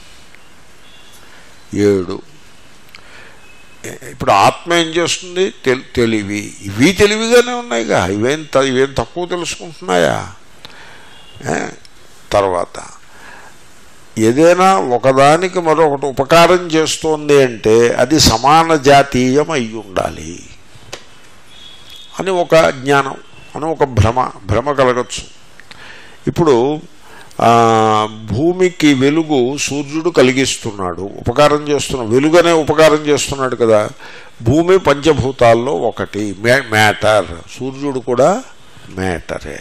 ఏడు ఇప్పుడు ఆత్మ ఏం చేస్తుంది తెల్- తెలివి ఇవి తెలివిగానే ఉన్నాయిగా ఇవేం త- ఇవేం తక్కువ తెలుసుకుంటున్నాయా ఏ? తర్వాత ఏదైనా ఒకదానికి మరొకటి ఉపకారం చేస్తోంది అంటే అది సమాన జాతీయం అయి ఉండాలి అని ఒక జ్ఞానం అని ఒక భ్రమ భ్రమ కలగచ్చు ఇప్పుడు ఆ, భూమికి వెలుగు సూర్యుడు కలిగిస్తున్నాడు ఉపకారం చేస్తున్నాడు వెలుగనే ఉపకారం చేస్తున్నాడు కదా భూమి పంచభూతాల్లో ఒకటి మే మ్యాటర్ సూర్యుడు కూడా మ్యాటరే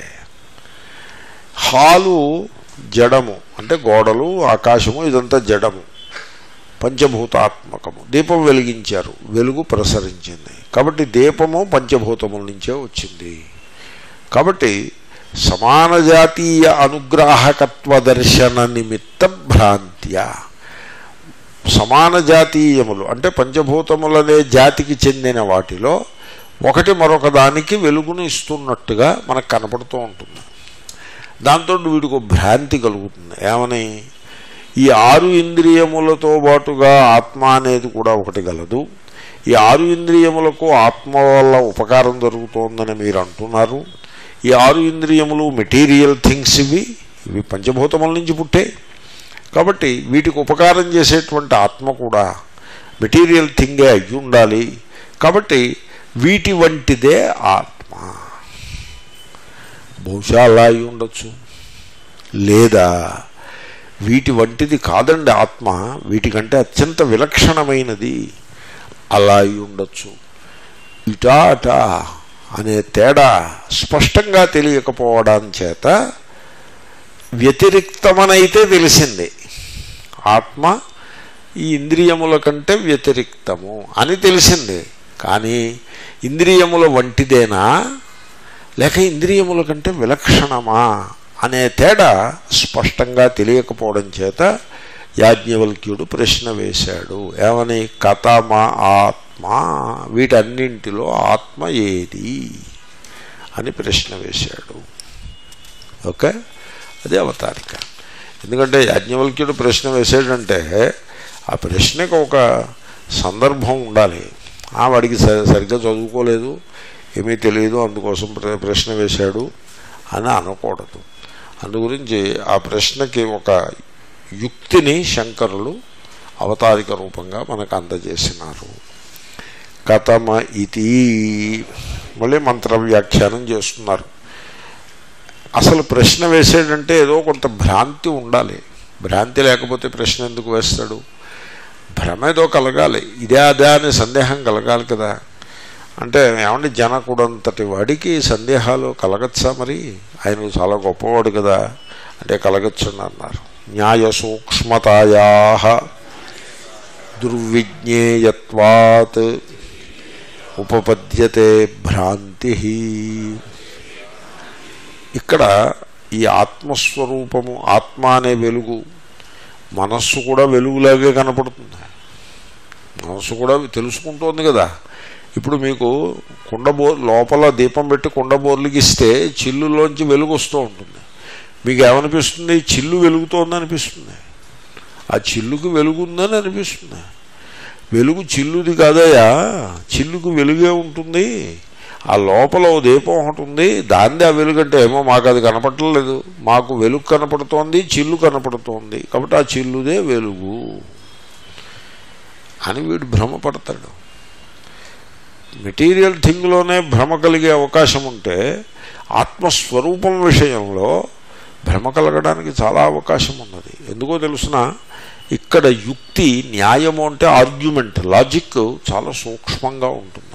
హాలు జడము అంటే గోడలు ఆకాశము ఇదంతా జడము పంచభూతాత్మకము దీపం వెలిగించారు వెలుగు ప్రసరించింది కాబట్టి దీపము పంచభూతముల నుంచే వచ్చింది కాబట్టి సమాన జాతీయ అనుగ్రాహకత్వ దర్శన నిమిత్త భ్రాంత్య సమాన జాతీయములు అంటే పంచభూతములనే జాతికి చెందిన వాటిలో ఒకటి మరొక దానికి వెలుగును ఇస్తున్నట్టుగా మనకు కనపడుతూ ఉంటుంది దాంతో వీడికి ఒక భ్రాంతి కలుగుతుంది ఏమని ఈ ఆరు ఇంద్రియములతో పాటుగా ఆత్మ అనేది కూడా ఒకటి గలదు ఈ ఆరు ఇంద్రియములకు ఆత్మ వల్ల ఉపకారం జరుగుతోందని మీరు అంటున్నారు ఈ ఆరు ఇంద్రియములు మెటీరియల్ థింగ్స్ ఇవి ఇవి పంచభూతముల నుంచి పుట్టే కాబట్టి వీటికి ఉపకారం చేసేటువంటి ఆత్మ కూడా మెటీరియల్ థింగే అయి ఉండాలి కాబట్టి వీటి వంటిదే ఆత్మ బహుశా అలా అయి ఉండొచ్చు లేదా వీటి వంటిది కాదండి ఆత్మ వీటికంటే అత్యంత విలక్షణమైనది అలా అయి ఉండొచ్చు ఇటా అటా అనే తేడా స్పష్టంగా తెలియకపోవడం చేత వ్యతిరిక్తమనైతే తెలిసింది ఆత్మ ఈ ఇంద్రియముల కంటే వ్యతిరిక్తము అని తెలిసింది కానీ ఇంద్రియముల వంటిదేనా లేక ఇంద్రియముల కంటే విలక్షణమా అనే తేడా స్పష్టంగా తెలియకపోవడం చేత యాజ్ఞవల్క్యుడు ప్రశ్న వేశాడు ఏమని కథమ ఆత్మ వీటన్నింటిలో ఆత్మ ఏది అని ప్రశ్న వేశాడు ఓకే అదే అవతారిక ఎందుకంటే యాజ్ఞవల్క్యుడు ప్రశ్న వేసాడంటే ఆ ప్రశ్నకు ఒక సందర్భం ఉండాలి ఆ వాడికి స- సరిగ్గా చదువుకోలేదు ఏమీ తెలియదు అందుకోసం ప్ర- ప్రశ్న వేశాడు అని అనకూడదు అందుగురించి ఆ ప్రశ్నకి ఒక యుక్తిని శంకరులు అవతారిక రూపంగా మనకు అందజేసినారు కథమ ఇది మళ్ళీ మంత్ర వ్యాఖ్యానం చేస్తున్నారు అసలు ప్రశ్న వేసాడంటే ఏదో కొంత భ్రాంతి ఉండాలి భ్రాంతి లేకపోతే ప్రశ్న ఎందుకు వేస్తాడు భ్రమ ఏదో కలగాలి ఇదే అదే అనే సందేహం కలగాలి కదా అంటే ఏమంటే జనకుడంతటి వాడికి సందేహాలు కలగచ్చా మరి ఆయన చాలా గొప్పవాడు కదా అంటే కలగచ్చని అన్నారు న్యాయ సూక్ష్మతాయా దుర్విజ్ఞేయత్వాత్ ఉపపద్యతే భ్రాంతి ఇక్కడ ఈ ఆత్మస్వరూపము ఆత్మ అనే వెలుగు మనస్సు కూడా వెలుగులాగే కనపడుతుంది మనస్సు కూడా తెలుసుకుంటోంది కదా ఇప్పుడు మీకు కుండబో లోపల దీపం పెట్టి కుండబోర్లకి ఇస్తే చిల్లులోంచి వెలుగు వస్తూ ఉంటుంది మీకు ఏమనిపిస్తుంది చిల్లు వెలుగుతోంది అనిపిస్తుంది ఆ చిల్లుకు వెలుగుందని అనిపిస్తుంది వెలుగు చిల్లుది కాదయ్యా చిల్లుకు వెలుగే ఉంటుంది ఆ లోపల ఓ దీపం ఒకటి ఉంది దాన్ని ఆ వెలుగు అంటే ఏమో మాకు అది కనపడలేదు మాకు వెలుగు కనపడుతోంది చిల్లు కనపడుతోంది కాబట్టి ఆ చిల్లుదే వెలుగు అని వీడు భ్రమపడతాడు మెటీరియల్ థింగ్లోనే భ్రమ కలిగే అవకాశం ఉంటే ఆత్మస్వరూపం విషయంలో భ్రమ కలగడానికి చాలా అవకాశం ఉన్నది ఎందుకో తెలుసిన ఇక్కడ యుక్తి న్యాయము అంటే ఆర్గ్యుమెంట్ లాజిక్ చాలా సూక్ష్మంగా ఉంటుంది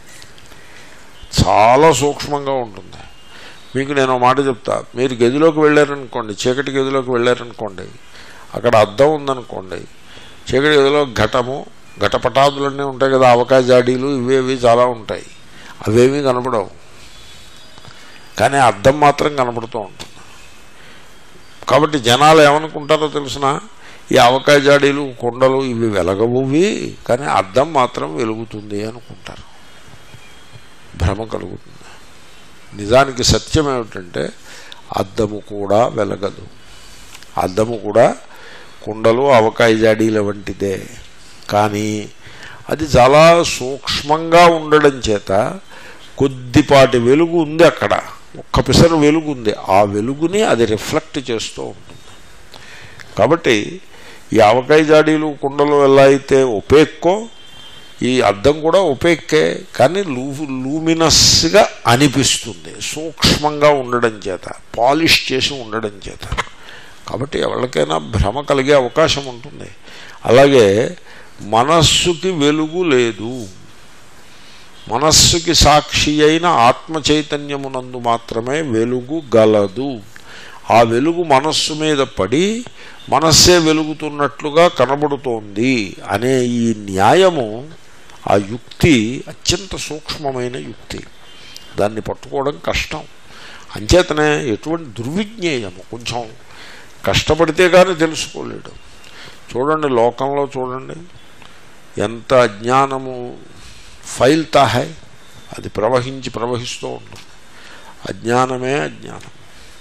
చాలా సూక్ష్మంగా ఉంటుంది మీకు నేను ఒక మాట చెప్తా మీరు గదిలోకి వెళ్ళారనుకోండి చీకటి గదిలోకి వెళ్ళారనుకోండి అక్కడ అద్దం ఉందనుకోండి చీకటి గదిలో ఘటము ఘటపటాదులన్నీ ఉంటాయి కదా అవకాశ జాడీలు ఇవేవి చాలా ఉంటాయి అవేమీ కనపడవు కానీ అద్దం మాత్రం కనపడుతూ ఉంటుంది కాబట్టి జనాలు ఏమనుకుంటారో తెలిసిన ఈ అవకాశ జాడీలు కుండలు ఇవి వెలగవువి కానీ అద్దం మాత్రం వెలుగుతుంది అనుకుంటారు భ్రమ కలుగుతుంది నిజానికి సత్యం ఏమిటంటే అద్దము కూడా వెలగదు అద్దము కూడా కుండలు అవకాయ జాడీల వంటిదే కానీ అది చాలా సూక్ష్మంగా ఉండడం చేత కొద్దిపాటి వెలుగు ఉంది అక్కడ ఒక్క పిసరు వెలుగు ఉంది ఆ వెలుగుని అది రిఫ్లెక్ట్ చేస్తూ ఉంటుంది కాబట్టి ఈ ఆవకాయ జాడీలు కుండలు ఎలా అయితే ఒపేక్కో ఈ అద్దం కూడా ఒపేక్కే కానీ లూ లూమినస్గా అనిపిస్తుంది సూక్ష్మంగా ఉండడం చేత పాలిష్ చేసి ఉండడం చేత కాబట్టి ఎవరికైనా భ్రమ కలిగే అవకాశం ఉంటుంది అలాగే మనస్సుకి వెలుగు లేదు మనస్సుకి సాక్షి అయిన ఆత్మ చైతన్యమునందు మాత్రమే వెలుగు గలదు ఆ వెలుగు మనస్సు మీద పడి మనస్సే వెలుగుతున్నట్లుగా కనబడుతోంది అనే ఈ న్యాయము ఆ యుక్తి అత్యంత సూక్ష్మమైన యుక్తి దాన్ని పట్టుకోవడం కష్టం అంచేతనే ఎటువంటి దుర్విజ్ఞేయము కొంచెం కష్టపడితే కానీ తెలుసుకోలేడు చూడండి లోకంలో చూడండి ఎంత అజ్ఞానము ఫైల్తా హై అది ప్రవహించి ప్రవహిస్తూ ఉంటుంది అజ్ఞానమే అజ్ఞానం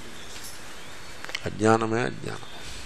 అజ్ఞానమే అజ్ఞానం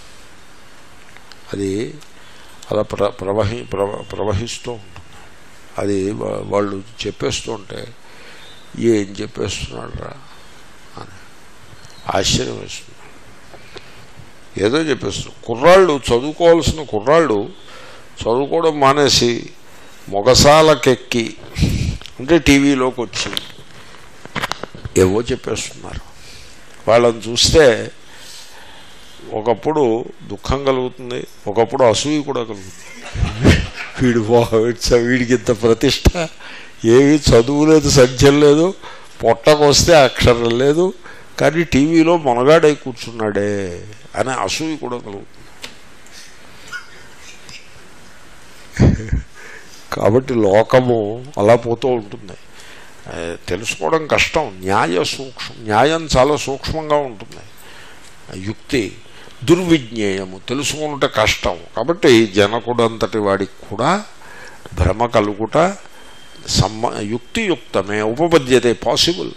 అది అలా ప్ర ప్రవహి ప్రవ ప్రవహిస్తూ ఉంటుంది అది వా- వాళ్ళు చెప్పేస్తూ ఉంటే ఏం చెప్పేస్తున్నాడు రా అని ఆశ్చర్యం వేస్తుంది ఏదో చెప్పేస్తున్నాడు కుర్రాళ్ళు చదువుకోవాల్సిన కుర్రాళ్ళు చదువుకోవడం మానేసి మొగసాలకెక్కి అంటే టీవీలోకి వచ్చి ఏవో చెప్పేస్తున్నారు వాళ్ళని చూస్తే ఒకప్పుడు దుఃఖం కలుగుతుంది ఒకప్పుడు అసూయ కూడా కలుగుతుంది వీడు పోవచ్చ వీడికి ఇంత ప్రతిష్ట ఏవి చదువు లేదు సంఖ్యం లేదు పొట్టకొస్తే అక్షరం లేదు కానీ టీవీలో మొనగాడై కూర్చున్నాడే అనే అసూయ కూడా కలుగుతుంది కాబట్టి లోకము అలా పోతూ ఉంటుంది ఆ, తెలుసుకోవడం కష్టం న్యాయ సూక్ష్మ న్యాయం చాలా సూక్ష్మంగా ఉంటుంది యుక్తి దుర్విజ్ఞేయము తెలుసుకుంటే కష్టం కాబట్టి జనకుడంతటి వాడికి కూడా భ్రమ కలుగుట సమ్మ యుక్తియుక్తమే ఉపపద్యతే పాసిబుల్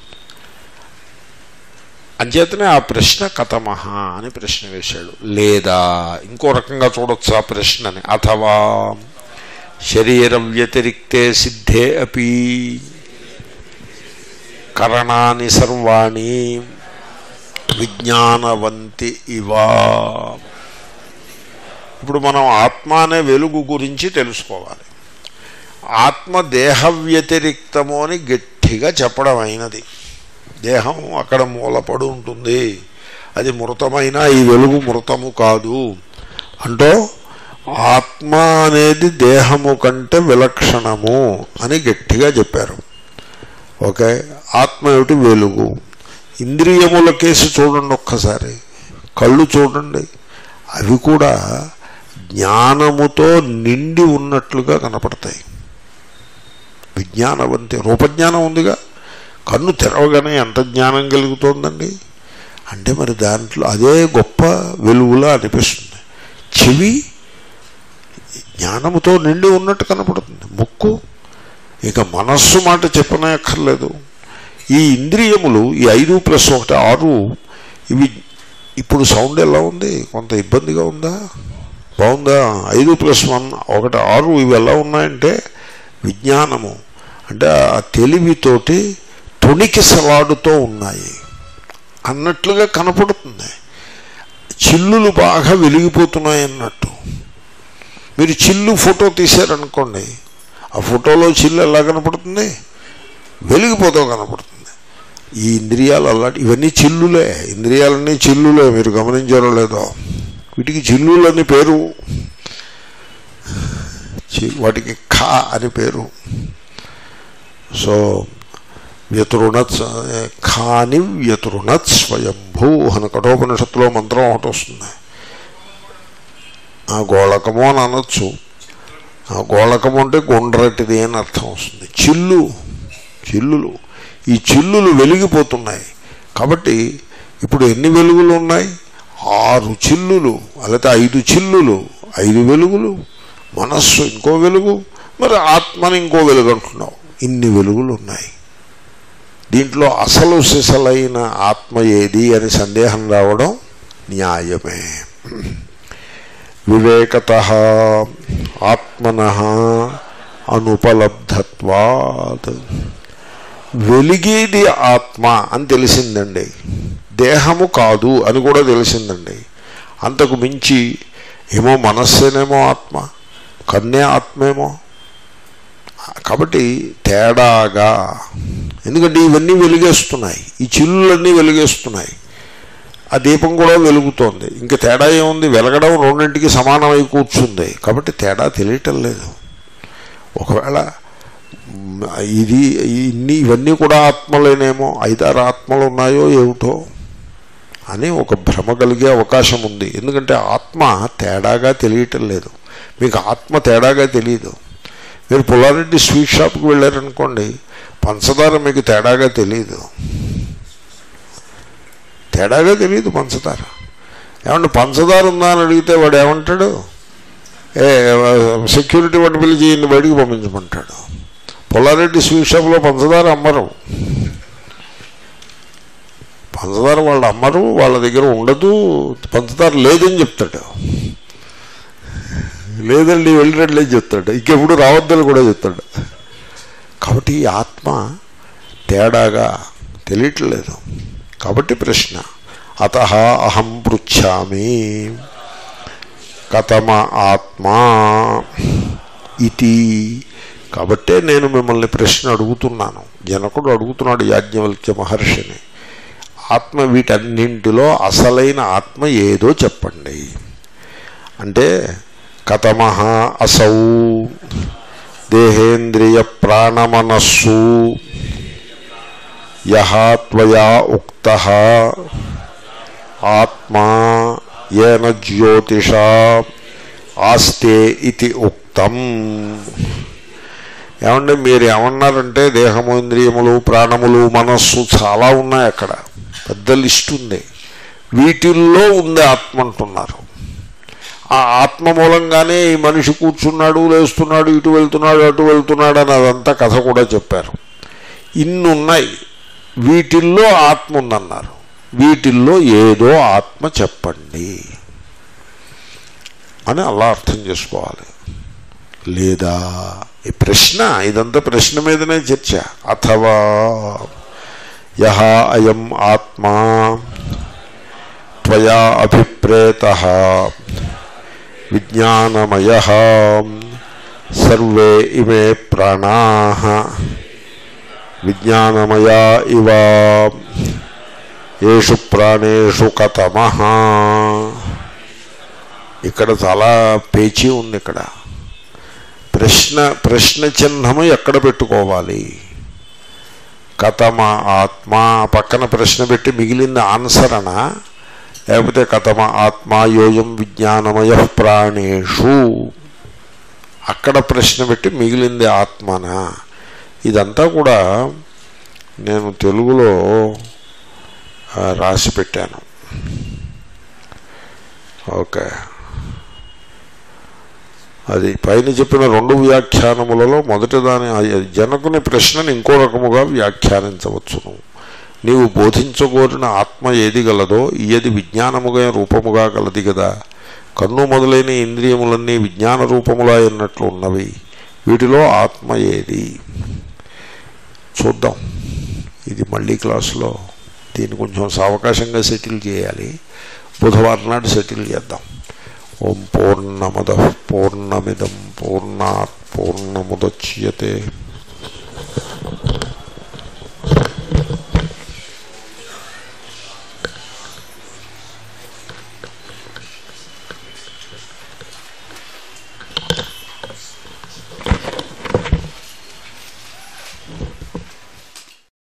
అంచేతనే ఆ ప్రశ్న కథమహ అని ప్రశ్న వేశాడు లేదా ఇంకో రకంగా చూడొచ్చు ఆ ప్రశ్నని అథవా శరీర వ్యతిరిక్తే సిద్ధే అపి కరణాని సర్వాణి విజ్ఞానవంతి ఇవా ఇప్పుడు మనం ఆత్మ అనే వెలుగు గురించి తెలుసుకోవాలి ఆత్మ దేహ వ్యతిరిక్తము అని గట్టిగా చెప్పడం అయినది దేహం అక్కడ మూలపడి ఉంటుంది అది మృతమైన ఈ వెలుగు మృతము కాదు అంటూ ఆత్మ అనేది దేహము కంటే విలక్షణము అని గట్టిగా చెప్పారు ఓకే ఆత్మ ఏమిటి వెలుగు ఇంద్రియముల కేసు చూడండి ఒక్కసారి కళ్ళు చూడండి అవి కూడా జ్ఞానముతో నిండి ఉన్నట్లుగా కనపడతాయి విజ్ఞానవంతి రూపజ్ఞానం ఉందిగా కన్ను తెరవగానే ఎంత జ్ఞానం కలుగుతోందండి అంటే మరి దాంట్లో అదే గొప్ప వెలుగులా అనిపిస్తుంది చెవి జ్ఞానముతో నిండి ఉన్నట్టు కనపడుతుంది ముక్కు ఇక మనస్సు మాట చెప్పనక్కర్లేదు ఈ ఇంద్రియములు ఈ ఐదు ప్లస్ ఒకటి ఆరు ఇవి ఇప్పుడు సౌండ్ ఎలా ఉంది కొంత ఇబ్బందిగా ఉందా బాగుందా ఐదు ప్లస్ వన్ ఒకటి ఆరు ఇవి ఎలా ఉన్నాయంటే విజ్ఞానము అంటే ఆ తెలివితోటి తొణికిసలాడుతూ ఉన్నాయి అన్నట్లుగా కనపడుతుంది చిల్లులు బాగా వెలిగిపోతున్నాయి అన్నట్టు మీరు చిల్లు ఫోటో తీశారనుకోండి ఆ ఫోటోలో చిల్లు ఎలా కనపడుతుంది వెలిగిపోతూ కనపడుతుంది ఈ ఇంద్రియాలు అలాంటి ఇవన్నీ చిల్లులే ఇంద్రియాలన్నీ చిల్లులే మీరు గమనించారో లేదో వీటికి చిల్లులని పేరు చి- వాటికి ఖా అని పేరు సో వ్యతురుణత్ ఖాని వ్యతురుణత్ స్వయంభూ అని కఠోపనిషత్తులో మంత్రం ఒకటి వస్తుంది ఆ గోళకము అని అనొచ్చు ఆ గోళకము అంటే గుండ్రటిది అని అర్థం వస్తుంది చిల్లు చిల్లులు ఈ చిల్లులు వెలిగిపోతున్నాయి కాబట్టి ఇప్పుడు ఎన్ని వెలుగులు ఉన్నాయి ఆరు చిల్లులు లేకపోతే ఐదు చిల్లులు ఐదు వెలుగులు మనస్సు ఇంకో వెలుగు మరి ఆత్మని ఇంకో వెలుగు అంటున్నావు ఇన్ని వెలుగులు ఉన్నాయి దీంట్లో అసలు సిసలైన ఆత్మ ఏది అని సందేహం రావడం న్యాయమే వివేకత ఆత్మన అనుపలబ్ధత్వాత్ వెలిగేది ఆత్మ అని తెలిసిందండి దేహము కాదు అని కూడా తెలిసిందండి అంతకు మించి ఏమో మనస్సేనేమో ఆత్మ కన్నే ఆత్మేమో కాబట్టి తేడాగా ఎందుకంటే ఇవన్నీ వెలిగేస్తున్నాయి ఈ చిల్లులన్నీ వెలిగేస్తున్నాయి ఆ దీపం కూడా వెలుగుతోంది ఇంకా తేడా ఏముంది వెలగడం రెండింటికి సమానమై కూర్చుంది కాబట్టి తేడా తెలియటం లేదు ఒకవేళ మ్, ఇది ఇన్ని ఇవన్నీ కూడా ఆత్మలేనేమో ఐదారు ఆత్మలు ఉన్నాయో ఏమిటో అని ఒక భ్రమ కలిగే అవకాశం ఉంది ఎందుకంటే ఆత్మ తేడాగా తెలియటం లేదు మీకు ఆత్మ తేడాగా తెలియదు మీరు పుల్లారెడ్డి స్వీట్ షాప్కి వెళ్ళారనుకోండి పంచదార మీకు తేడాగా తెలియదు తేడాగా తెలియదు పంచదార ఏమంటే పంచదార ఉందా అని అడిగితే వాడు ఏమంటాడు ఏ సెక్యూరిటీ వాడిని పిలిచి ఈయన్ని బయటికి పంపించమంటాడు పుల్లారెడ్డి స్వీట్ షాప్లో పంచదార అమ్మరు పంచదార వాళ్ళు అమ్మరు వాళ్ళ దగ్గర ఉండదు పంచదార లేదని చెప్తాడు లేదండి వెళ్ళినట్లే చెప్తాడు ఇంకెప్పుడు రావద్దని కూడా చెప్తాడు కాబట్టి ఈ ఆత్మ తేడాగా తెలియట్లేదు కాబట్టి ప్రశ్న అత అహం పృచ్ఛామి కథమ ఆత్మా ఇది కాబట్టే నేను మిమ్మల్ని ప్రశ్న అడుగుతున్నాను జనకుడు అడుగుతున్నాడు యాజ్ఞవల్క్య మహర్షిని ఆత్మ వీటన్నింటిలో అసలైన ఆత్మ ఏదో చెప్పండి అంటే కథమ అసౌ దేహేంద్రియ ప్రాణమనస్సు యహా ఉక్త ఆత్మా ఏన జ్యోతిషా ఆస్తే ఇది ఉక్తం ఏమంటే మీరు ఏమన్నారంటే దేహము ఇంద్రియములు ప్రాణములు మనస్సు చాలా ఉన్నాయి అక్కడ పెద్ద లిస్ట్ ఉంది వీటిల్లో ఉంది ఆత్మ అంటున్నారు ఆ ఆత్మ మూలంగానే ఈ మనిషి కూర్చున్నాడు లేస్తున్నాడు ఇటు వెళ్తున్నాడు అటు వెళ్తున్నాడు అని అదంతా కథ కూడా చెప్పారు ఇన్ని ఉన్నాయి వీటిల్లో ఆత్మ ఉందన్నారు వీటిల్లో ఏదో ఆత్మ చెప్పండి అని అలా అర్థం చేసుకోవాలి లేదా ఈ ప్రశ్న ఇదంతా ప్రశ్న మీదనే చర్చ అథవా యహ అయం ఆత్మా త్వయా అభిప్రేత విజ్ఞానమయ సర్వే ఇమే ప్రాణా విజ్ఞానమయా ఇవ ఏషు ప్రాణేషు కథమ ఇక్కడ చాలా పేచీ ఉంది ఇక్కడ ప్రశ్న ప్రశ్న చిహ్నము ఎక్కడ పెట్టుకోవాలి కథమ ఆత్మ పక్కన ప్రశ్న పెట్టి మిగిలింది ఆన్సర్ అనా లేకపోతే కథమ ఆత్మ యోయం విజ్ఞానమయ ప్రాణేషు అక్కడ ప్రశ్న పెట్టి మిగిలింది ఆత్మనా ఇదంతా కూడా నేను తెలుగులో ఆ, రాసి పెట్టాను ఓకే అది పైన చెప్పిన రెండు వ్యాఖ్యానములలో మొదటి దాని ఆ జనకుని ప్రశ్నను ఇంకో రకముగా వ్యాఖ్యానించవచ్చును నీవు బోధించగోరిన ఆత్మ ఏది గలదో ఇయది విజ్ఞానముగా రూపముగా గలది కదా కన్ను మొదలైన ఇంద్రియములన్నీ విజ్ఞాన రూపములా ఉన్నట్లు ఉన్నవి వీటిలో ఆత్మ ఏది చూద్దాం ఇది మళ్ళీ క్లాసులో దీన్ని కొంచెం సావకాశంగా సెటిల్ చేయాలి బుధవారం నాడు సెటిల్ చేద్దాం ఓం పూర్ణమద పూర్ణమిదం పూర్ణాత్ పూర్ణముద్యతే